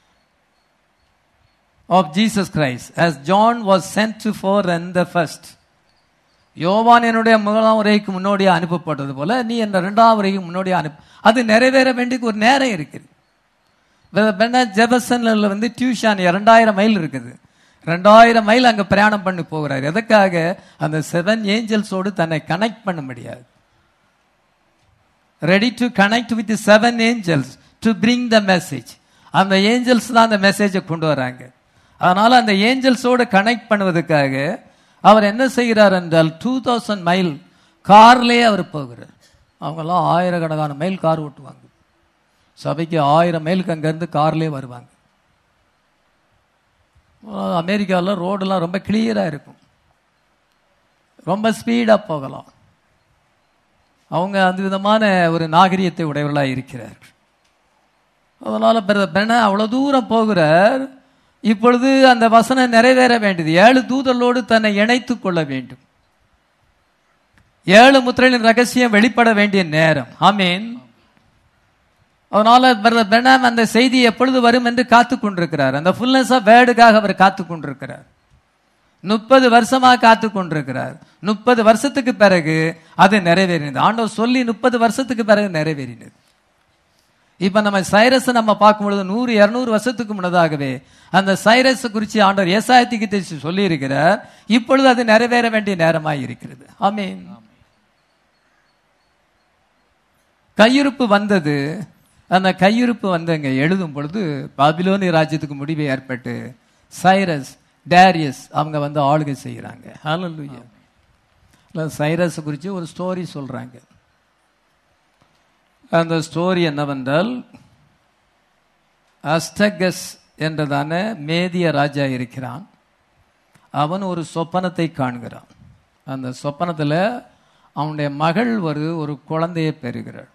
of Jesus Christ, as John was sent to forerun the first. யோவான் என்னுடைய முதலாம் உரைக்கு முன்னோடியாக அனுப்பப்பட்டது போல நீ என்ற இரண்டாம் உரைக்கு முன்னோடியாக அனுப்பு அது நிறைவேற வேண்டிய ஒரு நேரம் இருக்குது ஜெபசன்ல வந்து டியூஷன் இரண்டாயிரம் மைல் இருக்குது ரெண்டாயிரம் மைல் அங்க பிரயாணம் பண்ணி போகிறார் எதுக்காக அந்த செவன் ஏஞ்சல்ஸோடு தன்னை கனெக்ட் பண்ண முடியாது ready to connect with seven angels to bring the message அந்த ஏஞ்சல்ஸ் தான் அந்த மெசேஜை கொண்டு வராங்க அதனால அந்த ஏஞ்சல்ஸோடு கனெக்ட் பண்ணுவதற்காக அவர் என்ன செய்கிறார் என்றால் டூ தௌசண்ட் மைல் கார்லேயே அவர் போகிறார் அவங்கெல்லாம் ஆயிரக்கணக்கான மைல் கார் ஓட்டுவாங்க சபைக்கு ஆயிரம் மைலுக்கு அங்கேருந்து கார்லேயே வருவாங்க அமெரிக்காவில் ரோடெல்லாம் ரொம்ப கிளியராக இருக்கும் ரொம்ப ஸ்பீடாக போகலாம் அவங்க அந்த விதமான ஒரு நாகரிகத்தை உடையவர்களாக இருக்கிறார்கள் அதனால பெண்ண அவ்வளவு தூரம் போகிறார் இப்பொழுது அந்த வசனம் நிறைவேற வேண்டியது ஏழு தூதலோடு தன்னை இணைத்துக் கொள்ள வேண்டும் ஏழு முத்திரையின் ரகசியம் வெளிப்பட வேண்டிய நேரம் ஆமீன் அதனால பெண்ணாம் அந்த செய்தி எப்பொழுது வரும் என்று காத்து கொண்டிருக்கிறார் அந்த ஃபுல்னஸ் ஆஃப் வேர்டுக்காக அவர் காத்து கொண்டிருக்கிறார் முப்பது வருஷமா காத்து கொண்டிருக்கிறார் முப்பது வருஷத்துக்கு பிறகு அது நிறைவேறினது ஆண்டவர் சொல்லி முப்பது வருஷத்துக்கு பிறகு நிறைவேறினது இப்ப நம்ம சைரஸ் நம்ம பார்க்கும் பொழுது நூறு இருநூறு வருஷத்துக்கு முன்னதாகவே அந்த சைரஸ் குறித்து ஆண்டவர் ஏசாயத்துக்கு சொல்லி இருக்கிறார் இப்பொழுது அது நிறைவேற வேண்டிய நேரமாய் இருக்கிறது ஆமென் கையிருப்பு வந்தது அந்த கையிருப்பு வந்து அங்க எழுதும் பொழுது பாபிலோனி ராஜ்யத்துக்கு முடிவு ஏற்பட்டு சைரஸ் டேரியஸ் அவங்க வந்து ஆளுகை செய்கிறாங்க ஹalleluya இல்ல சைரஸ் குறித்து ஒரு ஸ்டோரி சொல்றாங்க அந்த ஸ்டோரி என்னவென்றால் அஸ்டகஸ் என்றதான மேதிய ராஜா இருக்கிறான் அவன் ஒரு சொப்பனத்தை காண்கிறான் அந்த சொப்பனத்துல அவனுடைய மகள் ஒரு ஒரு குழந்தையை பெறுகிறாள்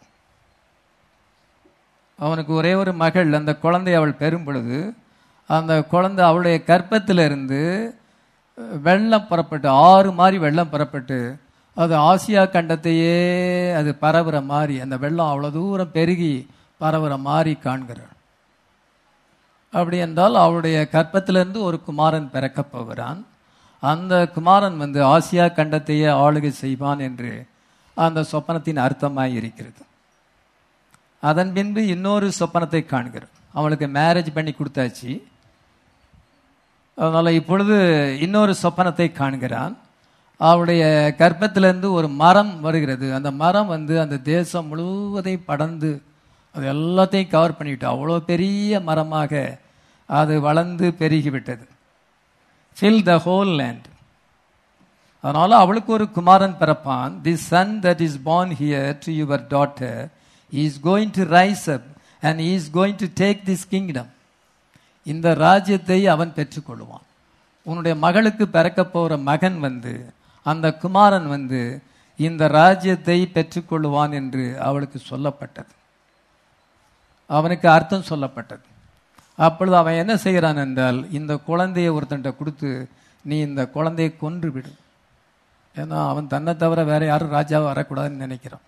அவனுக்கு ஒரே ஒரு மகள் அந்த குழந்தையை அவள் பெறும் பொழுது அந்த குழந்தை அவளுடைய கற்பத்திலிருந்து வெள்ளம் புறப்பட்டு ஆறு மாதிரி வெள்ளம் புறப்பட்டு அது ஆசியா கண்டத்தையே அது பரவுற மாதிரி அந்த வெள்ளம் அவ்வளோ தூரம் பெருகி பரவுற மாதிரி காண்கிறாள் அப்படி என்றால் அவளுடைய கற்பத்திலிருந்து ஒரு குமாரன் பிறக்கப் போகிறான் அந்த குமாரன் வந்து ஆசியா கண்டத்தையே ஆளுகை செய்வான் என்று அந்த சொப்பனத்தின் அர்த்தமாய் இருக்கிறது அதன் பின்பு இன்னொரு சொப்பனத்தை காண்கிறோம் அவளுக்கு மேரேஜ் பண்ணி கொடுத்தாச்சு அதனால இப்பொழுது இன்னொரு சொப்பனத்தை காண்கிறான் அவளுடைய கர்ப்பத்திலிருந்து ஒரு மரம் வருகிறது அந்த மரம் வந்து அந்த தேசம் முழுவதையும் படர்ந்து அது எல்லாத்தையும் கவர் பண்ணிவிட்டு அவ்வளோ பெரிய மரமாக அது வளர்ந்து பெருகிவிட்டது ஃபில் த ஹோல் லேண்ட் அதனால அவளுக்கு ஒரு குமாரன் பிறப்பான் the son that is born here to your daughter is going to rise up and is going to take this kingdom இந்த ராஜ்யத்தை அவன் பெற்றுக்கொள்வான் உன்னுடைய மகளுக்கு பிறக்க போகிற மகன் வந்து அந்த குமாரன் வந்து இந்த ராஜ்யத்தை பெற்றுக்கொள்வான் என்று அவளுக்கு சொல்லப்பட்டது அவனுக்கு அர்த்தம் சொல்லப்பட்டது அப்பொழுது அவன் என்ன செய்கிறான் என்றால் இந்த குழந்தையை ஒருத்தன்ட்ட கொடுத்து நீ இந்த குழந்தையை கொன்று விடு ஏன்னா அவன் தன்னை தவிர வேற யாரும் ராஜாவை வரக்கூடாதுன்னு நினைக்கிறான்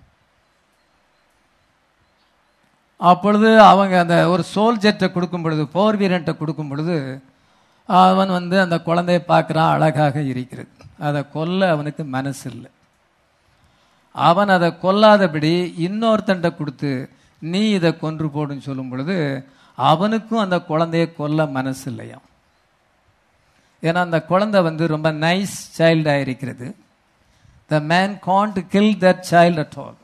அப்பொழுது அவங்க அந்த ஒரு சோல்ஜர்கிட்ட கொடுக்கும் பொழுது போர் வீரன்ட்ட கொடுக்கும் பொழுது அவன் வந்து அந்த குழந்தையை பார்க்குறான் அழகாக இருக்கிறது அதை கொல்ல அவனுக்கு மனசு இல்லை அவன் அதை கொல்லாதபடி இன்னொருத்தன்ட்ட கொடுத்து நீ இதை கொன்று போடுன்னு சொல்லும் பொழுது அவனுக்கும் அந்த குழந்தையை கொல்ல மனசு இல்லையாம் ஏன்னா அந்த குழந்தை வந்து ரொம்ப நைஸ் சைல்டாக இருக்கிறது the man can't kill that child at all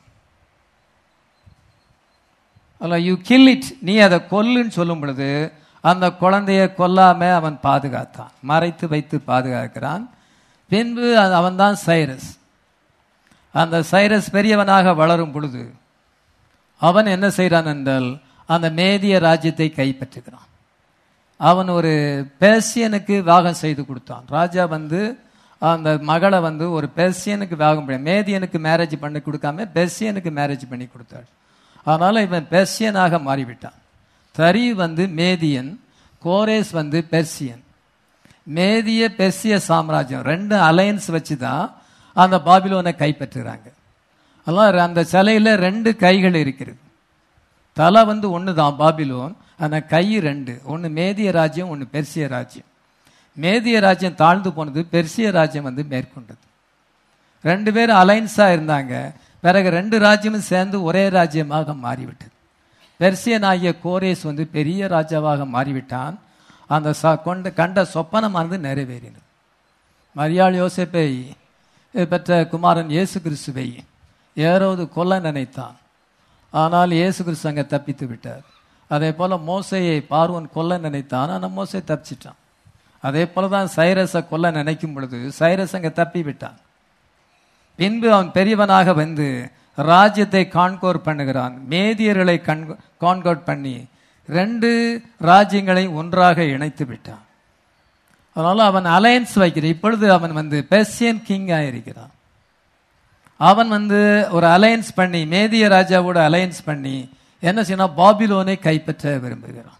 அல்ல யூ கில் இட் நீ அதை கொல்லுன்னு சொல்லும் பொழுது அந்த குழந்தைய கொல்லாம அவன் பாதுகாத்தான் மறைத்து வைத்து பாதுகாக்கிறான் பின்பு அவன் தான் சைரஸ் அந்த சைரஸ் பெரியவனாக வளரும் பொழுது அவன் என்ன செய்கிறான் என்றால் அந்த மேதிய ராஜ்யத்தை கைப்பற்றுகிறான் அவன் ஒரு பேர்சியனுக்கு வாகம் செய்து கொடுத்தான் ராஜா வந்து அந்த மகளை வந்து ஒரு பெர்சியனுக்கு வாகம் பண்ணி மேதியனுக்கு மேரேஜ் பண்ணி கொடுக்காம பெர்சியனுக்கு மேரேஜ் பண்ணி கொடுத்தாள் அதனால இவன் பெர்சியனாக மாறிவிட்டான் தரி வந்து மேதியன் கோரேஸ் வந்து பெர்சியன் மேதிய பெர்சிய சாம்ராஜ்யம் ரெண்டு அலையன்ஸ் வச்சு தான் அந்த பாபிலோனை கைப்பற்றுறாங்க அதெல்லாம் அந்த சிலையில ரெண்டு கைகள் இருக்கிறது தலை வந்து ஒன்று தான் பாபிலோன் ஆனால் கை ரெண்டு ஒன்று மேதிய ராஜ்யம் ஒன்று பெர்சிய ராஜ்யம் மேதிய ராஜ்யம் தாழ்ந்து போனது பெர்சிய ராஜ்யம் வந்து மேற்கொண்டது ரெண்டு பேரும் அலைன்ஸாக இருந்தாங்க பிறகு ரெண்டு ராஜ்யமும் சேர்ந்து ஒரே ராஜ்யமாக மாறிவிட்டது பெர்சியன் ஆகிய கோரேஸ் வந்து பெரிய ராஜாவாக மாறிவிட்டான் அந்த ச கொண்ட கண்ட சொப்பனமானது நிறைவேறினது மரியாள் யோசேப்பை பெற்ற குமாரன் இயேசு கிறிஸ்துவை ஏறோது கொல்ல நினைத்தான் ஆனால் இயேசு கிறிஸ்து அங்கே தப்பித்து விட்டார் அதே போல மோசையை பார்வன் கொல்ல நினைத்தான் ஆனால் மோசை தப்பிச்சிட்டான் அதே போல தான் சைரஸை கொல்ல நினைக்கும் பொழுது சைரஸ் அங்கே தப்பி விட்டான் பின்பு அவன் பெரியவனாக வந்து ராஜ்யத்தை கான்கோர் பண்ணுகிறான் மேதியர்களை கண் கான்கோர் பண்ணி ரெண்டு ராஜ்யங்களை ஒன்றாக இணைத்து விட்டான் அதனால அவன் அலையன்ஸ் வைக்கிறான் இப்பொழுது அவன் வந்து பெர்சியன் கிங்காக இருக்கிறான் அவன் வந்து ஒரு அலையன்ஸ் பண்ணி மேதிய ராஜாவோட அலையன்ஸ் பண்ணி என்ன செய்யணும் பாபிலோனை கைப்பற்ற விரும்புகிறான்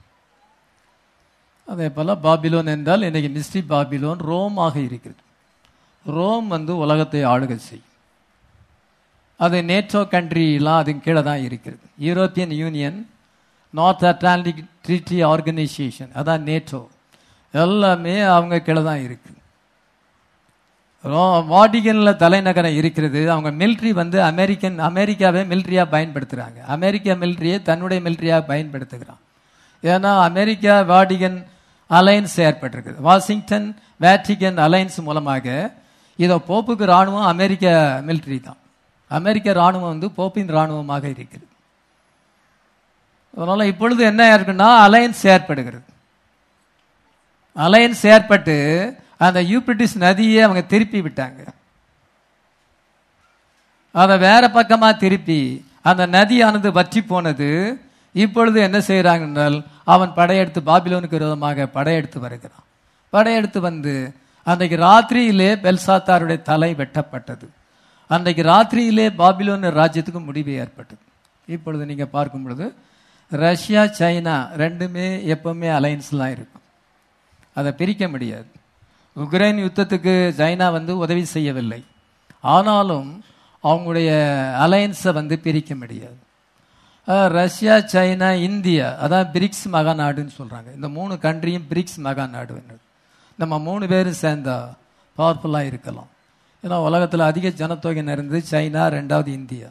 அதே போல பாபிலோன் என்றால் இன்னைக்கு மிஸ்டி பாபிலோன் ரோம் ஆக இருக்கிறது ரோம் வந்து உலகத்தை ஆளுகை செய்யும் அது நேட்டோ கண்ட்ரிலாம் அது கீழே தான் இருக்கிறது European Union North Atlantic Treaty Organisation அதான் நேட்டோ எல்லாமே அவங்க கீழே தான் இருக்குது ரோ- வாடிகன்ல தலைநகரம் இருக்கிறது அவங்க மிலிட்ரி வந்து அமெரிக்கன் அமெரிக்காவே மிலிட்ரியா பயன்படுத்துறாங்க அமெரிக்கா மிலிட்ரியை தன்னுடைய மிலிட்ரியா பயன்படுத்துகிறான் ஏன்னா அமெரிக்கா வாடிகன் அலையன்ஸ் ஏற்பட்டிருக்குது வாஷிங்டன் வேட்டிகன் அலையன்ஸ் மூலமாக இதோ போப்புக்கு ராணுவம் அமெரிக்க மிலிட்ரி தான் அமெரிக்க ராணுவம் வந்து போப்பின் ராணுவமாக இருக்கிறது அதனால இப்பொழுது என்ன இருக்குன்னா அலையன்ஸ் ஏற்படுகிறது அலையன்ஸ் ஏற்பட்டு அந்த யூப்ரிட்டிஸ் நதியை அவங்க திருப்பி விட்டாங்க அதை வேற பக்கமா திருப்பி அந்த நதியானது வற்றி போனது இப்பொழுது என்ன செய்யறாங்க என்றால் அவன் படையெடுத்து பாபிலோனுக்கு விரோதமாக படையெடுத்து வருகிறான் படையெடுத்து வந்து அன்றைக்கு ராத்திரியிலே பெல்சாத்தாருடைய தலை வெட்டப்பட்டது அன்றைக்கு ராத்திரியிலே பாபிலோன் ராஜ்யத்துக்கு முடிவு ஏற்பட்டது இப்பொழுது நீங்க பார்க்கும் பொழுது ரஷ்யா சைனா ரெண்டுமே எப்பவுமே அலையன்ஸ்லாம் இருக்கும் அதை பிரிக்க முடியாது உக்ரைன் யுத்தத்துக்கு சைனா வந்து உதவி செய்யவில்லை ஆனாலும் அவங்களுடைய அலையன்ஸை வந்து பிரிக்க முடியாது அஹ், ரஷ்யா சைனா இந்தியா அதான் பிரிக்ஸ் மகாநாடுன்னு சொல்றாங்க இந்த மூணு கண்ட்ரியும் பிரிக்ஸ் மகாநாடு நம்ம மூணு பேரும் சேர்ந்தா பவர்ஃபுல்லாக இருக்கலாம் ஏன்னா உலகத்தில் அதிக ஜனத்தொகை நிறைந்தது சைனா ரெண்டாவது இந்தியா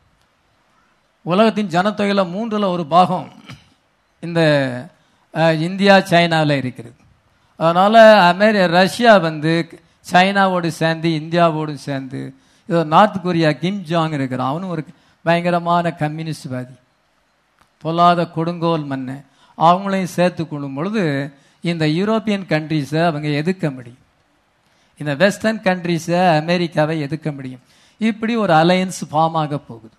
உலகத்தின் ஜனத்தொகையில மூன்றுல ஒரு பாகம் இந்த அஹ், இந்தியா சைனாவில் இருக்கிறது அதனால அமெரி ரஷ்யா வந்து சைனாவோடு சேர்ந்து இந்தியாவோடு சேர்ந்து இதோ நார்த் கொரியா கிம் ஜாங் இருக்கிறான் அவனும் ஒரு பயங்கரமான கம்யூனிஸ்ட்வாதி பொல்லாத கொடுங்கோல் மன்னன் அவங்களையும் சேர்த்து கொள்ளும் பொழுது இந்த யூரோப்பியன் கண்ட்ரிஸை அவங்க எதிர்க்க முடியும் இந்த வெஸ்டர்ன் கண்ட்ரிஸை அமெரிக்காவை எதிர்க்க முடியும் இப்படி ஒரு அலையன்ஸ் ஃபார்ம் ஆக போகுது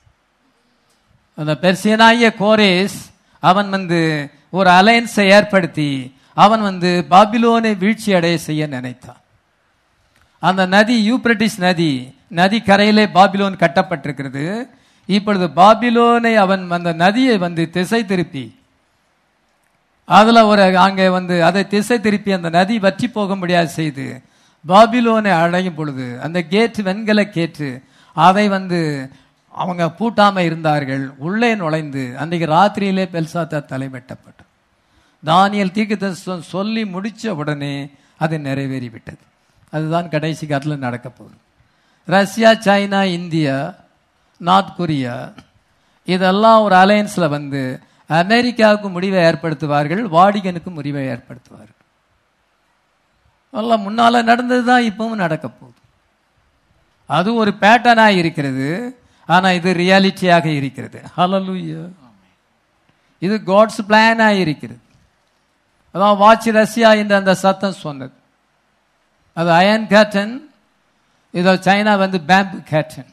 அந்த பெர்சியனாகிய கோரேஸ் அவன் வந்து ஒரு அலையன்ஸை ஏற்படுத்தி அவன் வந்து பாபிலோனை வீழ்ச்சி அடைய செய்ய நினைத்தான் அந்த நதி யூப்ரட்டிஸ் நதி நதி கரையிலே பாபிலோன் கட்டப்பட்டிருக்கிறது இப்பொழுது பாபிலோனை அவன் அந்த நதியை வந்து திசை திருப்பி அதுல ஒரு அங்கே வந்து அதை திசை திருப்பி அந்த நதி வற்றி போக முடியாது செய்து பாபிலோனை அடையும் பொழுது அந்த கேட் வெண்கல கேட்டு அதை வந்து அவங்க பூட்டாம இருந்தார்கள் உள்ளே நுழைந்து அன்றைக்கு ராத்திரியிலே பெல்சாத்தார் தலை வெட்டப்பட்டது தானியல் தீர்க்கதரிசனம் சொல்லி முடிச்ச உடனே அது நிறைவேறிவிட்டது அதுதான் கடைசி காலத்தில் நடக்க போகுது Russia China India North Korea இதெல்லாம் ஒரு அலையன்ஸ்ல வந்து அமெரிக்காவுக்கு முடிவை ஏற்படுத்துவார்கள் வாடிகனுக்கு முடிவை ஏற்படுத்துவார்கள் எல்லாம் முன்னால நடந்தது தான் இப்பவும் நடக்க போகுது அது ஒரு பேட்டர்னா இருக்கிறது ஆனா இது ரியாலிட்டியாக இருக்கிறது ஹalleluya இது காட்ஸ் பிளானா இருக்கிறது அதான் வாட்ச் ரஷ்யா என்ற அந்த சத்தம் சொன்னது அது அயன் கேட்டன் இதோ சைனா வந்து பேம்பு கேட்டன்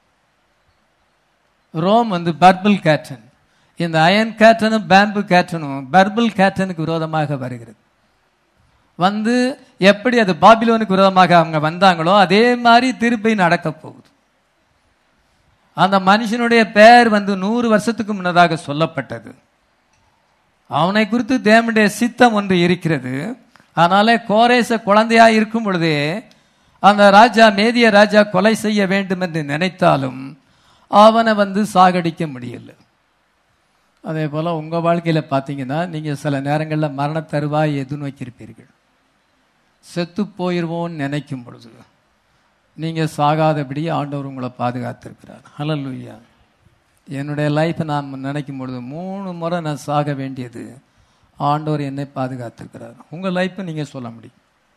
ரோம் வந்து பர்பிள் கேட்டன் இந்த அயன் கேட்டனும் பேம்பு கேட்டனும் பர்பிள் கேட்டனுக்கு விரோதமாக வருகிறது வந்து எப்படி அது பாபிலோனுக்கு விரோதமாக அவங்க வந்தாங்களோ அதே மாதிரி திருப்பி நடக்க போகுது அந்த மனுஷனுடைய பெயர் வந்து நூறு வருஷத்துக்கு முன்னதாக சொல்லப்பட்டது அவனை குறித்து தேவனுடைய சித்தம் ஒன்று இருக்கிறது அதனால கோரேச குழந்தையா இருக்கும் பொழுதே அந்த ராஜா மேதிய ராஜா கொலை செய்ய வேண்டும் என்று நினைத்தாலும் அவனை வந்து சாகடிக்க முடியல அதே போல உங்க வாழ்க்கையில பாத்தீங்கன்னா நீங்க சில நேரங்கள்ல மரண தருவாய் எது நோக்கியிருப்பீர்கள் செத்து போயிருவோம்னு நினைக்கும் பொழுது நீங்க சாகாதபடி ஆண்டவர் உங்களை பாதுகாத்திருக்கிறார் ஹalleluya என்னுடைய லைஃப்பை நான் நினைக்கும் பொழுது மூணு முறை நான் சாக வேண்டியது ஆண்டவர் என்னை பாதுகாத்திருக்கிறார் உங்க லைஃப்பை நீங்க சொல்ல முடியும்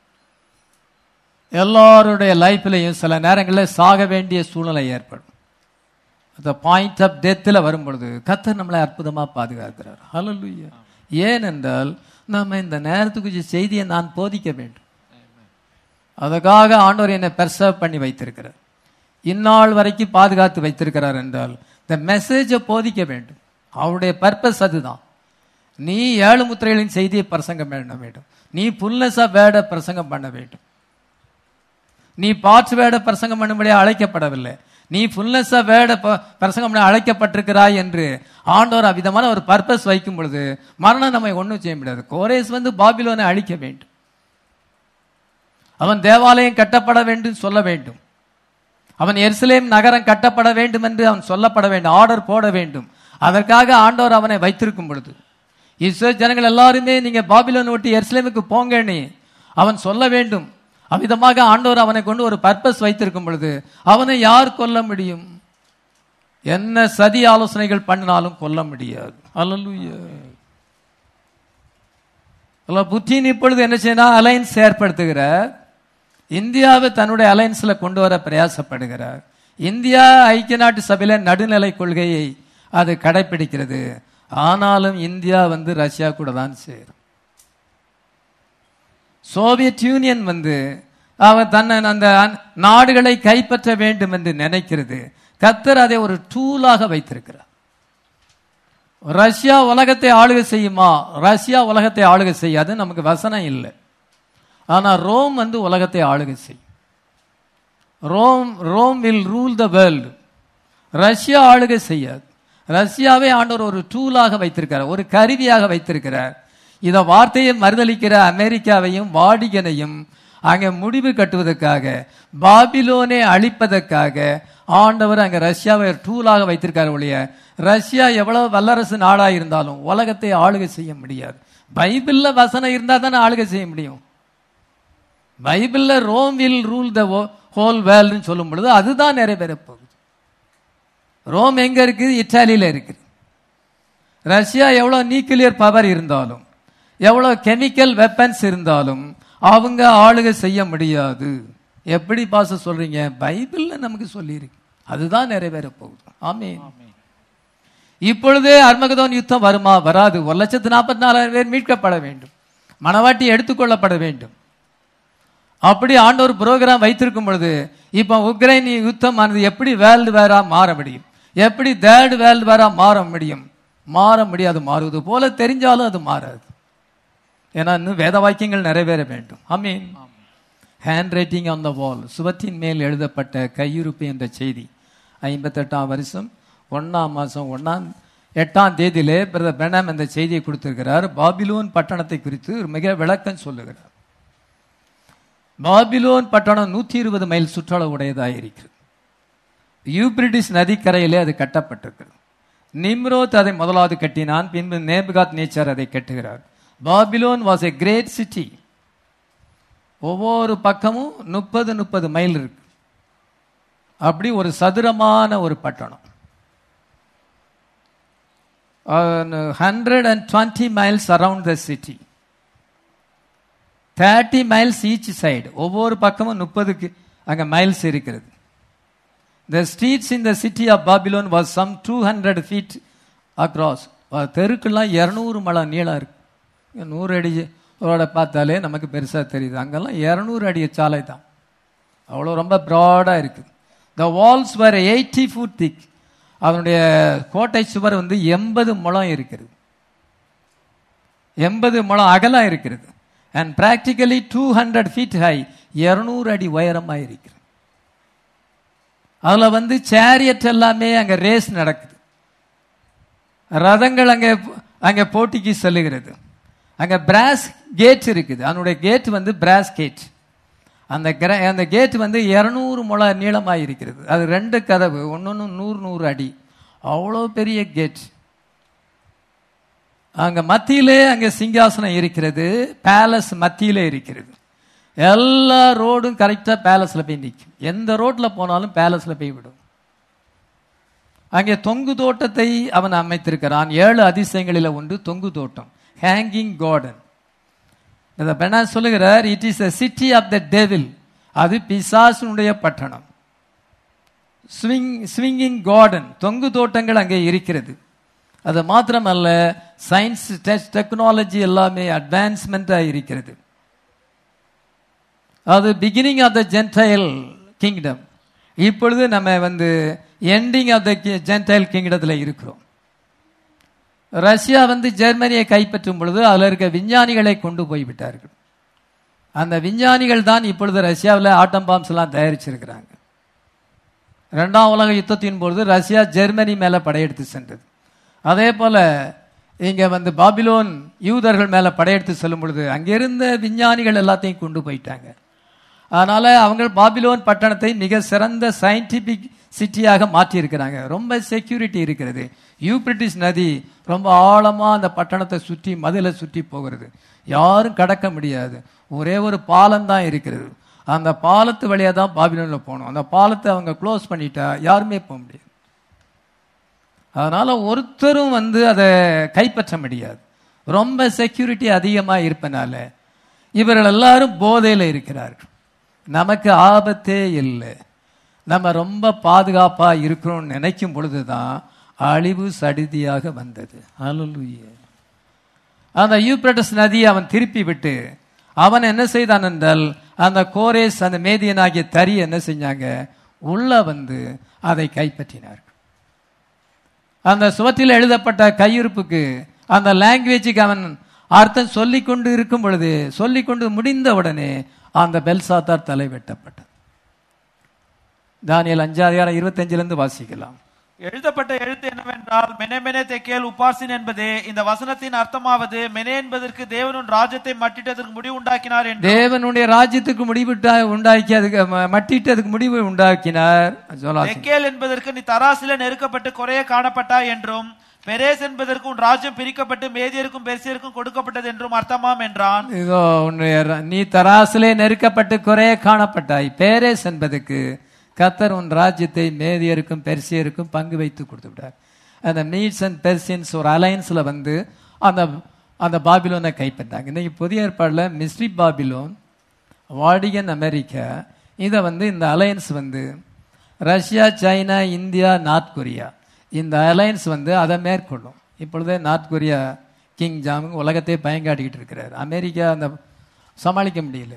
எல்லாருடைய லைஃப்லையும் சில நேரங்களில் சாக வேண்டிய சூழ்நிலை ஏற்படும் அந்த பாயிண்ட் ஆஃப் டெத்தில் வரும் பொழுது கத்தர் நம்மளை அற்புதமா பாதுகாக்கிறார் ஹalleluya ஏனென்றால் நம்ம இந்த நேரத்துக்கு செய்தியை நான் போதிக்க வேண்டும் அதுக்காக ஆண்டவர் என்னை பெர்சர்வ் பண்ணி வைத்திருக்கிறார் இந்நாள் வரைக்கும் பாதுகாத்து வைத்திருக்கிறார் என்றால் இந்த மெசேஜை போதிக்க வேண்டும் அவருடைய பர்பஸ் அதுதான் நீ ஏழு முத்திரைகளின் செய்தியை பிரசங்கம் பண்ண வேண்டும் நீ புல்னஸா வேட பிரசங்கம் பண்ண வேண்டும் நீ பார்ட்ஸ் வேட பிரசங்கம் பண்ணும்படியா அழைக்கப்படவில்லை நீ ஃபுல்னஸா வேட ப- பிரசங்கம் பண்ண அழைக்கப்பட்டிருக்கிறாய் என்று ஆண்டவர் அவ்விதமான ஒரு பர்பஸ் வைக்கும் பொழுது மரணம் நம்மை ஒண்ணும் செய்ய முடியாது கோரேஸ் வந்து பாபிலோனை அழிக்க வேண்டும் அவன் தேவாலயம் கட்டப்பட வேண்டும் சொல்ல வேண்டும் அவன் எருசலேம் நகரம் கட்டப்பட வேண்டும் என்று அவன் சொல்லப்பட வேண்டும் ஆர்டர் போட வேண்டும் அதற்காக ஆண்டவர் அவனை வைத்திருக்கும் பொழுது இஸ்ரேல் ஜனங்கள் எல்லாருமே நீங்க பாபிலோன் விட்டு எருசலேமுக்கு போங்கன்னு அவன் சொல்ல வேண்டும் அவ்விதமாக ஆண்டவர் அவனை கொண்டு ஒரு பர்பஸ் வைத்திருக்கும் பொழுது அவனை யார் கொல்ல முடியும் என்ன சதி ஆலோசனைகள் பண்ணினாலும் கொல்ல முடியாது அல்லலுயா புட்டின் இப்பொழுது என்ன செய்யணும் அலைன்ஸ் ஏற்படுத்துகிறார் இந்தியாவை தன்னுடைய அலைன்ஸ்ல கொண்டு வர பிரயாசப்படுகிறார் இந்தியா ஐக்கிய நாட்டு சபையில நடுநிலை கொள்கையை அது கடைபிடிக்கிறது ஆனாலும் இந்தியா வந்து ரஷ்யா கூட தான் சேரும் சோவியத் யூனியன் வந்து அவன் தன்னை அந்த நாடுகளை கைப்பற்ற வேண்டும் என்று நினைக்கிறது கத்தர் அதை ஒரு டூலாக வைத்திருக்கிறார் ரஷ்யா உலகத்தை ஆளுகை செய்யுமா ரஷ்யா உலகத்தை ஆளுகை செய்யாது நமக்கு வசனம் இல்லை ஆனா ரோம் வந்து உலகத்தை ஆளுகை செய்யும் Rome Rome will rule the world Russia ஆளுகை செய்யாது ரஷ்யாவை ஆண்டவர் ஒரு டூலாக வைத்திருக்கிறார் ஒரு கருவியாக வைத்திருக்கிறார் இத வார்த்தையை மறுதளிக்கிற அமெரிக்காவையும் வாடிகனையும் அங்கே முடிவு கட்டுவதற்காக பாபிலோனை அழிப்பதற்காக ஆண்டவர் அங்க ரஷ்யாவை ஒரு டூலாக வைத்திருக்காரு ஒழிய ரஷ்யா எவ்வளவு வல்லரசு நாடா இருந்தாலும் உலகத்தை ஆளுகை செய்ய முடியாது பைபிள்ல வசனம் இருந்தா தானே ஆளுகை செய்ய முடியும் பைபிள்ல Rome will rule the whole வேர்ல்டுன்னு சொல்லும் பொழுது அதுதான் நிறைவேற போகுது ரோம் எங்க இருக்குது இத்தாலியில இருக்குது ரஷ்யா எவ்வளவு நியூக்ளியர் பவர் இருந்தாலும் எவ்வளவு கெமிக்கல் வெப்பன்ஸ் இருந்தாலும் அவங்க ஆளுகை செய்ய முடியாது எப்படி பாச சொல்றீங்க பைபிள்ல நமக்கு சொல்லியிருக்கு அதுதான் நிறைவேற போகுது ஆமே இப்பொழுதே அர்மகதோன் யுத்தம் வருமா வராது ஒரு லட்சத்து நாற்பத்தி நாலாயிரம் பேர் மீட்கப்பட வேண்டும் மனவாட்டி எடுத்துக்கொள்ளப்பட வேண்டும் அப்படி ஆண்டவர் புரோகிராம் வைத்திருக்கும் பொழுது இப்ப உக்ரைன் யுத்தம் ஆனது எப்படி வேர்ல்டு வேரா மாற முடியும் எப்படி தேர்டு வேர்ல்டு வேரா மாற முடியும் மாற முடியாது மாறுவது போல தெரிஞ்சாலும் அது மாறாது ஏன்னா இன்னும் வேத வாக்கியங்கள் நிறைவேற வேண்டும் அமீன் hand writing on the wall சுவத்தின் மேல் எழுதப்பட்ட கையிருப்பு என்ற செய்தி ஐம்பத்தெட்டாம் வருஷம் ஒன்னாம் மாசம் ஒன்னாம் எட்டாம் தேதியிலே பிரதர் பெனாம் இந்த செய்தியை கொடுத்திருக்கிறார் பாபிலோன் பட்டணத்தை குறித்து மிக விளக்கம் சொல்லுகிறார் பாபிலோன் பட்டணம் நூத்தி இருபது மைல் சுற்றளவு உடையதாக இருக்கிறது யூப்ரிடிஸ் நதிக்கரையிலே அது கட்டப்பட்டிருக்கிறது நிம்ரோத் அதை முதலாவது கட்டினான் பின்பு நேபுகாத் நேச்சர் அதை கட்டுகிறார் Babylon was a great city ஒவ்வொரு பக்கமும் முப்பது முப்பது மைல் இருக்கு அப்படி ஒரு சதுரமான ஒரு பட்டணம் hundred and twenty miles around the city thirty miles each side ஒவ்வொரு பக்கமும் முப்பதுக்கு அங்கே மைல்ஸ் இருக்கிறது the streets in the city of Babylon was some two hundred feet across தெருக்கெல்லாம் இரநூறு மலை நீளம் இருக்கு நூறு அடி ரோட பார்த்தாலே நமக்கு பெருசாக தெரியுது அங்கெல்லாம் இரநூறு அடி சாலை தான் அவ்வளோ ரொம்ப ப்ராடாக இருக்குது the walls were eighty foot thick அதனுடைய கோட்டை சுவர் வந்து எண்பது முழம் இருக்கிறது எண்பது முழம் அகலம் இருக்கிறது and practically two hundred feet high இருநூறு அடி உயரமாக இருக்கிறது அதில் வந்து சேரியட் எல்லாமே அங்கே ரேஸ் நடக்குது ரதங்கள் அங்கே அங்கே போட்டிக்கு செல்லுகிறது அங்கே பிராஸ் கேட் இருக்குது அதனுடைய கேட் வந்து பிராஸ் கேட் அந்த கிர அந்த கேட் வந்து இரநூறு முள நீளமாக இருக்கிறது அது ரெண்டு கதவு ஒன்னொன்று நூறு நூறு அடி அவ்வளோ பெரிய கேட் அங்க மத்தியிலே அங்க சிங்காசனம் இருக்கிறது பேலஸ் மத்தியிலே இருக்கிறது எல்லா ரோடும் கரெக்டா பேலஸ்ல போய் நிற்கும் எந்த ரோட்ல போனாலும் பேலஸ்ல போய் விடும் அங்கே தொங்கு தோட்டத்தை அவன் அமைத்திருக்கிறான் ஏழு அதிசயங்களில ஒன்று தொங்கு தோட்டம் ஹேங்கிங் கார்டன் பெண்ணா சொல்லுகிறார் it is a city of the devil அது பிசாசனுடைய பட்டணம் ஸ்விங் ஸ்விங்கிங் கார்டன் தொங்கு தோட்டங்கள் அங்கே இருக்கிறது அது மாத்திரமல்ல சயின்ஸ் டெக்னாலஜி எல்லாமே அட்வான்ஸ்மெண்ட்டாக இருக்கிறது அது beginning of the gentile kingdom இப்பொழுது நம்ம வந்து எண்டிங் ஆஃப் த ஜென்டைல் கிங்டத்தில் இருக்கிறோம் ரஷ்யா வந்து ஜெர்மனியை கைப்பற்றும் பொழுது அதில் இருக்க விஞ்ஞானிகளை கொண்டு போய் விட்டார்கள் அந்த விஞ்ஞானிகள் தான் இப்பொழுது ரஷ்யாவில் ஆட்டம் பாம்ஸ் எல்லாம் தயாரிச்சிருக்கிறாங்க ரெண்டாம் உலக யுத்தத்தின் பொழுது ரஷ்யா ஜெர்மனி மேல படையெடுத்து சென்றது அதே போல இங்க வந்து பாபிலோன் யூதர்கள் மேல படையெடுத்து செல்லும் பொழுது அங்கிருந்த விஞ்ஞானிகள் எல்லாத்தையும் கொண்டு போயிட்டாங்க அதனால அவங்க பாபிலோன் பட்டணத்தை மிக சிறந்த சயின்டிபிக் சிட்டியாக மாற்றி இருக்கிறாங்க ரொம்ப செக்யூரிட்டி இருக்கிறது யூப்ரிட்டிஸ் நதி ரொம்ப ஆழமா அந்த பட்டணத்தை சுற்றி மதிலை சுற்றி போகிறது யாரும் கடக்க முடியாது ஒரே ஒரு பாலம் தான் இருக்கிறது அந்த பாலத்து வழியா தான் பாபிலோன்ல போகணும் அந்த பாலத்தை அவங்க க்ளோஸ் பண்ணிட்டா யாருமே போக முடியாது அதனால ஒருத்தரும் வந்து அதை கைப்பற்ற முடியாது ரொம்ப செக்யூரிட்டி அதிகமா இருப்பனால இவர்கள் எல்லாரும் போதையில இருக்கிறார்கள் நமக்கு ஆபத்தே இல்லை நம்ம ரொம்ப பாதுகாப்பா இருக்கிறோம்னு நினைக்கும் பொழுதுதான் அழிவு சடிதியாக வந்தது அல்லேலூயா அந்த யூப்ரட்டஸ் நதியை அவன் திருப்பி விட்டு அவன் என்ன செய்தான் என்றால் அந்த கோரேஸ் அந்த மேதியனாகிய தறி என்ன செஞ்சாங்க உள்ள வந்து அதை கைப்பற்றினார்கள் அந்த சுவற்றில் எழுதப்பட்ட கையிருப்புக்கு அந்த லாங்குவேஜுக்கு அவன் அர்த்தம் சொல்லிக் கொண்டு இருக்கும் பொழுது சொல்லிக் கொண்டு முடிந்த உடனே அந்த பெல்சாத்தார் தலை வெட்டப்பட்டது தானியல் அஞ்சாதிகாரம் இருபத்தஞ்சிலிருந்து வாசிக்கலாம் எழுதப்பட்ட எழுத்து என்னவென்றால் மெனே மெனே தெக்கேல் உபாசின் என்பதே இந்த வசனத்தின் அர்த்தமாவது மெனே என்பதற்கு தேவனும் ராஜ்யத்தை மட்டிட்டதற்கு முடிவு உண்டாக்கினார் என்று தேவனுடைய ராஜ்யத்துக்கு முடிவிட்டா உண்டாக்கி அதுக்கு ம- மட்டிட்டு அதுக்கு முடிவு உண்டாக்கினார் சொல்லாசி தெக்கேல் என்பதற்கு நீ தராசில நெருக்கப்பட்டு குறைய காணப்பட்டாய் என்றும் பெரேஸ் என்பதற்கு உன் ராஜ்யம் பிரிக்கப்பட்டு மேதியருக்கும் பெர்சியருக்கும் கொடுக்கப்பட்டது என்றும் அர்த்தமாம் என்றான் இதோ உன்னுடைய ர- நீ தராசிலே நெருக்கப்பட்டு குறைய காணப்பட்டாய் பேரேஸ் என்பதுக்கு கத்தர் உன் ராஜ்யத்தை மேதியருக்கும் பெர்சியருக்கும் பங்கு வைத்து கொடுத்து விட்டார் அந்த மீட்ஸ் அண்ட் பெர்சியன்ஸ் ஒரு அலையன்ஸ்ல வந்து அந்த அந்த பாபிலோனை கைப்பற்றாங்க இன்னைக்கு புதிய ஏற்பாடுல மிஸ்ரி பாபிலோன் வாடிகன் அமெரிக்கா இதை வந்து இந்த அலையன்ஸ் வந்து Russia China India North Korea இந்த அலையன்ஸ் வந்து அதை மேற்கொள்ளும் இப்பொழுதே நார்த் கொரியா கிங் ஜாங் உலகத்தை பயங்காட்டிக்கிட்டு இருக்கிறார் அமெரிக்கா அந்த சமாளிக்க முடியல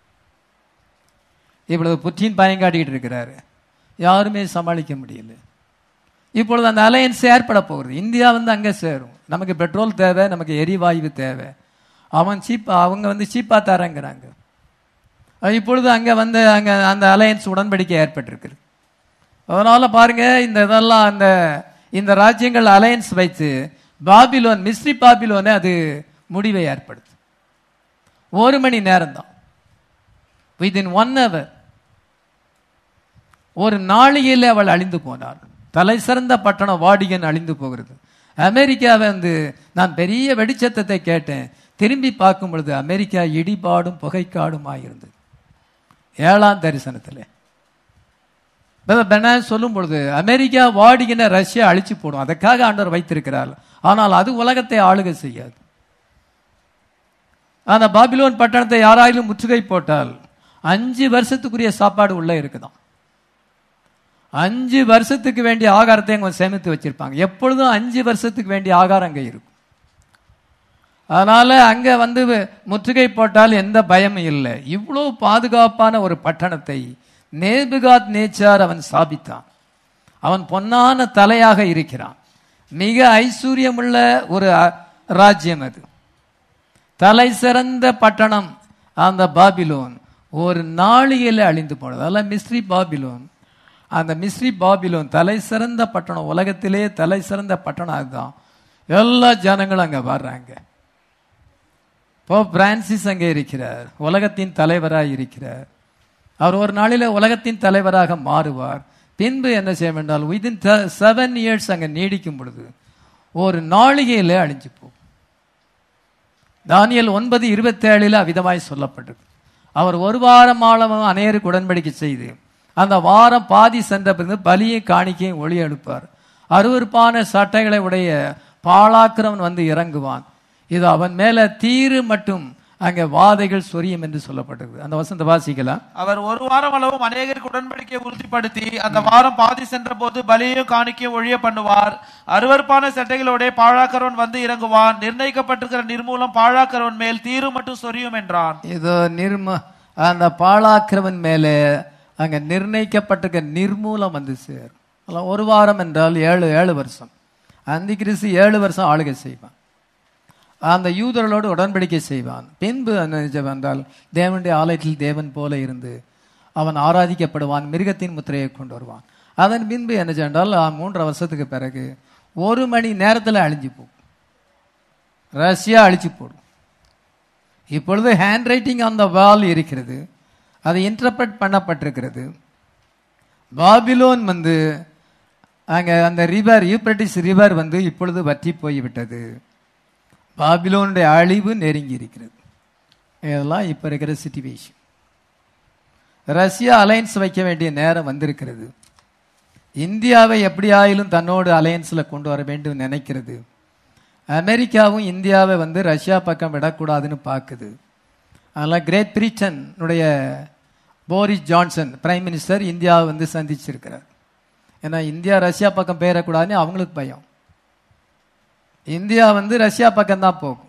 இப்பொழுது புட்டின் பயங்காட்டிக்கிட்டு இருக்கிறாரு யாருமே சமாளிக்க முடியல இப்பொழுது அந்த அலையன்ஸ் ஏற்பட போகுது இந்தியா வந்து அங்கே சேரும் நமக்கு பெட்ரோல் தேவை நமக்கு எரிவாயு தேவை அவன் சீப்பா அவங்க வந்து சீப்பா தரங்கிறாங்க அஹ் இப்பொழுது அங்க வந்து அங்க அந்த அலையன்ஸ் உடன்படிக்கை ஏற்பட்டிருக்கு அதனால பாருங்க இந்த இதெல்லாம் அந்த இந்த ராஜ்யங்கள் அலையன்ஸ் வைத்து பாபிலோன் மிஸ்ரி பாபிலோனை அது முடிவை ஏற்படுத்து ஒரு மணி நேரம் தான் வித்தின் ஒன் ஹவர் ஒரு நாளிகையில் அவள் அழிந்து போனாள் தலை சிறந்த பட்டணம் வாடிகன் அழிந்து போகிறது அமெரிக்காவை வந்து நான் பெரிய வெடிச்சத்தத்தை கேட்டேன் திரும்பி பார்க்கும் பொழுது அமெரிக்கா இடிபாடும் புகைக்காடுமாய் இருந்தது ஏழாம் தரிசனத்தில் பெனான் சொல்லும் பொழுது அமெரிக்கா வாடிகின ரஷ்யா அழிச்சு போடும் அதற்காக ஆண்டவர் வைத்திருக்கிறார் ஆனால் அது உலகத்தை ஆளுகை செய்யாது அந்த பாபிலோன் பட்டணத்தை யாராயிலும் முற்றுகை போட்டால் அஞ்சு வருஷத்துக்குரிய சாப்பாடு உள்ள இருக்குதாம் அஞ்சு வருஷத்துக்கு வேண்டிய ஆகாரத்தை அங்க சேமித்து வச்சிருப்பாங்க எப்பொழுதும் அஞ்சு வருஷத்துக்கு வேண்டிய ஆகாரம் அங்க இருக்கும் அதனால அங்க வந்து முற்றுகை போட்டால் எந்த பயமும் இல்லை இவ்வளவு பாதுகாப்பான ஒரு பட்டணத்தை நேபுகாத் நேச்சார் அவன் சாபித்தான் அவன் பொன்னான தலையாக இருக்கிறான் மிக ஐஸ்வர்யமுள்ள ஒரு அ- ராஜ்யம் அது தலை சிறந்த பட்டணம் அந்த பாபிலோன் ஒரு நாளிகையில் அழிந்து போனது அதெல்லாம் மிஸ்ரி பாபிலோன் அந்த மிஸ்ரி பாபிலோன் தலை சிறந்த பட்டணம் உலகத்திலே தலை சிறந்த பட்டணம் அதுதான் எல்லா ஜனங்களும் அங்க வர்றாங்க இப்போ பிரான்சிஸ் அங்கே இருக்கிறார் உலகத்தின் தலைவராய் இருக்கிறார் அவர் ஒரு நாளில உலகத்தின் தலைவராக மாறுவார் பின்பு என்ன செய்ய வேண்டால் விதின் செவன் இயர்ஸ் அங்க நீடிக்கும் பொழுது ஒரு நாளிகையில அழிஞ்சு போகும் தானியல் ஒன்பது இருபத்தேழில் அவ்விதமாய் சொல்லப்பட்டது அவர் ஒரு வாரம் ஆழமும் அநேருக்கு உடன்படிக்கை செய்து அந்த வாரம் பாதி சென்ற பிறகு பலியை காணிக்கையும் ஒளி எழுப்பார் அருவருப்பான சட்டைகளை உடைய பாழாக்கிறவன் வந்து இறங்குவான் இது அவன் மேல தீரு மட்டும் அங்கே வாதைகள் சொரியும் என்று சொல்லப்பட்டது அந்த வசந்த வாசிக்கலாம் அவர் ஒரு வாரம் அளவும் அநேகருக்கு உடன்படிக்கையை உறுதிப்படுத்தி அந்த வாரம் பாதி சென்ற போது பலியையும் காணிக்கையும் ஒழிய பண்ணுவார் அருவருப்பான சட்டைகளோட பாழாக்கிறவன் வந்து இறங்குவான் நிர்ணயிக்கப்பட்டிருக்கிற நிர்மூலம் பாழாக்கிறவன் மேல் தீரு மட்டும் சொரியும் என்றான் இதோ நிர்ம அந்த பாழாக்கிறவன் மேலே அங்க நிர்ணயிக்கப்பட்டிருக்க நிர்மூலம் வந்து சேரும் அதெல்லாம் ஒரு வாரம் என்றால் ஏழு ஏழு வருஷம் அந்த கிறிஸ்து ஏழு வருஷம் ஆளுகை செய்வான் அந்த யூதர்களோடு உடன்படிக்கை செய்வான் பின்பு என்ன செய்வான் என்றால் தேவனுடைய ஆலயத்தில் தேவன் போல இருந்து அவன் ஆராதிக்கப்படுவான் மிருகத்தின் முத்திரையை கொண்டு வருவான் அதன் பின்பு என்ன சென்றால் மூன்றரை வருஷத்துக்கு பிறகு ஒரு மணி நேரத்தில் அழிஞ்சு போகும் ரஷ்யா அழிச்சு போடும் இப்பொழுது hand writing on the wall இருக்கிறது அது இன்டர்பிரட் பண்ணப்பட்டிருக்கிறது பாபிலோன் வந்து அங்க அந்த ரிவர் யூப்ரட்டிஸ் ரிவர் வந்து இப்பொழுது வற்றி போய்விட்டது பாபிலோனுடைய அழிவு நெருங்கி இருக்கிறது இதெல்லாம் இப்ப இருக்கிற சிச்சுவேஷன் ரஷ்யா அலையன்ஸ் வைக்க வேண்டிய நேரம் வந்திருக்கிறது இந்தியாவை எப்படியாயிலும் தன்னோடு அலையன்ஸ்ல கொண்டு வர வேண்டும் நினைக்கிறது அமெரிக்காவும் இந்தியாவை வந்து ரஷ்யா பக்கம் விடக்கூடாதுன்னு பார்க்குது அதனால் கிரேட் பிரிட்டனுடைய போரிஸ் ஜான்சன் பிரைம் மினிஸ்டர் இந்தியாவை வந்து சந்திச்சிருக்கிறார் ஏன்னா இந்தியா ரஷ்யா பக்கம் பெயரக்கூடாதுன்னு அவங்களுக்கு பயம் இந்தியா வந்து ரஷ்யா பக்கம் தான் போகும்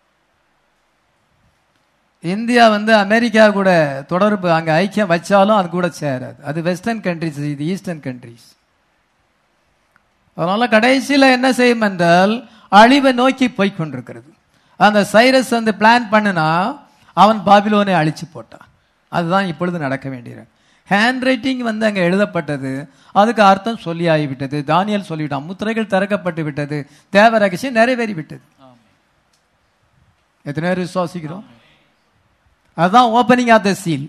இந்தியா வந்து அமெரிக்கா கூட தொடர்பு அங்க ஐக்கியம் வச்சாலும் அது கூட சேராது அது வெஸ்டர்ன் கண்ட்ரிஸ் இது ஈஸ்டர்ன் கண்ட்ரிஸ் அதனால கடைசியில என்ன செய்யும் என்றால் அழிவை நோக்கி போய் கொண்டிருக்கிறது அந்த சைரஸ் வந்து பிளான் பண்ணுனா அவன் பாபிலோனை அழிச்சு போட்டான் அதுதான் இப்பொழுது நடக்க வேண்டியது ஹேண்ட் ரைட்டிங் வந்து அங்க எழுதப்பட்டது அதுக்கு அர்த்தம் சொல்லி ஆகிவிட்டது தானியல் சொல்லிவிட்டான் முத்திரைகள் திறக்கப்பட்டு விட்டது தேவ ரகசியம் நிறைவேறி விட்டது எத்தனை பேர் விசுவாசிக்கிறோம் அதுதான் ஓப்பனிங் ஆஃப் த சீல்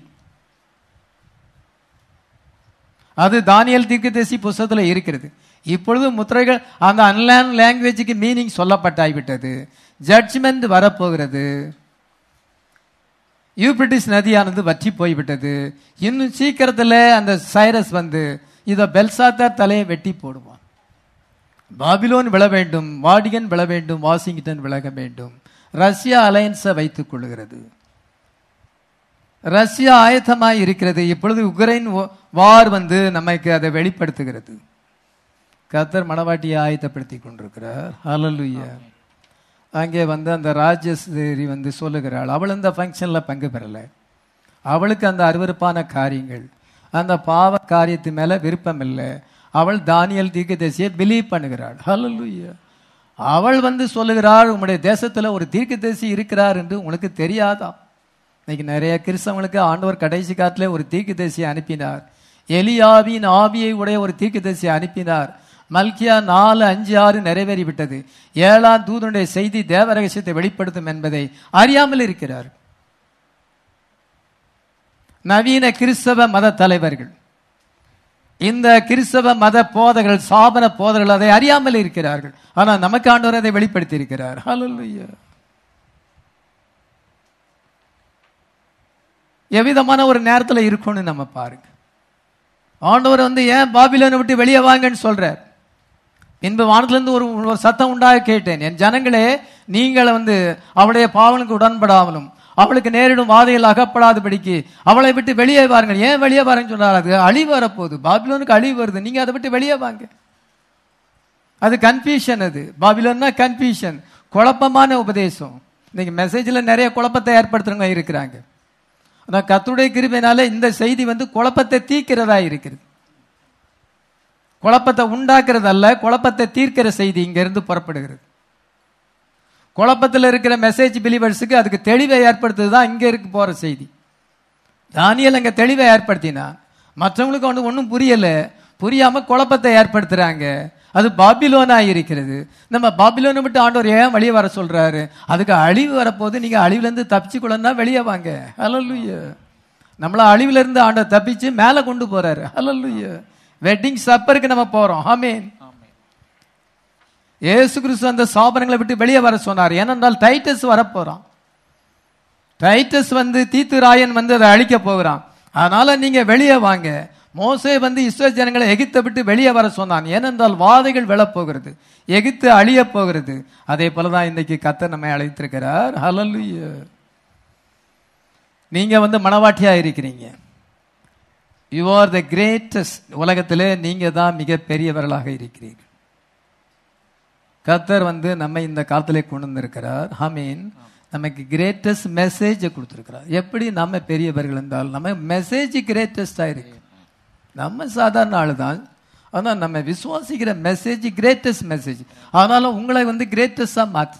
அது தானியல் தீர்க்கதரிசி புஸ்தகத்தில் இருக்கிறது இப்பொழுது முத்திரைகள் அந்த அன்லேன் லாங்குவேஜுக்கு மீனிங் சொல்லப்பட்டாய்விட்டது ஜட்ஜ்மெண்ட் வரப்போகிறது யூபிரிட்டிஸ் நதியானது வற்றி போய்விட்டது இன்னும் சீக்கிரத்தில் அந்த சைரஸ் வந்து இதை பெல்சாத்தார் தலையை வெட்டி போடுவான் பாபிலோன் விழ வேண்டும் வாடிகன் விழ வேண்டும் வாஷிங்டன் விலக வேண்டும் ரஷ்யா அலையன்ஸை வைத்துக் கொள்கிறது ரஷ்யா ஆயத்தமாய் இருக்கிறது இப்பொழுது உக்ரைன் வார் வந்து நமக்கு அதை வெளிப்படுத்துகிறது கத்தர் மணவாட்டியை ஆயத்தப்படுத்தி கொண்டிருக்கிறார் ஹalleluya அங்கே வந்து அந்த ராஜேஸ்வரி வந்து சொல்லுகிறாள் அவள் அந்த ஃபங்க்ஷன்ல பங்கு பெறல அவளுக்கு அந்த அருவருப்பான காரியங்கள் அந்த பாவ காரியத்து மேல விருப்பம் இல்லை அவள் தானியல் தீர்க்கதரிசியை பிலீவ் பண்ணுகிறாள் ஹalleluya அவள் வந்து சொல்லுகிறாள் உங்களுடைய தேசத்துல ஒரு தீர்க்கதரிசி இருக்கிறார் என்று உனக்கு தெரியாதா இன்னைக்கு நிறைய கிறிஸ்தவங்களுக்கு ஆண்டவர் கடைசி காலத்துல ஒரு தீர்க்கதரிசியை அனுப்பினார் எலியாவின் ஆவியை உடைய ஒரு தீர்க்கதரிசியை அனுப்பினார் மல்கியா நாலு அஞ்சு ஆறு நிறைவேறி விட்டது ஏழாம் தூதனுடைய செய்தி தேவ ரகசியத்தை வெளிப்படுத்தும் என்பதை அறியாமல் இருக்கிறார் நவீன கிறிஸ்தவ மத தலைவர்கள் இந்த கிறிஸ்தவ மத போதகர்கள் சாபன போதகர்கள் அதை அறியாமல் இருக்கிறார்கள் ஆனா நமக்கு ஆண்டவர் அதை வெளிப்படுத்தி இருக்கிறார் ஹalleluya எவ்விதமான ஒரு நேரத்துல இருக்கும்னு நம்ம பாருங்க ஆண்டவர் வந்து ஏன் பாபிலோனை விட்டு வெளியே வாங்கன்னு சொல்றார் பின்பு வானத்திலிருந்து ஒரு ஒரு சத்தம் உண்டாக கேட்டேன் என் ஜனங்களே நீங்கள் வந்து அவளுடைய பாவனுக்கு உடன்படாமலும் அவளுக்கு நேரிடும் வாதையில் அகப்படாதபடிக்கு அவளை விட்டு வெளியே வாருங்கள் ஏன் வெளியே வாருன்னு சொன்னார் அது அழிவு வரப்போகுது பாபிலோனுக்கு அழிவு வருது நீங்க அதை விட்டு வெளியே வாங்க அது கன்ஃபியூஷன் அது பாபிலோன்னா கன்ஃபியூஷன் குழப்பமான உபதேசம் இன்னைக்கு மெசேஜ்ல நிறைய குழப்பத்தை ஏற்படுத்துறவங்க இருக்கிறாங்க ஆனால் கத்துடைய கிருபையினால இந்த செய்தி வந்து குழப்பத்தை தீர்க்கிறதா இருக்கிறது குழப்பத்தை உண்டாக்குறது அல்ல குழப்பத்தை தீர்க்கிற செய்தி இங்க இருந்து புறப்படுகிறது குழப்பத்தில் இருக்கிற மெசேஜ் பிலிவர்ஸுக்கு அதுக்கு தெளிவை ஏற்படுத்துறது தான் இங்க இருக்கு போற செய்தி தானியல் அங்க தெளிவை ஏற்படுத்தினான் மற்றவங்களுக்கு ஒன்று ஒன்றும் புரியல புரியாம குழப்பத்தை ஏற்படுத்துறாங்க அது பாபிலோனா இருக்கிறது நம்ம பாபிலோனை விட்டு ஆண்டவர் ஏன் வெளியே வர சொல்றாரு அதுக்கு அழிவு வரப்போது நீங்க அழிவுல இருந்து தப்பிச்சு கொள்ளனா வெளியே வாங்க ஹalleluya நம்மள அழிவுல இருந்து ஆண்டவர் தப்பிச்சு மேல கொண்டு போறாரு ஹalleluya வெட்டிங் சப்பருக்கு நம்ம போறோம் ஆமென் இயேசு கிறிஸ்து அந்த சாபனங்களை விட்டு வெளியே வர சொன்னார் ஏனென்றால் டைட்டஸ் வரப்போறான் டைட்டஸ் வந்து தீத்து ராயன் வந்து அதை அழிக்க போகிறான் அதனால நீங்க வெளியே வாங்க மோசே வந்து இஸ்ரேல் ஜனங்களை எகிப்தை விட்டு வெளியே வர சொன்னான் ஏனென்றால் வாதைகள் விழப்போகிறது எகிப்து அழிய போகிறது அதே போலதான் இன்னைக்கு கத்தர் நம்மை அழைத்திருக்கிறார் ஹalleluya நீங்க வந்து மனவாட்டியா இருக்கிறீங்க யூ ஆர் த கிரேட்டஸ்ட் உலகத்திலே நீங்க தான் மிக பெரியவர்களாக இருக்கிறீர்கள் கத்தர் வந்து நம்ம இந்த காலத்திலே கொண்டு வந்திருக்கிறார் ஆமீன் நமக்கு கிரேட்டஸ்ட் மெசேஜை கொடுத்துருக்கிறார் எப்படி நம்ம பெரியவர்கள் இருந்தால் நம்ம மெசேஜ் கிரேட்டஸ்டா இருக்கு நம்ம சாதாரண ஆளு தான் ஆனா நம்ம விசுவாசிக்கிற மெசேஜ் கிரேட்டஸ்ட் மெசேஜ் அதனால உங்களை வந்து கிரேட்டஸ்டா மாத்து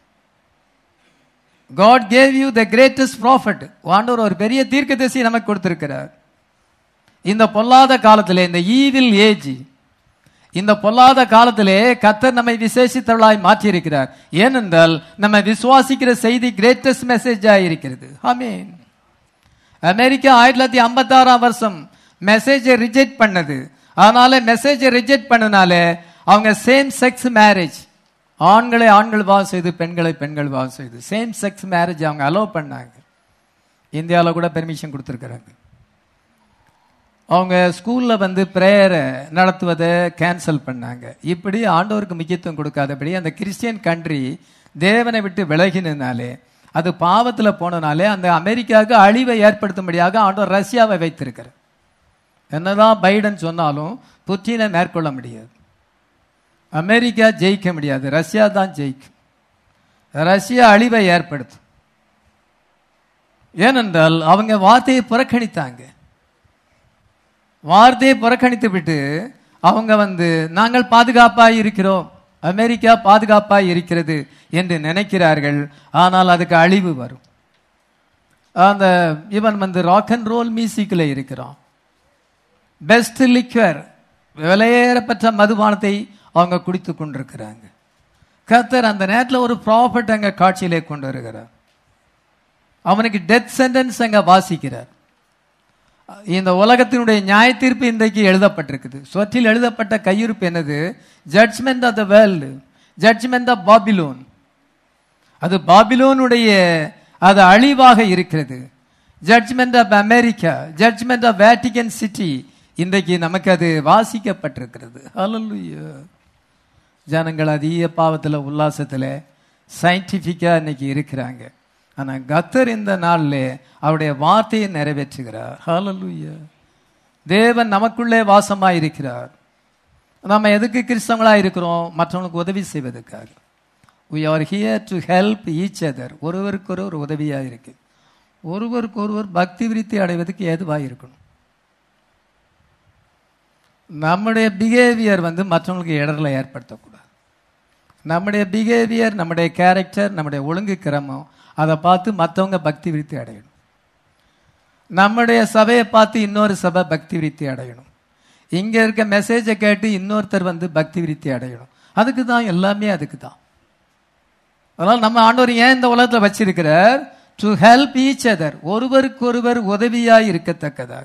God gave you the greatest prophet ஆண்டவர் ஒரு பெரிய தீர்க்கதரிசி நமக்கு கொடுத்திருக்கிறார் இந்த பொல்லாத காலத்திலே இந்த ஈவில் ஏஜ் இந்த பொல்லாத காலத்திலே கத்தர் நம்மை விசேஷித்தவர்களாய் மாற்றி இருக்கிறார் ஏனென்றால் நம்ம விசுவாசிக்கிற செய்தி கிரேட்டஸ்ட் மெசேஜா இருக்கிறது ஆமீன் அமெரிக்கா ஆயிரத்தி தொள்ளாயிரத்தி ஐம்பத்தி ஆறாம் வருஷம் மெசேஜை ரிஜெக்ட் பண்ணது அதனால மெசேஜை ரிஜெக்ட் பண்ணனால அவங்க சேம் செக்ஸ் மேரேஜ் ஆண்களை ஆண்கள் வா செய்து பெண்களை பெண்கள் வா செய்து சேம் செக்ஸ் மேரேஜ் அவங்க அலோவ் பண்ணாங்க இந்தியாவில் கூட பெர்மிஷன் கொடுத்துருக்குறாங்க அவங்க ஸ்கூல்ல வந்து பிரேயரை நடத்துவதை கேன்சல் பண்ணாங்க இப்படி ஆண்டவருக்கு முக்கியத்துவம் கொடுக்காதபடி அந்த கிறிஸ்டியன் கண்ட்ரி தேவனை விட்டு விலகினாலே அது பாவத்துல போனனாலே அந்த அமெரிக்காவுக்கு அழிவை ஏற்படுத்தும்படியாக ஆண்டவர் ரஷ்யாவை வைத்திருக்கிறார் என்னதான் பைடன் சொன்னாலும் புட்டினை மேற்கொள்ள முடியாது அமெரிக்கா ஜெயிக்க முடியாது ரஷ்யா தான் ஜெயிக்கும் ரஷ்யா அழிவை ஏற்படுத்தும் ஏனென்றால் அவங்க வார்த்தையை புறக்கணித்தாங்க வார்த்தையை புறக்கணித்து விட்டு அவங்க வந்து நாங்கள் பாதுகாப்பாய் இருக்கிறோம் அமெரிக்கா பாதுகாப்பாய் இருக்கிறது என்று நினைக்கிறார்கள் ஆனால் அதுக்கு அழிவு வரும் அந்த இவன் வந்து ராக் அண்ட் ரோல் மியூசிக்கில் இருக்கிறான் பெஸ்ட் லிக்வர் விலையேறப்பட்ட மதுபானத்தை அவங்க குடித்து கொண்டிருக்கிறாங்க கர்த்தர் அந்த நேரத்தில் ஒரு ப்ராஃபட் அங்க காட்சியிலே கொண்டு வருகிறார் அவனுக்கு டெத் சென்டென்ஸ் அங்க வாசிக்கிறார் இந்த உலகத்தினுடைய நியாய தீர்ப்பு இன்றைக்கு எழுதப்பட்டிருக்குது சொற்றில் எழுதப்பட்ட கையிருப்பு என்னது judgment of the world judgment of Babylon அது பாபிலோனுடைய அது அழிவாக இருக்கிறது judgment of America judgment of Vatican city இன்றைக்கு நமக்கு அது வாசிக்கப்பட்டிருக்கிறது ஹalleluya ஜனங்கள் அதிக பாவத்துல உல்லாசத்துல சயின்டிஃபிக்கா இன்னைக்கு இருக்கிறாங்க ஆனா கத்தர் இந்த நாள்ல அவருடைய வார்த்தையை நிறைவேற்றுகிறார் ஹalleluya தேவன் நமக்குள்ளே வாசமாய் இருக்கிறார் நம்ம எதுக்கு கிறிஸ்தவங்களா இருக்கிறோம் மற்றவங்களுக்கு உதவி செய்வதற்காக we are here to help each other ஒருவருக்கொருவர் உதவியா இருக்கு ஒருவருக்கொருவர் பக்தி விருத்தி அடைவதற்கு ஏதுவாக இருக்கணும் நம்முடைய பிஹேவியர் வந்து மற்றவங்களுக்கு இடர்ல ஏற்படுத்தக்கூடாது நம்முடைய பிஹேவியர் நம்முடைய கேரக்டர் நம்முடைய ஒழுங்கு கிரமம் அதை பார்த்து மற்றவங்க பக்தி விருத்தி அடையணும் நம்முடைய சபையை பார்த்து இன்னொரு சபை பக்தி விருத்தி அடையணும் இங்க இருக்க மெசேஜை கேட்டு இன்னொருத்தர் வந்து பக்தி விருத்தி அடையணும் அதுக்கு தான் எல்லாமே அதுக்கு தான் அதனால் நம்ம ஆண்டவர் ஏன் இந்த உலகத்தில் வச்சிருக்கிறார் டு ஹெல்ப் ஈச் அதர் ஒருவருக்கொருவர் உதவியாய் இருக்கத்தக்கதாக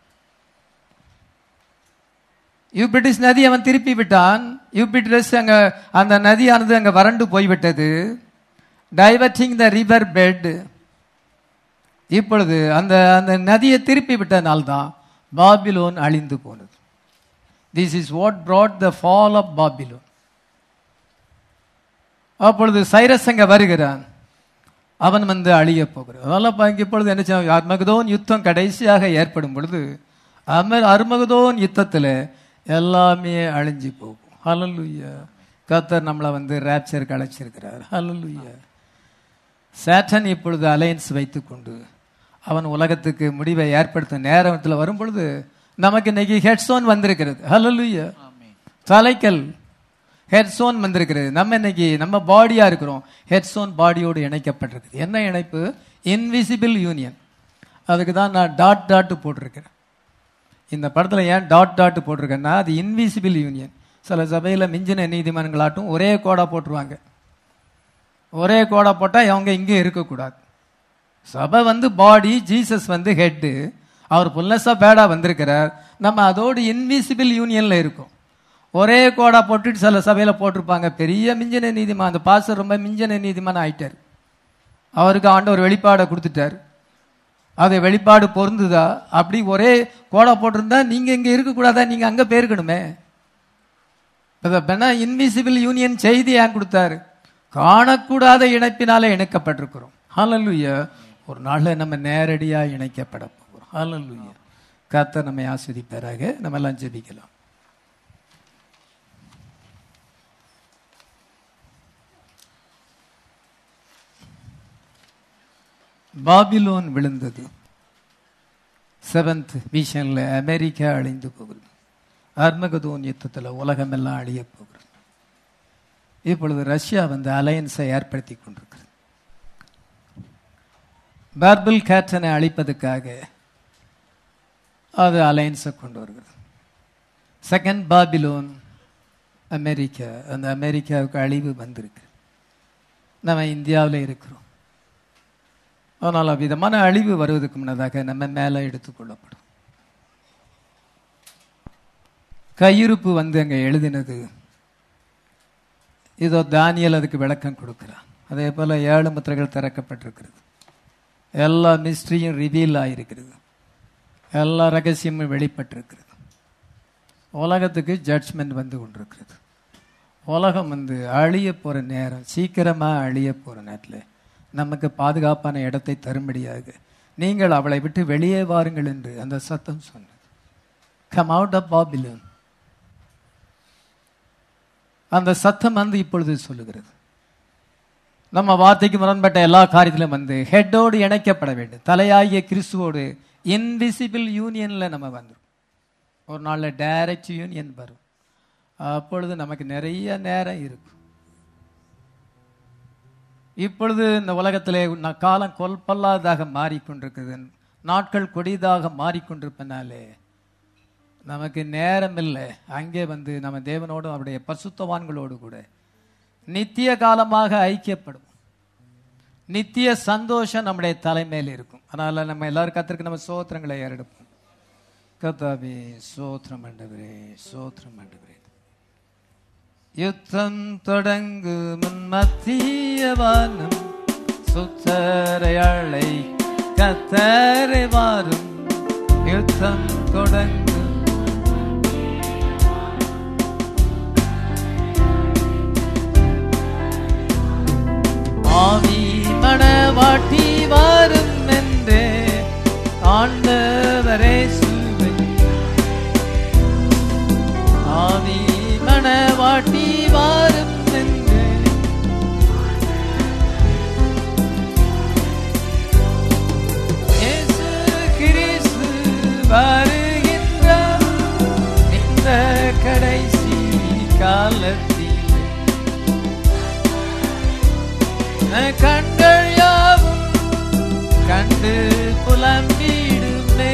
யூபிட்டிஸ் நதி அவன் திருப்பி விட்டான் யூபிட்டிஸ் அங்க அந்த நதியானது அங்க வறண்டு போய்விட்டது டைவர்ட்டிங் த ரிவர் பெட் இப்பொழுது அந்த அந்த நதியை திருப்பி விட்டனால்தான் பாபிலோன் அழிந்து போனது this is what brought the fall of Babylon அப்பொழுது சைரஸ் அங்க வருகிறான் அவன் வந்து அழிய போகிறான் அதனால பாருங்க இப்பொழுது என்ன செய்ய அர்மகதோன் யுத்தம் கடைசியாக ஏற்படும் பொழுது அமர் அர்மகதோன் யுத்தத்தில் எல்லாமே அழிஞ்சு போகும் ஹalleluya கர்த்தர் நம்மளை வந்து ரேப்சருக்கு அழைச்சிருக்கிறார் ஹalleluya சேட்டன் இப்பொழுது அலையன்ஸ் வைத்துக்கொண்டு அவன் உலகத்துக்கு முடிவை ஏற்படுத்தும் நேரத்தில் வரும் பொழுது நமக்கு இன்னைக்கு ஹெட்ஸோன் வந்திருக்கிறது ஹalleluya தலைக்கல் ஹெட்ஸோன் வந்திருக்கிறது நம்ம இன்னைக்கு நம்ம பாடியா இருக்கிறோம் ஹெட்ஸோன் பாடியோடு இணைக்கப்பட்டிருக்குது என்ன இணைப்பு இன்விசிபிள் யூனியன் அதுக்கு தான் நான் டாட் டாட் போட்டிருக்கிறேன் இந்த படத்துல ஏன் டாட் டாட் போட்டிருக்கேன்னா அது இன்விசிபிள் யூனியன் சில சபையில மிஞ்சின நீதிமன்றங்களாட்டும் ஒரே கோடா போட்டுருவாங்க ஒரே கோடா போட்டா அவங்க இங்கே இருக்கக்கூடாது சபை வந்து பாடி ஜீசஸ் வந்து ஹெட்டு அவர் புல்லஸா பேடா வந்திருக்கிறார் நம்ம அதோடு இன்விசிபிள் யூனியன்ல இருக்கோம் ஒரே கோடா போட்டுட்டு சில சபையில போட்டிருப்பாங்க பெரிய மிஞ்சின நீதிமான் அந்த பாசர் ரொம்ப மிஞ்சின நீதிமான் ஆயிட்டார் அவருக்கு ஆண்டவர் வெளிப்பாடை கொடுத்துட்டார் அது வெளிப்பாடு பொருந்துதா அப்படி ஒரே கோடா போட்டிருந்தா நீங்க இங்க இருக்கக்கூடாதா நீங்க அங்க போயிருக்கணுமே இன்விசிபிள் யூனியன் செய்தி ஏன் கொடுத்தாரு காணக்கூடாத இணைப்பினால இணைக்கப்பட்டிருக்கிறோம் ஹalleluya ஒரு நாள்ல நம்ம நேரடியா இணைக்கப்பட போகிறோம் ஹalleluya கர்த்தர் நம்மை ஆஸ்வதிப்பாராக நம்ம எல்லாம் ஜெபிக்கலாம் பாபிலோன் விழுந்தது செவன்த் விஷன்ல அமெரிக்கா அழிந்து போகிறது அர்மகதோன் யுத்தத்தில் உலகம் எல்லாம் அழிய போகிறது இப்பொழுது ரஷ்யா வந்து அலையன்ஸை ஏற்படுத்தி கொண்டிருக்கிறது பர்பிள் கேட்டனை அழிப்பதற்காக அது அலையன்ஸை கொண்டு வருகிறது செகண்ட் பாபிலோன் அமெரிக்கா அந்த அமெரிக்காவுக்கு அழிவு வந்திருக்கு நம்ம இந்தியாவில் இருக்கிறோம் ஆனால் அவ்விதமான அழிவு வருவதற்கு முன்னதாக நம்ம மேலே எடுத்துக்கொள்ளப்படும் கையிருப்பு வந்து அங்க எழுதினது இதோ தானியல் அதுக்கு விளக்கம் கொடுக்கிறான் அதே போல ஏழு முத்திரைகள் திறக்கப்பட்டிருக்கிறது எல்லா மிஸ்ட்ரியும் ரிவீல் ஆயிருக்கிறது எல்லா ரகசியமும் வெளிப்பட்டிருக்கிறது உலகத்துக்கு ஜட்ஜ்மெண்ட் வந்து கொண்டிருக்கிறது உலகம் வந்து அழிய போகிற நேரம் சீக்கிரமாக அழிய போகிற நேரத்தில் நமக்கு பாதுகாப்பான இடத்தை தரும்படியாக நீங்கள் அவளை விட்டு வெளியே வாருங்கள் என்று அந்த சத்தம் சொன்னது கம் அவுட் ஆஃப் பாபிலோன் அந்த சத்தம் வந்து இப்பொழுது சொல்லுகிறது நம்ம வார்த்தைக்கு முரண்பட்ட எல்லா காரியத்திலும் வந்து ஹெட்டோடு இணைக்கப்பட வேண்டும் தலையாகிய கிறிஸ்துவோடு இன்விசிபிள் யூனியன்ல நம்ம வந்துடும் ஒரு நாள்ல டைரக்ட் யூனியன் வரும் அப்பொழுது நமக்கு நிறைய நேரம் இருக்கும் இப்பொழுது இந்த உலகத்திலே ந- காலம் கொல்பல்லாதாக மாறிக்கொண்டிருக்குது நாட்கள் கொடிதாக மாறிக்கொண்டிருப்பனாலே நமக்கு நேரம் இல்லை அங்கே வந்து நம்ம தேவனோடும் அவருடைய பசுத்தவான்களோடு கூட நித்திய காலமாக ஐக்கியப்படும் நித்திய சந்தோஷம் நம்முடைய தலைமையில் இருக்கும் அதனால நம்ம எல்லாரும் கத்திற்கு நம்ம சோத்திரங்களை ஏறெடுப்போம் கத்தாபி சோத்திரம் ஆண்டவரே சோத்திரம் ஆண்டவரே யுத்தம் தொடங்கு முன் மத்திய வானம் சுத்தரை அழை கத்தரை வாரும் யுத்தம் தொடங்கு ஆவி மணவாட்டி வாரும் என்றே ஆண்டவரே சுவை ஆவி மணவாட்டி வாரும் என்று இயேசு கிறிஸ்து வருகின்றார் இந்த கடைசி காலத்தில் கண்கள் யாவும் கண்டு புலம்பிடுமே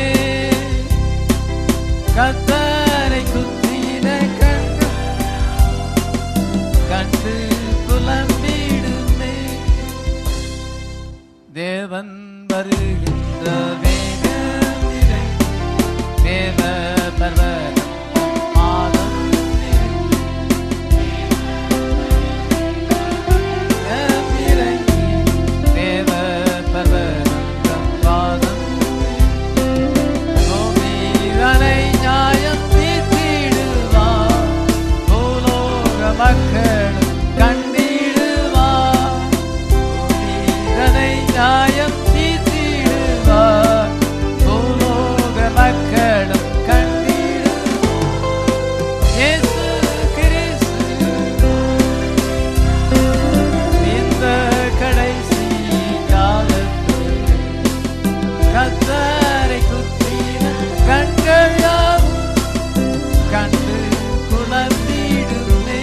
கத்தரை குத்தின கண்கள் கண்டு புலம்பிடுமே தேவன் வருகின்ற வேகத்திலே தேவ பர்வதம் மாதம் இறங்கி தேவ பர்வதம் பாதம் பூமிதனை நியாயம் தீர்த்திடுவார். பூலோக மக்களும் கண்டிடுவார். பூமிதனை நியாயம் தீர்த்திடுவார். பூலோக மக்களும் கண்டிடுவார். இயேசு கிறிஸ்து இந்த கடைசி காலத்தில் கத்தரை குத்தின கண்கள் யாவும் கண்டு குணர்ந்திடுமே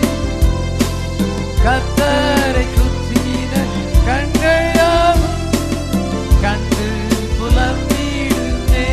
கத்தரை குத்தின கண்கள் யாவும் கண்டு புலம்பிடுமே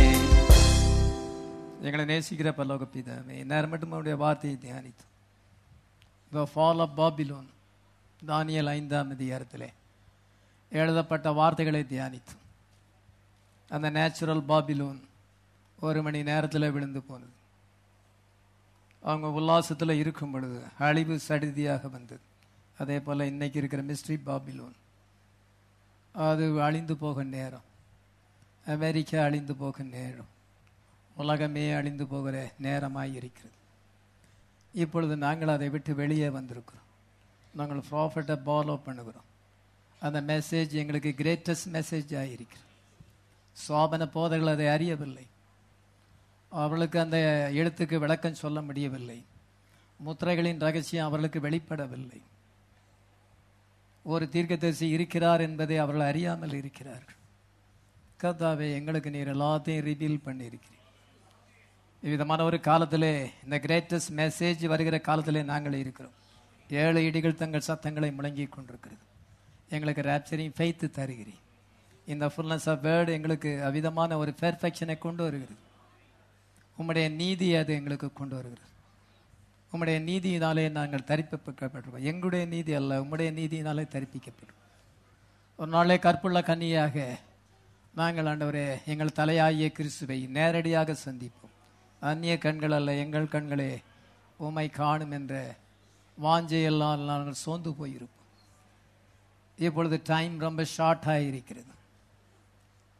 எங்களை நேசிக்கிற பல்லோக பிதாவே நேரம் மட்டும் அவருடைய வார்த்தையை தியானித்து த ஃபால் ஆஃப் பாபிலோன் தானியல் ஐந்தாம் அதிகாரத்திலே எழுதப்பட்ட வார்த்தைகளை தியானித்து அந்த நேச்சுரல் பாபிலோன் ஒரு மணி நேரத்தில் விழுந்து போனது அவங்க உல்லாசத்தில் இருக்கும் பொழுது அழிவு சடிதியாக வந்தது அதே போல் இன்னைக்கு இருக்கிற மிஸ்ட்ரி பாபிலோன் அது அழிந்து போக நேரம் அமெரிக்கா அழிந்து போக நேரம் உலகமே அழிந்து போகிற நேரமாய் இருக்கிறது இப்பொழுது நாங்கள் அதை விட்டு வெளியே வந்திருக்கிறோம் நாங்கள் ப்ராஃபிட்டை ஃபாலோ பண்ணுகிறோம் அந்த மெசேஜ் எங்களுக்கு கிரேட்டஸ்ட் மெசேஜ் ஆகிருக்கிறது சோபன போதைகள் அதை அறியவில்லை அவர்களுக்கு அந்த எழுத்துக்கு விளக்கம் சொல்ல முடியவில்லை முத்திரைகளின் ரகசியம் அவர்களுக்கு வெளிப்படவில்லை ஒரு தீர்க்கதரிசி இருக்கிறார் என்பதை அவர்கள் அறியாமல் இருக்கிறார்கள் கர்த்தாவே எங்களுக்கு நீர் எல்லாத்தையும் ரிவீல் பண்ணியிருக்கிறீர் இவ்விதமான ஒரு காலத்திலே இந்த கிரேட்டஸ்ட் மெசேஜ் வருகிற காலத்திலே நாங்கள் இருக்கிறோம் ஏழு இடிகள் தங்கள் சத்தங்களை முழங்கிக் கொண்டிருக்கிறது எங்களுக்கு ரேப்சரிங் ஃபெய்த்து தருகிறீர் இந்த ஃபுல்னஸ் ஆஃப் வேர்டு எங்களுக்கு அவ்விதமான ஒரு பெர்ஃபெக்ஷனை கொண்டு வருகிறது உம்முடைய நீதி அது எங்களுக்கு கொண்டு வருகிறது உம்முடைய நீதியினாலே நாங்கள் தரிப்பிக்கப்பட்டிருக்கோம் எங்களுடைய நீதி அல்ல உம்முடைய நீதியினாலே தரிப்பிக்கப்படும் ஒரு நாளே கற்புள்ள கன்னியாக நாங்கள் ஆண்டவரே எங்கள் தலையாகிய கிறிஸ்துவை நேரடியாக சந்திப்போம் அந்நிய கண்கள் அல்ல எங்கள் கண்களே உமை காணும் என்ற வாஞ்சையெல்லாம் நாங்கள் சோர்ந்து போயிருப்போம் இப்பொழுது டைம் ரொம்ப ஷார்ட் ஆகியிருக்கிறது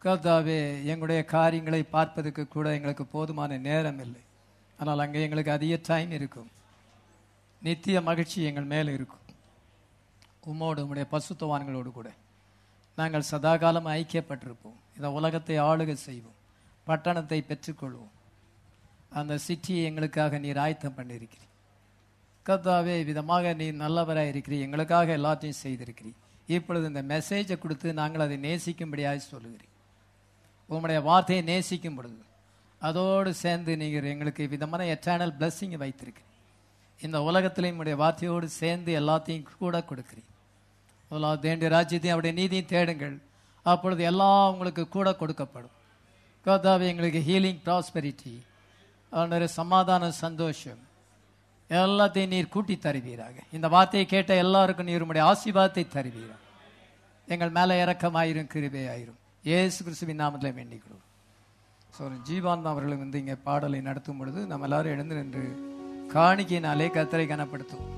கர்த்தாவே எங்களுடைய காரியங்களை பார்ப்பதற்கு கூட எங்களுக்கு போதுமான நேரம் இல்லை ஆனால் அங்கே எங்களுக்கு அதிக டைம் இருக்கும் நித்திய மகிழ்ச்சி எங்கள் மேலே இருக்கும் உம்மோடு உம்முடைய பசுத்தவான்களோடு கூட நாங்கள் சதாகாலம் ஐக்கியப்பட்டிருப்போம் இந்த உலகத்தை ஆளுகை செய்வோம் பட்டணத்தை பெற்றுக்கொள்வோம் அந்த சிட்டியை எங்களுக்காக நீர் ஆயத்தம் பண்ணியிருக்கிறீர் கர்த்தாவே விதமாக நீ நல்லவராக இருக்கிறீர் எங்களுக்காக எல்லாத்தையும் செய்திருக்கிறீர் இப்பொழுது இந்த மெசேஜை கொடுத்து நாங்கள் அதை நேசிக்கும்படியாக சொல்லுகிறீர் உம்முடைய வார்த்தையை நேசிக்கும் பொழுது அதோடு சேர்ந்து நீங்கள் எங்களுக்கு விதமான எட்டர்னல் blessing வைத்திருக்கிறீர் இந்த உலகத்திலையும் உடைய வார்த்தையோடு சேர்ந்து எல்லாத்தையும் கூட கொடுக்கிறீர் முதலாவது தேண்டிய ராஜ்யத்தையும் அவருடைய நீதியும் தேடுங்கள் அப்பொழுது எல்லாம் உங்களுக்கு கூட கொடுக்கப்படும் கர்த்தாவே எங்களுக்கு ஹீலிங் ப்ராஸ்பெரிட்டி அவனுடைய சமாதான சந்தோஷம் எல்லாத்தையும் நீர் கூட்டி தருவீராக இந்த வார்த்தையை கேட்ட எல்லாருக்கும் நீர் உம்முடைய ஆசீர்வாதத்தை தருவீராக எங்கள் மேலே இறக்கமாயிரும் கிருபை ஆயிரும் ஏசு கிறிஸ்துவின் நாமத்தில் வேண்டிக்கிறோம் ஸோ ஜீவானந்தம் அவர்கள் வந்து இங்கே பாடலை நடத்தும் பொழுது நம்ம எல்லாரும் எழுந்து நின்று காணிக்கையினாலே கத்தரை கனப்படுத்தும்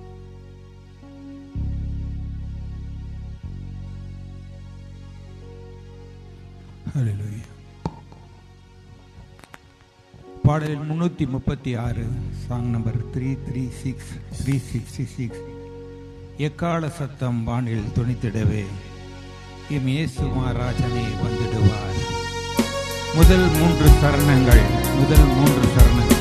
ஹalleluya பாடல் முன்னூற்றி முப்பத்தி ஆறு song number three three six three sixty six எக்கால சத்தம் வானில் துணித்திடவே எம் இயேசு மகாராஜனே வந்துடுவார் முதல் மூன்று சரணங்கள் முதல் மூன்று சரணங்கள்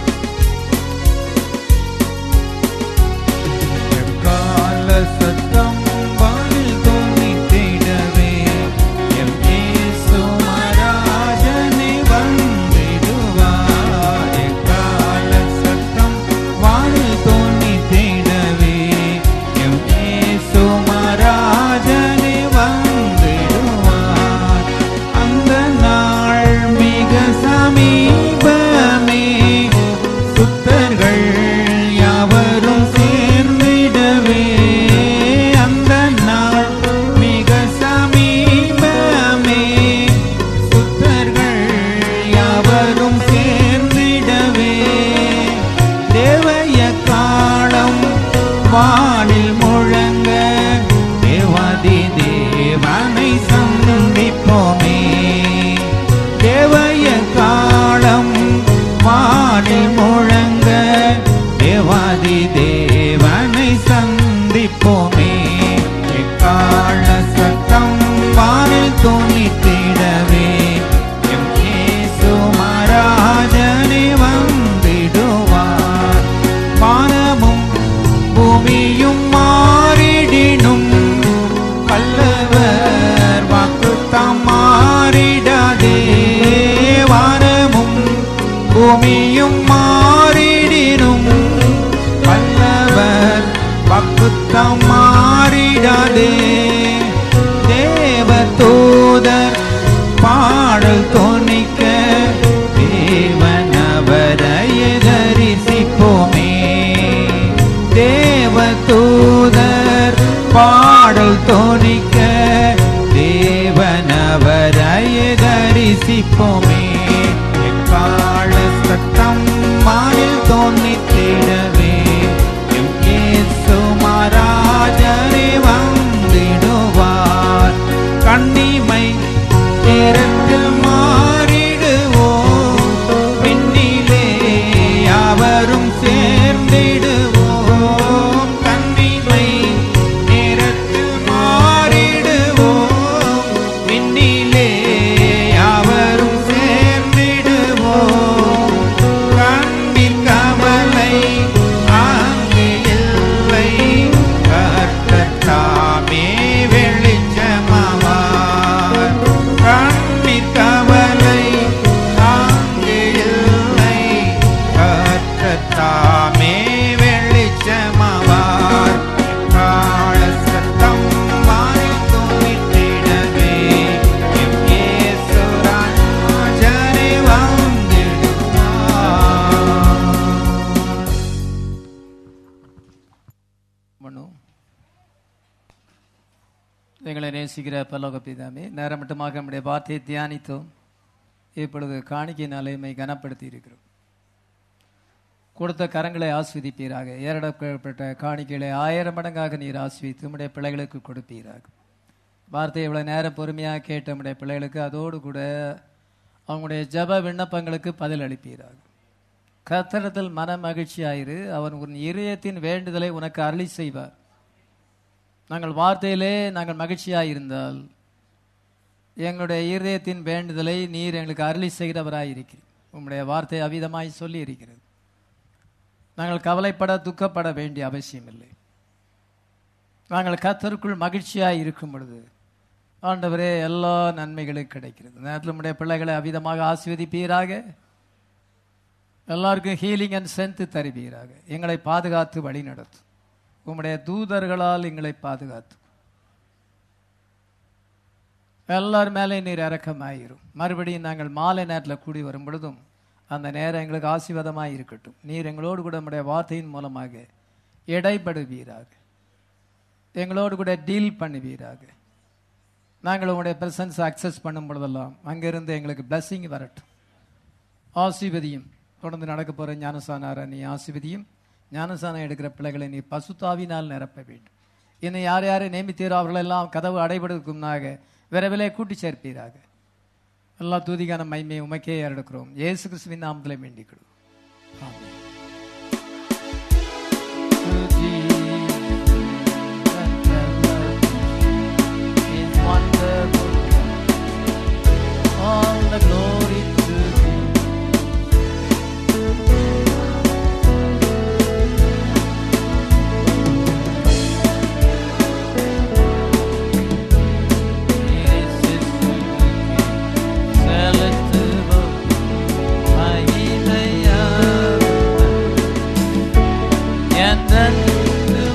எக்கால சத்தம் வானில் துணித்திடவே எம் இயேசு மகாராஜனே வந்திடுவார் எக்கால சத்தம் வானில் துணித்திடவே எம் இயேசு மகாராஜனே வந்திடுவார் அந்த நாள் மிக சமீபமே சுத்தர்கள் யாவரும் சேர்ந்திடவே அந்த நாள் மிக சமீபமே சுத்தர்கள் யாவரும் சேர்ந்திடவே தேவைய காலம் வானில் முழங்க தேவாதி தேவனை சந்திப்போமே தேவைய காலம் வானில் முழங்க தேவாதி தேவனை சந்திப்போமே எக்கால சத்தம் வானில் துணித்திடவே எம் இயேசு மகாராஜனே வந்திடுவார் வானமும் பூமியும் மாறிடினும் வல்லவர் வாக்குத்தாம் மாறிடாதே வானமும் பூமியும் மாறிடினும் வல்லவர் வாக்குத்தாம் மாறிடாதே தேவ தூதர் பாடல் தோணிக்க தேவனவரைய தரிசிப்போமே தேவ தூதர் பாடல் தோணிக்க தேவனவரைய தரிசிப்போமே எக்கால சத்தம் மானில் தோன்னித்திடவே எம் இயேசு மகாராஜனே வந்திடுவார் கண்ணிமை நேரத்தில் மாறிடுவோம் பின்னிலே யாவரும் சேர்ந்திடுவோம் கண்ணிமை நேரத்தில் மாறிடுவோம் பின்னிலே யாவரும் சேர்ந்திடுவோம் கண்ணின் கவலை அங்கு இல்லை கர்த்தத்தாமே வெளிச்சமாவார் கண்ணீர் கவலை அங்கு இல்லை கர்த்தத்தாமே வெளிச்சமாவார் கால சத்தம் வாய் துணித்திடவே எம் இயேசு ராஜனே வந்திடுவார் பண்ணும் எங்களை நேசிக்கிற பல்லோக பிதாமே நேரம் மட்டுமாக நம்முடைய வார்த்தையை தியானித்தோம் இப்பொழுது காணிக்கை நிலைமை கனப்படுத்தி இருக்கிறோம் கொடுத்த கரங்களை ஆஸ்வதிப்பீராக ஏறடப்பட்ட காணிக்கைகளை ஆயிரம் மடங்காக நீர் ஆஸ்வதித்து உம்முடைய பிள்ளைகளுக்கு கொடுப்பீராக வார்த்தையை இவ்வளவு நேரம் பொறுமையாக கேட்ட நம்முடைய பிள்ளைகளுக்கு அதோடு கூட அவங்களுடைய ஜெப விண்ணப்பங்களுக்கு பதில் அளிப்பீராக கத்தரத்தில் மன மகிழ்ச்சியாயிரு அவன் உன் இதயத்தின் வேண்டுதலை உனக்கு அருளி செய்வார் நாங்கள் வார்த்தையிலே நாங்கள் மகிழ்ச்சியாக இருந்தால் எங்களுடைய இருதயத்தின் வேண்டுதலை நீர் எங்களுக்கு அருளி செய்கிறவராய் இருக்கிறீர் உம்முடைய வார்த்தை அவிதமாய் சொல்லி இருக்கிறது நாங்கள் கவலைப்பட துக்கப்பட வேண்டிய அவசியம் இல்லை நாங்கள் கத்தருக்குள் மகிழ்ச்சியாய் இருக்கும் பொழுது ஆண்டவரே எல்லா நன்மைகளும் கிடைக்கிறது இந்த நேரத்தில் நம்முடைய பிள்ளைகளை அவிதமாக ஆசீர்வதிப்பீராக எல்லாருக்கும் ஹீலிங் அண்ட் ஸ்ட்ரென்த் தருவீராக எங்களை பாதுகாத்து வழி நடத்தும் உம்முடைய தூதர்களால் எங்களை பாதுகாத்து எல்லார் மேலே நீர் இறக்கமாயிரும் மறுபடியும் நாங்கள் மாலை நேரத்தில் கூடி வரும் பொழுதும் அந்த நேரம் எங்களுக்கு ஆசீர்வாதமாக இருக்கட்டும் நீர் எங்களோடு கூட நம்முடைய வார்த்தையின் மூலமாக இடைப்படுவீராக எங்களோடு கூட டீல் பண்ணுவீராக நாங்கள் உங்களுடைய பிரசன்ஸ் அக்சஸ் பண்ணும் பொழுதெல்லாம் அங்கிருந்து எங்களுக்கு blessing வரட்டும் ஆசீர்வதியும் தொடர்ந்து நடக்க போகிற ஞானசானார நீ ஆசீர்வதியும் ஞானசானம் எடுக்கிற பிள்ளைகளை நீ பசுத்தாவினால் நிரப்ப வேண்டும் இன்னும் யார் யாரை நியமித்தீரோ அவர்களெல்லாம் கதவு அடைபடுக்கும்னாக விரைவிலே கூட்டி சேர்ப்பீராக எல்லா தூதிகான மைமை உமக்கே எடுக்கிறோம் இயேசு கிறிஸ்துவின் நாமத்திலே வேண்டிக்கிடுவோம் ஆமென். To Jesus and tell His wonderful all the glory to Thee.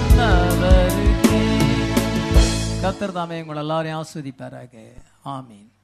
கத்தர் தாமே உங்கள் எல்லாரையும் ஆஸ்வதிப்பாராக ஆமீன்